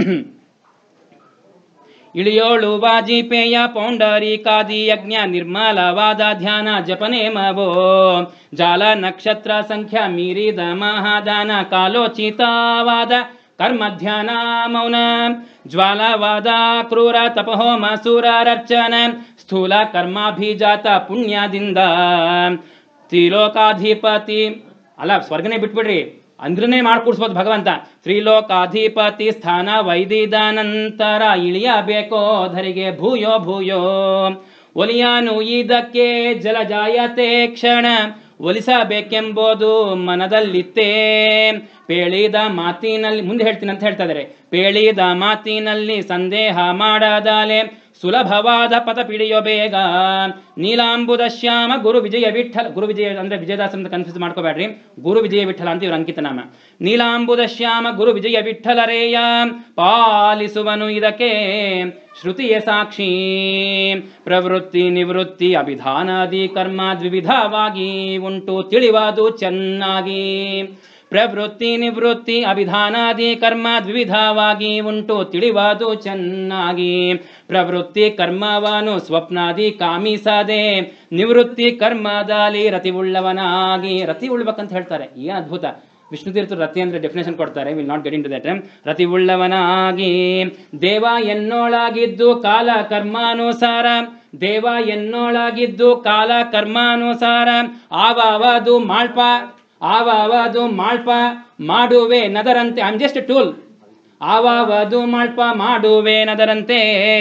ಇಳಿಯೋಳು ವಾಜಿಪೇಯ ಪೌಂಡರೀಕಾದಿ ಯಜ್ಞ ನಿರ್ಮಲವಾದ ಧ್ಯಾನ ಜಪನೇಮವೋ ಜಾಲ ನಕ್ಷತ್ರ ಸಂಖ್ಯಾ ಮೀರಿದ ಮಹಾದಾನ ಕಾಲೋಚಿತವಾದ ಕರ್ಮ ಧ್ಯಾನ ಮೌನ ಜ್ವಾಲವಾದ ಕ್ರೂರ ತಪಹೋಮ ಸೂರ ರಚನ ಸ್ಥೂಲ ಕರ್ಮಾಭಿಜಾತ ಪುಣ್ಯದಿಂದ ತ್ರಿಲೋಕಾಧಿಪತಿ ಅಲ್ಲ ಸ್ವರ್ಗನೇ ಬಿಟ್ಬಿಡ್ರಿ ಅಂದ್ರನೇ ಮಾಡ್ಕೊಡ್ಸ್ಬೋದು ಭಗವಂತ ತ್ರಿಲೋಕಾಧಿಪತಿ ಸ್ಥಾನ ವೈದಿದ ನಂತರ ಇಳಿಯಬೇಕೋ ಧರಿಗೆ ಭೂಯೋ ಭೂಯೋ ಒಲಿಯಾನು ಇದಕ್ಕೆ ಜಲಜಾಯತೆ ಕ್ಷಣ ಒಲಿಸಬೇಕೆಂಬುದು ಮನದಲ್ಲಿತ್ತೇ ಪೇಳಿದ ಮಾತಿನಲ್ಲಿ ಮುಂದೆ ಹೇಳ್ತೀನಿ ಅಂತ ಹೇಳ್ತಾ ಇದ್ದಾರೆ ಪೇಳಿದ ಮಾತಿನಲ್ಲಿ ಸಂದೇಹ ಮಾಡದಾಲೆ ಸುಲಭವಾದ ಪಥ ಪಿಡಿಯೋ ಬೇಗ ನೀಲಾಂಬುದ ಶ್ಯಾಮ ಗುರು ವಿಜಯ ವಿಠಲ ಗುರು ವಿಜಯ ಅಂದ್ರೆ ವಿಜಯದಾಸ ಅಂತ ಕನ್ಫ್ಯೂಸ್ ಮಾಡ್ಕೋಬೇಡ್ರಿ ಗುರು ವಿಜಯ ವಿಠಲ ಅಂತ ಇವ್ರ ಅಂಕಿತ ನಾಮ ನೀಲಾಂಬುದ ಶ್ಯಾಮ ಗುರು ವಿಜಯ ವಿಠಲರೇಯ ಪಾಲಿಸುವನು ಇದಕ್ಕೆ ಶ್ರುತಿಯ ಸಾಕ್ಷಿ ಪ್ರವೃತ್ತಿ ನಿವೃತ್ತಿ ಅಭಿಧಾನಾದಿ ಕರ್ಮ ದ್ವಿವಿಧವಾಗಿ ಉಂಟು ತಿಳಿವಾದು ಚೆನ್ನಾಗಿ ಪ್ರವೃತ್ತಿ ನಿವೃತ್ತಿ ಅಭಿಧಾನಾದಿ ಕರ್ಮ ದ್ವಿವಿಧವಾಗಿ ಉಂಟು ತಿಳಿವಾದು ಚೆನ್ನಾಗಿ ಪ್ರವೃತ್ತಿ ಕರ್ಮವನು ಸ್ವಪ್ನಾದಿ ಕಾಮಿಸದೆ ನಿವೃತ್ತಿ ಕರ್ಮದಲ್ಲಿ ರತಿ ಉಳ್ಳವನಾಗಿ ರತಿ ಉಳ್ಬೇಕಂತ ಹೇಳ್ತಾರೆ ಏನ್ ಅದ್ಭುತ ವಿಷ್ಣು ತೀರ್ಥರು ರತಿ ಅಂದ್ರೆ ಡೆಫಿನೇಷನ್ ಕೊಡ್ತಾರೆ will not get into that ರತಿ ಉಳ್ಳವನಾಗಿ ದೇವ ಎನ್ನೋಳಾಗಿದ್ದು ಕಾಲ ಕರ್ಮಾನುಸಾರ ದೇವ ಎನ್ನೋಳಾಗಿದ್ದು ಕಾಲ ಕರ್ಮಾನುಸಾರ ಆವಾವದು ಮಾಳ್ಪ ಆವಾವದು ಮಾಳ್ಪ ಮಾಡುವೆ ನದರಂತೆ ಐ ಆಮ್ ಜಸ್ಟ್ ಟೂಲ್ ಆವಾವದು ಮಾಳ್ಪ ಮಾಡುವೆ ನದರಂತೆ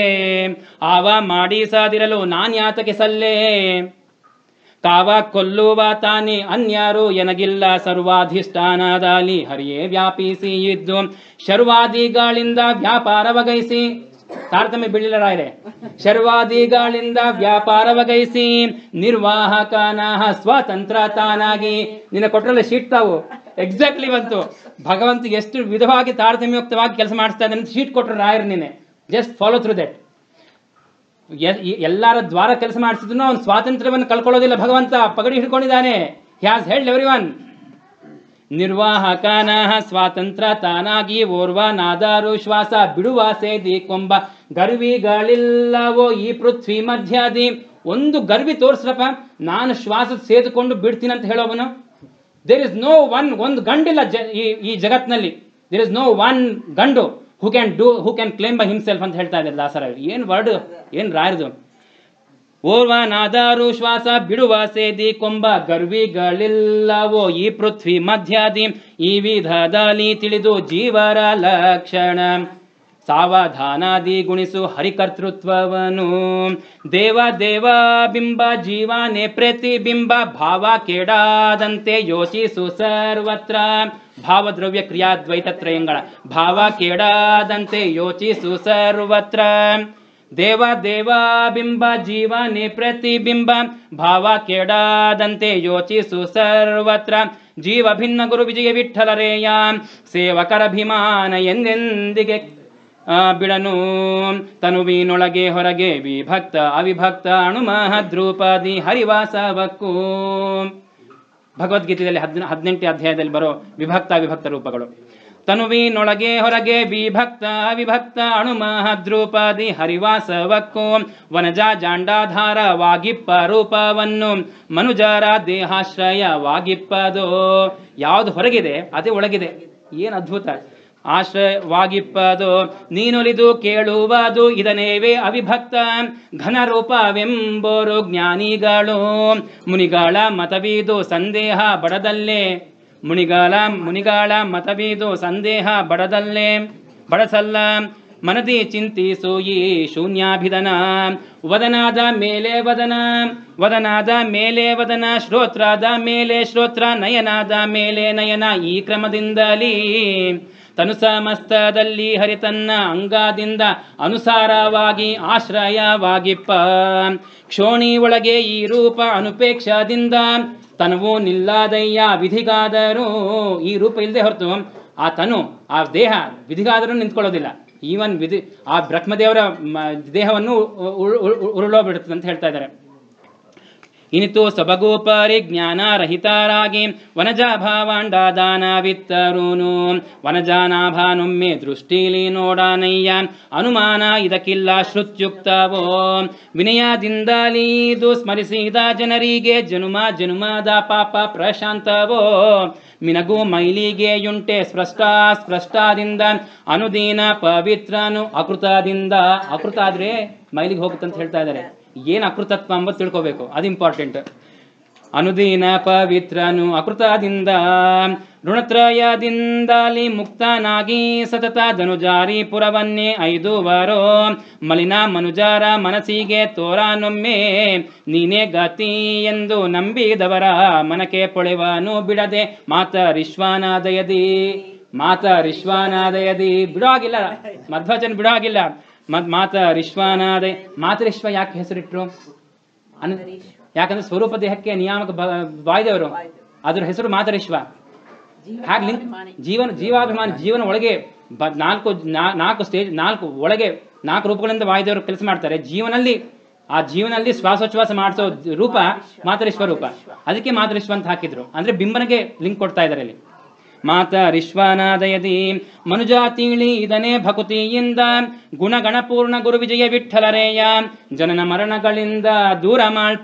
ಆವ ಮಾಡಿಸದಿರಲು ನಾನ್ಯಾತಕ್ಕೆ ಸಲ್ಲೇ ಕಾವ ಕೊಲ್ಲುವ ತಾನೇ ಅನ್ಯಾರು ಎನಗಿಲ್ಲ ಸರ್ವಾಧಿಷ್ಠಾನದಲ್ಲಿ ಹರಿಯೇ ವ್ಯಾಪಿಸಿ ಇದ್ದು ಶರ್ವಾದಿಗಳಿಂದ ವ್ಯಾಪಾರವಗೈಸಿ ತಾರತಮ್ಯ ಬೀಳಿಲ್ಲ ರಾಯರೆ ಶರ್ವಾದಿಗಳಿಂದ ವ್ಯಾಪಾರವಗೈಸಿ ನಿರ್ವಾಹಕನಃ ಸ್ವತಂತ್ರ ತಾನಾಗಿ ನಿನ್ನ ಕೊಟ್ಟರಲ್ಲಿ ಶೀಟ್ ತಾವು ಎಕ್ಸಾಕ್ಟ್ಲಿ ಬಂತು ಭಗವಂತ ಎಷ್ಟು ವಿಧವಾಗಿ ತಾರತಮ್ಯಯುಕ್ತವಾಗಿ ಕೆಲಸ ಮಾಡಿಸ್ತಾ ಇದ್ದಾನೆ ಅಂತ ಶೀಟ್ ಕೊಟ್ಟರು ರಾಯರು ನೀನೆ ಜಸ್ಟ್ ಫಾಲೋ ಥ್ರೂ ದಟ್ ಎಲ್ಲರ ದ್ವಾರ ಕೆಲಸ ಮಾಡಿಸಿದ್ರು ಅವನು ಸ್ವಾತಂತ್ರ್ಯವನ್ನು ಕಳ್ಕೊಳ್ಳೋದಿಲ್ಲ ಭಗವಂತ ಪಗಡಿ ಹಿಡ್ಕೊಂಡಿದ್ದಾನೆ ಹ್ಯಾಸ್ ಹೆಲ್ಡ್ ಎವ್ರಿ ಒನ್ ನಿರ್ವಾಹಕನ ಸ್ವಾತಂತ್ರ್ಯ ತಾನಾಗಿ ಓರ್ವ ನಾದಾರು ಶ್ವಾಸ ಬಿಡುವ ಸೇದಿ ಕೊಂಬ ಗರ್ವಿಗಳಿಲ್ಲವೋ ಈ ಪೃಥ್ವಿ ಮಧ್ಯಾದಿ ಒಂದು ಗರ್ವಿ ತೋರ್ಸ್ರಪ್ಪ ನಾನು ಶ್ವಾಸ ಸೇದುಕೊಂಡು ಬಿಡ್ತೀನಿ ಅಂತ ಹೇಳೋವನು ದೇರ್ ಇಸ್ ನೋ ಒನ್ ಒಂದು ಗಂಡಿಲ್ಲ ಜ ಈ ಈ ಜಗತ್ನಲ್ಲಿ ದೇರ್ ಇಸ್ ನೋ ಒನ್ ಗಂಡು who can do who can claim by himself ಅಂತ ಹೇಳ್ತಾ ಇದ್ದಾರೆ ದಾಸರ ಏನು ವರ್ಡ್ ಏನು ರಾಯರ್ದು ಓರ್ವನಾದಾರು ಶ್ವಾಸ ಬಿಡುವ ಸೇದಿ ಕೊಂಬ ಗರ್ವಿಗಳಿಲ್ಲವೋ ಈ ಪೃಥ್ವಿ ಮಧ್ಯಾದಿ ಈ ವಿಧದಲ್ಲಿ ತಿಳಿದು ಜೀವರ ಲಕ್ಷಣ ಸಾವಧಾನಾದಿ ಗುಣಿಸು ಹರಿಕರ್ತೃತ್ವವನು ದೇವ ದೇವ ಬಿಂಬ ಜೀವನೆ ಪ್ರತಿಬಿಂಬ ಭಾವ ಕೆಡಾದಂತೆ ಯೋಚಿಸು ಸರ್ವತ್ರ ಭಾವದ್ರವ್ಯ ಕ್ರಿಯಾದ್ವೈತತ್ರಯಂಗಳ ಭಾವ ಕೆಡಾದಂತೆ ಯೋಚಿಸು ಸರ್ವತ್ರ ದೇವ ದೇವ ಬಿಂಬ ಜೀವನೆ ಪ್ರತಿಬಿಂಬ ಭಾವ ಕೆಡಾದಂತೆ ಯೋಚಿಸು ಸರ್ವತ್ರ ಜೀವ ಭಿನ್ನ ಗುರು ವಿಜಯ ವಿಠಲರೇಯ ಸೇವಕರಭಿಮಾನ ಎಂದೆಂದಿಗೆ ಆ, ಬಿಡನು ತನುವಿನೊಳಗೆ ಹೊರಗೆ ವಿಭಕ್ತ ಅವಿಭಕ್ತ ಅಣುಮಹದ್ರೂಪಾದಿ ಹರಿವಾಸವಕ್ಕೂ ಭಗವದ್ಗೀತೆಯಲ್ಲಿ ಹದಿನ ಹದಿನೆಂಟನೇ ಅಧ್ಯಾಯದಲ್ಲಿ ಬರೋ ವಿಭಕ್ತ ಅವಿಭಕ್ತ ರೂಪಗಳು ತನುವಿನೊಳಗೆ ಹೊರಗೆ ವಿಭಕ್ತ ಅವಿಭಕ್ತ ಅಣುಮಹದ್ರೂಪಾದಿ ಹರಿವಾಸವಕ್ಕೂ ವನಜ ಜಾಂಡಾಧಾರವಾಗಿಪ್ಪ ರೂಪವನ್ನು ಮನುಜರ ದೇಹಾಶ್ರಯವಾಗಿಪ್ಪದೋ ಯಾವುದು ಹೊರಗಿದೆ ಅದೇ ಒಳಗಿದೆ ಏನು ಅದ್ಭುತ ಆಶ್ರಯವಾಗಿಪ್ಪದು ನೀನೊಲಿದು ಕೇಳುವುದು ಇದನೇವೇ ಅವಿಭಕ್ತ ಘನರೂಪವೆಂಬೋರು ಜ್ಞಾನಿಗಳು ಮುನಿಗಳ ಮತವೀದು ಸಂದೇಹ ಬಡದಲ್ಲೇ ಮುನಿಗಳ ಮುನಿಗಳ ಮತವೀದು ಸಂದೇಹ ಬಡದಲ್ಲೇ ಬಡಸಲ್ಲ ಮನದಿ ಚಿಂತಿಸು ಈ ಶೂನ್ಯಾಭಿಧನ ವದನಾದ ಮೇಲೆ ವದನ ವದನಾದ ಮೇಲೆ ವದನ ಶ್ರೋತ್ರಾದ ಮೇಲೆ ಶ್ರೋತ್ರ ನಯನಾದ ಮೇಲೆ ನಯನ ಈ ಕ್ರಮದಿಂದಲೇ ತನು ಸಮಸ್ತದಲ್ಲಿ ಹರಿತನ್ನ ಅಂಗದಿಂದ ಅನುಸಾರವಾಗಿ ಆಶ್ರಯವಾಗಿಪ್ಪ ಕ್ಷೋಣಿ ಒಳಗೆ ಈ ರೂಪ ಅನುಪೇಕ್ಷದಿಂದ ತನುವು ನಿಲ್ಲಾದಯ್ಯ ವಿಧಿಗಾದರೂ ಈ ರೂಪ ಇಲ್ಲದೆ ಹೊರತು ಆ ತನು ಆ ದೇಹ ವಿಧಿಗಾದರೂ ನಿಂತ್ಕೊಳ್ಳೋದಿಲ್ಲ ಈವನ್ ವಿಧಿ ಆ ಬ್ರಹ್ಮದೇವರ ಮ- ದೇಹವನ್ನು ಉ- ಉ- ಉ- ಉರುಳೋ ಬಿಡುತ್ತದೆ ಅಂತ ಹೇಳ್ತಾ ಇದ್ದಾರೆ ಇನಿತು ಸೊಬಗು ಪರಿಜ್ಞಾನ ರಹಿತರಾಗಿ ವನಜ ಭಾವಾಂಡಾದಾನವಿತ್ತರೂನು ವನಜಾನಾಭಾನುಮ್ಮೆ ದೃಷ್ಟಿಲಿ ನೋಡನಯ್ಯ ಅನುಮಾನ ಇದಕ್ಕಿಲ್ಲ ಶ್ರುತ್ಯುಕ್ತವೋ ವಿನಯದಿಂದಲೀ ಇದು ಸ್ಮರಿಸಿದ ಜನರಿಗೆ ಜನುಮ ಜನುಮದ ಪಾಪ ಪ್ರಶಾಂತವೋ ಮಿನಗು ಮೈಲಿಗೆಯುಂಟೆ ಸ್ಪಷ್ಟ ಸ್ಪಷ್ಟದಿಂದ ಅನುದೀನ ಪವಿತ್ರನು ಅಕೃತದಿಂದ ಅಕೃತ ಆದ್ರೆ ಮೈಲಿಗೆ ಹೋಗುತ್ತಂತ ಹೇಳ್ತಾ ಇದ್ದಾರೆ ಏನು ಅಕೃತತ್ವ ಎಂಬುದು ತಿಳ್ಕೋಬೇಕು ಅದು ಇಂಪಾರ್ಟೆಂಟ್ ಅನುದೀನ ಪವಿತ್ರನು ಅಕೃತದಿಂದ ಋಣತ್ರಯದಿಂದಲಿ ಮುಕ್ತನಾಗಿ ಸತತ ಧನುಜಾರಿ ಪುರವನ್ನೇ ಐದುವರೋ ಮಲಿನ ಮನುಜರ ಮನಸ್ಸಿಗೆ ತೋರಾನೊಮ್ಮೆ ನೀನೇ ಗತಿ ಎಂದು ನಂಬಿದವರ ಮನಕ್ಕೆ ಪೊಳೆವನು ಬಿಡದೆ ಮಾತರಿಶ್ವಾನಾದಯದಿ ಮಾತರಿಶ್ವಾನಾದಯದಿ ಬಿಡೋ ಆಗಿಲ್ಲ ಮಧ್ವಚನ್ ಬಿಡೋ ಆಗಿಲ್ಲ ಮತ್ ಮಾತರಿಶ್ವಾನಾದಯ ಮಾತರಿಶ್ವ ಯಾಕೆ ಹೆಸರಿಟ್ರು ಅನ್ ಯಾಕಂದ್ರೆ ಸ್ವರೂಪ ದೇಹಕ್ಕೆ ನಿಯಾಮಕ ಬ- ವಾಯುದೇವರು ಅದ್ರ ಹೆಸರು ಮಾತರಿಶ್ವ ಹಾಗೆ ಲಿಂಕ್ ಜೀವನ ಜೀವಾಭಿಮಾನಿ ಜೀವನ ಒಳಗೆ ಬ- ನಾಲ್ಕು ನಾ- ನಾಲ್ಕು ಸ್ಟೇಜ್ ನಾಲ್ಕು ಒಳಗೆ ನಾಲ್ಕು ರೂಪಗಳಿಂದ ವಾಯುದೇವರು ಕೆಲಸ ಮಾಡ್ತಾರೆ ಜೀವನಲ್ಲಿ ಆ ಜೀವನಲ್ಲಿ ಶ್ವಾಸೋಚ್ಛ್ವಾಸ ಮಾಡಿಸೋ ರೂಪ ಮಾತರಿಶ್ವ ರೂಪ ಅದಕ್ಕೆ ಮಾತರಿಶ್ವ ಅಂತ ಹಾಕಿದ್ರು ಅಂದ್ರೆ ಬಿಂಬನಿಗೆ ಲಿಂಕ್ ಕೊಡ್ತಾ ಇದ್ದಾರೆ ಇಲ್ಲಿ ಮಾತರಿಶ್ವನಾದಯದಿ ಮನುಜ ತಿಳಿ ಇದನೇ ಭಕುತಿಯಿಂದ ಗುಣಗಣಪೂರ್ಣ ಗುರು ವಿಜಯ ವಿಠಲರೇಯ ಜನನ ಮರಣಗಳಿಂದ ದೂರ ಮಾಳ್ಪ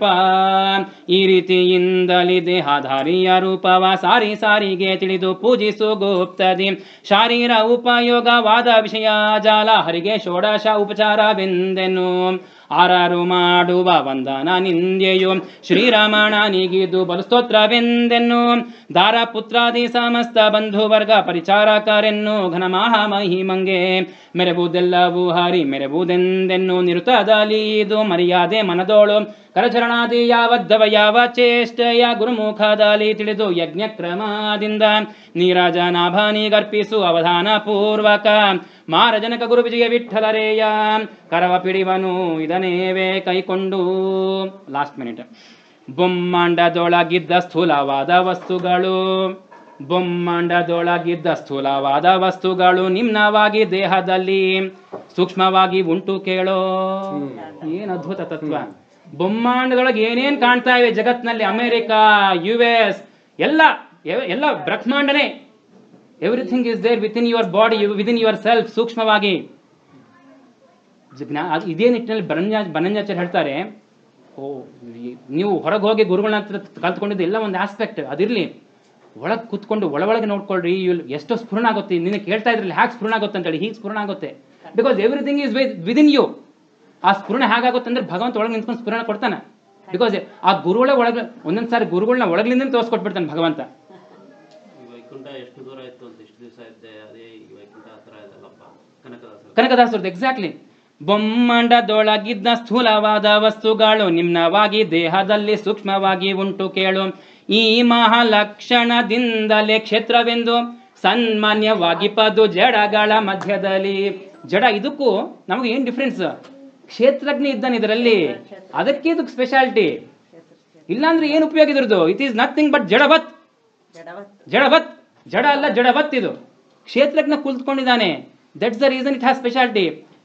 ಈ ರೀತಿಯಿಂದಲಿ ದೇಹಾಧಾರಿಯ ರೂಪವ ಸಾರಿ ಸಾರಿಗೆ ತಿಳಿದು ಪೂಜಿಸು ಗುಪ್ತದಿ ಶಾರೀರ ಉಪಯೋಗವಾದ ವಿಷಯ ಜಾಲ ಹರಿಗೆ ಷೋಡಶ ಉಪಚಾರವೆಂದೆನು ಆರಾರು ಮಾಡುವ ವಂದನ ನಿಂದೆಯು ಶ್ರೀರಾಮಣನಿಗಿದು ಬಲು ಸ್ತೋತ್ರವೆಂದೆನ್ನು ದಾರ ಪುತ್ರಾದಿ ಸಮಸ್ತ ಬಂಧು ವರ್ಗ ಪರಿಚಾರಕರೆನ್ನು ಘನ ಮಹಾ ಮಹಿಮಂಗೆ ಮೆರೆಬುದೆಲ್ಲವೂ ಹರಿ ಮೆರೆಬುದೆಂದೆನ್ನು ನಿರುತದಲ್ಲಿ ಇದು ಮರ್ಯಾದೆ ಮನದೋಳು ಕರಚರಣಾದಿ ಯಾವದ್ದವ ಯಾವ ಚೇಷ್ಟೆಯ ಗುರುಮುಖದಲ್ಲಿ ತಿಳಿದು ಯಜ್ಞ ಕ್ರಮದಿಂದ ನೀರಾಜನಾಭನಿಗರ್ಪಿಸು ಅವಧಾನ ಪೂರ್ವಕ ಮಾರಜನಕ ಗುರು ವಿಜಯ ವಿಠಲರೇಯ ಕರವ ಪಿಡಿವನು ಇದನೇವೇ ಕೈಕೊಂಡು ಲಾಸ್ಟ್ ಮಿನಿಟ್ ಬೊಮ್ಮಾಂಡದೊಳಗಿದ್ದ ಸ್ಥೂಲವಾದ ವಸ್ತುಗಳು ಬೊಮ್ಮಾಂಡದೊಳಗಿದ್ದ ಸ್ಥೂಲವಾದ ವಸ್ತುಗಳು ನಿಮ್ನವಾಗಿ ದೇಹದಲ್ಲಿ ಸೂಕ್ಷ್ಮವಾಗಿ ಉಂಟು ಕೇಳೋ ಏನ್ ಅದ್ಭುತ ತತ್ವ ಬೊಮ್ಮಾಂಡದೊಳಗೆ ಏನೇನ್ ಕಾಣ್ತಾ ಇವೆ ಜಗತ್ನಲ್ಲಿ ಅಮೆರಿಕ ಯು ಎಸ್ ಎಲ್ಲ ಎ- ಎಲ್ಲ ಬ್ರಹ್ಮಾಂಡನೇ everything is there within your body within yourself ಸೂಕ್ಷ್ಮವಾಗಿ ಜ್ಞಾ- ಅದು ಇದೇ ನಿಟ್ಟಿನಲ್ಲಿ ಬನಂಜಾ ಬನಂಜಾಚಾರ್ಯ ಹೇಳ್ತಾರೆ ಓ ಈ- ನೀವು ಹೊರಗೆ ಹೋಗಿ ಗುರುಗಳನ್ನ ಹತ್ರ ಕಲ್ತ್ಕೊಂಡಿದ್ದು ಎಲ್ಲ ಒಂದು ಆಸ್ಪೆಕ್ಟ್ ಅದಿರಲಿ ಒಳಗೆ ಕೂತ್ಕೊಂಡು ಒಳಗೊಳಗೆ ನೋಡ್ಕೊಳ್ರಿ ಇವ್ ಎಷ್ಟೋ ಸ್ಫುರಣ ಆಗುತ್ತೆ ನಿನ್ನ ಕೇಳ್ತಾ ಇದ್ರಲ್ಲಿ ಹ್ಯಾಕ್ ಸ್ಫುರಣ ಆಗುತ್ತೆ ಅಂತೇಳಿ ಹೀಗೆ ಸ್ಫುರಣ ಆಗುತ್ತೆ because everything is within you ಆ ಸ್ಫುರಣ ಹೇಗಾಗುತ್ತೆ ಅಂದ್ರೆ ಭಗವಂತ ಒಳಗೆ ನಿಂತ್ಕೊಂಡು ಸ್ಫುರಣ ಕೊಡ್ತಾನೆ ಬಿಕಾಸ್ ಆ ಗುರುಗಳ ಒಳಗೆ ಒಂದೊಂದು ಸಾರಿ ಗುರುಗಳನ್ನ ಒಳಗಿನಿಂದ ತೋರಿಸ್ಕೊಟ್ಬಿಡ್ತಾನೆ ಭಗವಂತ ಈ ವೈಕುಂಠ ಎಷ್ಟು ದೂರ ಇತ್ತು ಅಂತ ಇಷ್ಟು ದಿವಸ ಇದ್ದೆ ಅದೇ ಈ ವೈಕುಂಠ ಹತ್ರ ಇದಲ್ಲಪ್ಪ ಕನಕದಾಸರು ಕನಕದಾಸರದ್ದು ಎಕ್ಸಾಕ್ಟ್ಲಿ ಬೊಮ್ಮಂಡದೊಳಗಿದ್ದ ಸ್ಥೂಲವಾದ ವಸ್ತುಗಳು ನಿಮ್ನವಾಗಿ ದೇಹದಲ್ಲಿ ಸೂಕ್ಷ್ಮವಾಗಿ ಉಂಟು ಕೇಳು ಈ ಮಹಾಲಕ್ಷಣದಿಂದಲೇ ಕ್ಷೇತ್ರವೆಂದು ಸನ್ಮಾನ್ಯವಾಗಿ ಪದು ಜಡಗಳ ಮಧ್ಯದಲ್ಲಿ ಜಡ ಇದಕ್ಕೂ ನಮಗೆ ಏನ್ ಡಿಫ್ರೆನ್ಸ್ ಕ್ಷೇತ್ರಜ್ಞ ಇದ್ದಾನೆ ಇದರಲ್ಲಿ ಅದಕ್ಕೆ ಇದಕ್ಕೆ ಸ್ಪೆಷಾಲಿಟಿ ಇಲ್ಲಾಂದ್ರೆ ಏನು ಉಪಯೋಗ ಇದ್ರದ್ದು ಇಟ್ ಈಸ್ ನಥಿಂಗ್ ಬಟ್ ಜಡವತ್ ಜಡವತ್ ಜಡ ಅಲ್ಲ ಜಡವತ್ ಇದು ಕ್ಷೇತ್ರಜ್ಞ ಕುಳಿತುಕೊಂಡಿದ್ದಾನೆ that's the reason it has speciality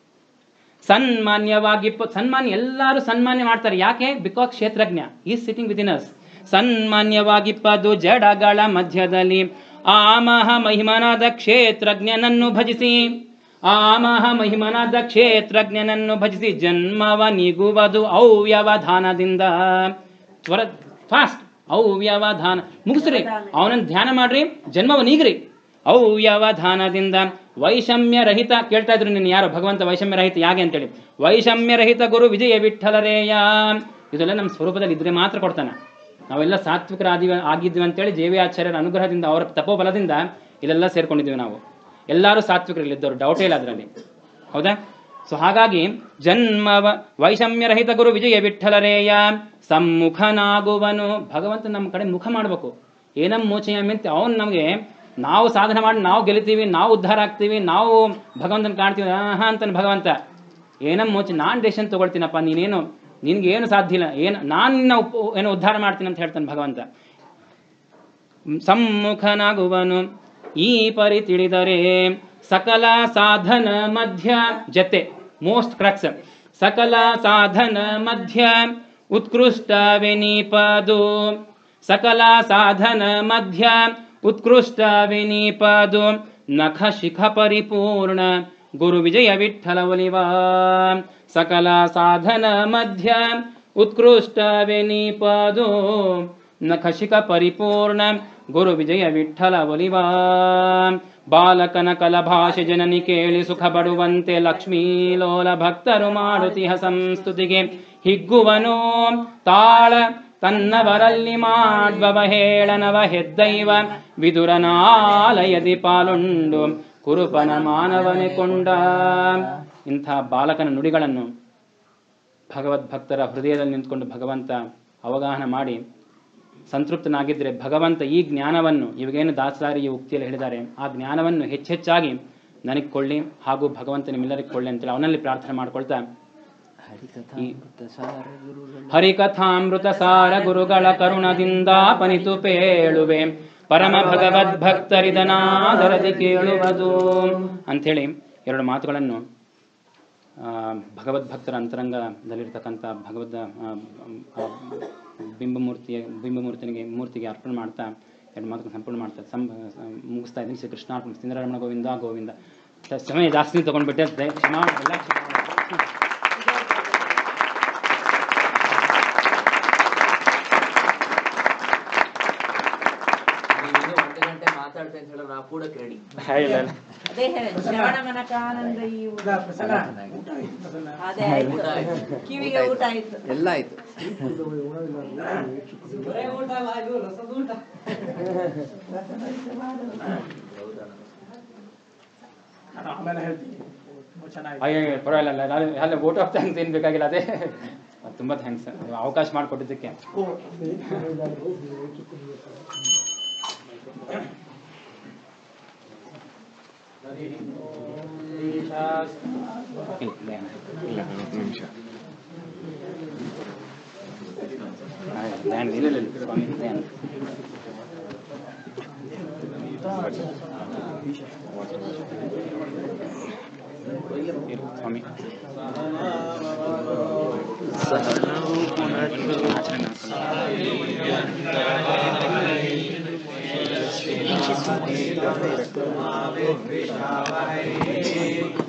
ಸನ್ಮಾನ್ಯವಾಗಿ ಪ- ಸನ್ಮಾನ್ಯ ಎಲ್ಲರೂ ಸನ್ಮಾನ್ಯ ಮಾಡ್ತಾರೆ ಯಾಕೆ ಬಿಕಾಸ್ ಕ್ಷೇತ್ರಜ್ಞ ಈ ಸಿಟಿಂಗ್ ವಿತ್ ಇನ್ ಅಸ್ ಸನ್ಮಾನ್ಯವಾಗಿ ಪದು ಜಡಗಳ ಮಧ್ಯದಲ್ಲಿ ಆ ಮಹಾ ಮಹಿಮನಾದ ಕ್ಷೇತ್ರಜ್ಞನನ್ನು ಭಜಿಸಿ ಆ ಮಹಾ ಮಹಿಮನಾದ ಕ್ಷೇತ್ರಜ್ಞನನ್ನು ಭಜಿಸಿ ಜನ್ಮವ ನೀಗುವುದು ಅವ್ಯವಧಾನದಿಂದ ತ್ವರ ಫಾಸ್ಟ್ ಅವ್ಯವಧಾನ ಮುಗಿಸ್ರಿ ಅವನನ್ನು ಧ್ಯಾನ ಮಾಡ್ರಿ ಜನ್ಮವ ನೀಗ್ರಿ ಅವ್ಯವಧಾನದಿಂದ ವೈಷಮ್ಯ ರಹಿತ ಕೇಳ್ತಾ ಇದ್ರು ನೀನು ಯಾರು ಭಗವಂತ ವೈಷಮ್ಯ ರಹಿತ ಯಾಕೆ ಅಂತೇಳಿ ವೈಷಮ್ಯ ರಹಿತ ಗುರು ವಿಜಯ ವಿಠಲರೇಯ ಇದೆಲ್ಲ ನಮ್ಮ ಸ್ವರೂಪದಲ್ಲಿ ಇದ್ರೆ ಮಾತ್ರ ಕೊಡ್ತಾನೆ ನಾವೆಲ್ಲ ಸಾತ್ವಿಕರಾದಿವ ಆಗಿದ್ವಿ ಅಂತೇಳಿ ಜೇವಿ ಆಚಾರ್ಯರ ಅನುಗ್ರಹದಿಂದ ಅವರ ತಪೋಬಲದಿಂದ ಇಲ್ಲೆಲ್ಲ ಸೇರ್ಕೊಂಡಿದ್ದೀವಿ ನಾವು ಎಲ್ಲರೂ ಸಾತ್ವಿಕರಲ್ಲಿದ್ದವರು ಡೌಟೇ ಇಲ್ಲ ಅದರಲ್ಲಿ ಹೌದಾ ಸೊ ಹಾಗಾಗಿ ಜನ್ಮವ ವೈಷಮ್ಯರಹಿತ ಗುರು ವಿಜಯ ವಿಠಲರೇಯ ಸಮ್ಮುಖನಾಗುವನು ಭಗವಂತ ನಮ್ಮ ಕಡೆ ಮುಖ ಮಾಡಬೇಕು ಏನಂ ಮೋಚಯಾಮಿ ಅಂತ ಅವನು ನಮಗೆ ನಾವು ಸಾಧನೆ ಮಾಡಿ ನಾವು ಗೆಲ್ತೀವಿ ನಾವು ಉದ್ಧಾರ ಆಗ್ತೀವಿ ನಾವು ಭಗವಂತನ ಕಾಣ್ತೀವಿ ಆಹಾ ಅಂತಾನೆ ಭಗವಂತ ಏನಂ ಮೋಚ ನಾನು ಡೆಸಿಷನ್ ತಗೊಳ್ತೀನಪ್ಪ ನೀನೇನು ನಿನ್ಗೆ ಏನು ಸಾಧ್ಯ ಇಲ್ಲ ಏನು ನಾನು ನಿನ್ನ ಉಪ್ ಏನು ಉದ್ಧಾರ ಮಾಡ್ತೀನಿ ಅಂತ ಹೇಳ್ತಾನೆ ಭಗವಂತ ಸಮ್ಮುಖನಾಗುವನು ಈ ಪರಿ ತಿಳಿದರೆ ಸಕಲ ಸಾಧನ ಮಧ್ಯ ಜತೆ ಮೋಸ್ಟ್ ಕ್ರಕ್ಸ್ ಸಕಲ ಸಾಧನ ಮಧ್ಯ ಉತ್ಕೃಷ್ಟವೆನಿಪದು ಸಕಲ ಸಾಧನ ಮಧ್ಯ ಉತ್ಕೃಷ್ಟವೆನಿಪದು ನಖ ಶಿಖ ಪರಿಪೂರ್ಣ ಗುರು ವಿಜಯ ವಿಠಲ ಒಲಿವಾ ಸಕಲ ಸಾಧನ ಮಧ್ಯ ಉತ್ಕೃಷ್ಟವೆನಿಪದು ನಖಶಿಕ ಪರಿಪೂರ್ಣ ಗುರು ವಿಜಯ ವಿಠಲ ಒಲಿವಾ ಬಾಲಕನ ಕಲಭಾಷೆ ಜನನಿ ಕೇಳಿ ಸುಖ ಪಡುವಂತೆ ಲಕ್ಷ್ಮೀ ಲೋಲ ಭಕ್ತರು ಮಾಡುತಿಹ ಸಂಸ್ತುತಿಗೆ ಹಿಗ್ಗುವನು ತಾಳ ತನ್ನವರಲ್ಲಿ ಮಾಡ್ಬವ ಹೇಳನವ ಹೆದ್ದೈವ ವಿದುರನಾಲಯದಿ ಪಾಲುಂಡು ಕುರುಪನ ಮಾನವನೆ ಕೊಂಡ ಇಂಥ ಬಾಲಕನ ನುಡಿಗಳನ್ನು ಭಗವದ್ಭಕ್ತರ ಹೃದಯದಲ್ಲಿ ನಿಂತ್ಕೊಂಡು ಭಗವಂತ ಅವಗಾಹನ ಮಾಡಿ ಸಂತೃಪ್ತನಾಗಿದ್ದರೆ ಭಗವಂತ ಈ ಜ್ಞಾನವನ್ನು ಇವಾಗೇನು ದಾಸರಾರಿ ಈ ಉಕ್ತಿಯಲ್ಲಿ ಹೇಳಿದ್ದಾರೆ ಆ ಜ್ಞಾನವನ್ನು ಹೆಚ್ಚೆಚ್ಚಾಗಿ ನನಗೆ ಕೊಳ್ಳಿ ಹಾಗೂ ಭಗವಂತ ನಿಮ್ಮೆಲ್ಲರಿಗೆ ಕೊಳ್ಳಿ ಅಂತೇಳಿ ಅವನಲ್ಲಿ ಪ್ರಾರ್ಥನೆ ಮಾಡ್ಕೊಳ್ತಾ ಹರಿಕಥಾಮೃತ ಸಾರ ಗುರುಗಳು ಹರಿಕಥಾಮೃತ ಸಾರ ಗುರುಗಳ ಕರುಣದಿಂದ ಪನಿತು ಪೇಳುವೆ ಪರಮ ಭಗವದ್ಭಕ್ತರಿದನಾದರದಿ ಕೇಳುವುದು ಅಂಥೇಳಿ ಎರಡು ಮಾತುಗಳನ್ನು ಆ, ಭಗವದ್ಭಕ್ತರ ಅಂತರಂಗದಲ್ಲಿರ್ತಕ್ಕಂಥ ಭಗವದ್ ಆ, ಆ, ಬಿಂಬಮೂರ್ತಿಯ ಬಿಂಬಮೂರ್ತಿನಿಗೆ ಮೂರ್ತಿಗೆ ಅರ್ಪಣೆ ಮಾಡ್ತಾ ಎರಡು ಮಾತುಗಳನ್ನು ಸಂಪೂರ್ಣ ಮಾಡ್ತಾ ಸಂ ಮುಗಿಸ್ತಾ ಇದ್ದೀನಿ ಶ್ರೀ ಕೃಷ್ಣಾರ್ಪಣೆ ಸಿಂಧರಮಣ ಗೋವಿಂದ ಗೋವಿಂದ ಸ- ಸಮಯ ಜಾಸ್ತಿ ತಗೊಂಡ್ಬಿಟ್ಟೆ ದಯ- ಕ್ಷಮಾ ಎಲ್ಲ ಕ್ಷಮಾ ನೀವಿನ್ನೂ ಒಂದು ಗಂಟೆ ಮಾತಾಡ್ತೇನೆ ಅಂತ ಹೇಳಿದ್ರೆ ನಾವು ಕೂಡ ರೆಡಿ ಇಲ್ಲ ಇಲ್ಲ ಅದೇ ಹೇಳಿ ಶ್ರವಣ ಮನಕಾನಂದ ಈ ಊಟ. ಇಲ್ಲ, ಪ್ರಸನ್ನ ಊಟ ಆಯ್ತು ಪ್ರಸನ್ನ ಅದೇ ಆಯ್ತು ಕಿವಿಗೆ ಊಟ ಆಯ್ತು ಎಲ್ಲ ಆಯ್ತು ಇದು ಉಣವಿಲ್ಲ, ಊಟ ಹೆಚ್ಚು ಕಡಿಮೆ. ನಾನು ಆಮೇಲೆ ಹೇಳ್ತೀನಿ ತುಂಬ ಚೆನ್ನಾಗಿ ಅಯ್ಯೋ ಪರವಾಗಿಲ್ಲ ನಾನು ಅಲ್ಲ ವೋಟ್ ಆಫ್ ಥ್ಯಾಂಕ್ಸ್ ಏನು ಬೇಕಾಗಿಲ್ಲ ಅದೇ ತುಂಬ ಥ್ಯಾಂಕ್ಸ್ ಅವಕಾಶ ಮಾಡಿಕೊಟ್ಟಿದ್ದಕ್ಕೆ ಓ, ಹೇಳಿದಾದ್ರು, ಹೆಚ್ಚು ಕಡಿಮೆ. ಇಲ್ಲ, ಇಲ್ಲ, ಆ, ಧ್ಯಾನ, ಇಲ್ಲ, ಇಲ್ಲ, ಇಲ್ಲ, ಸ್ವಾಮಿ, ಧ್ಯಾನ. ಇರು, ಸ್ವಾಮಿ ೇಷ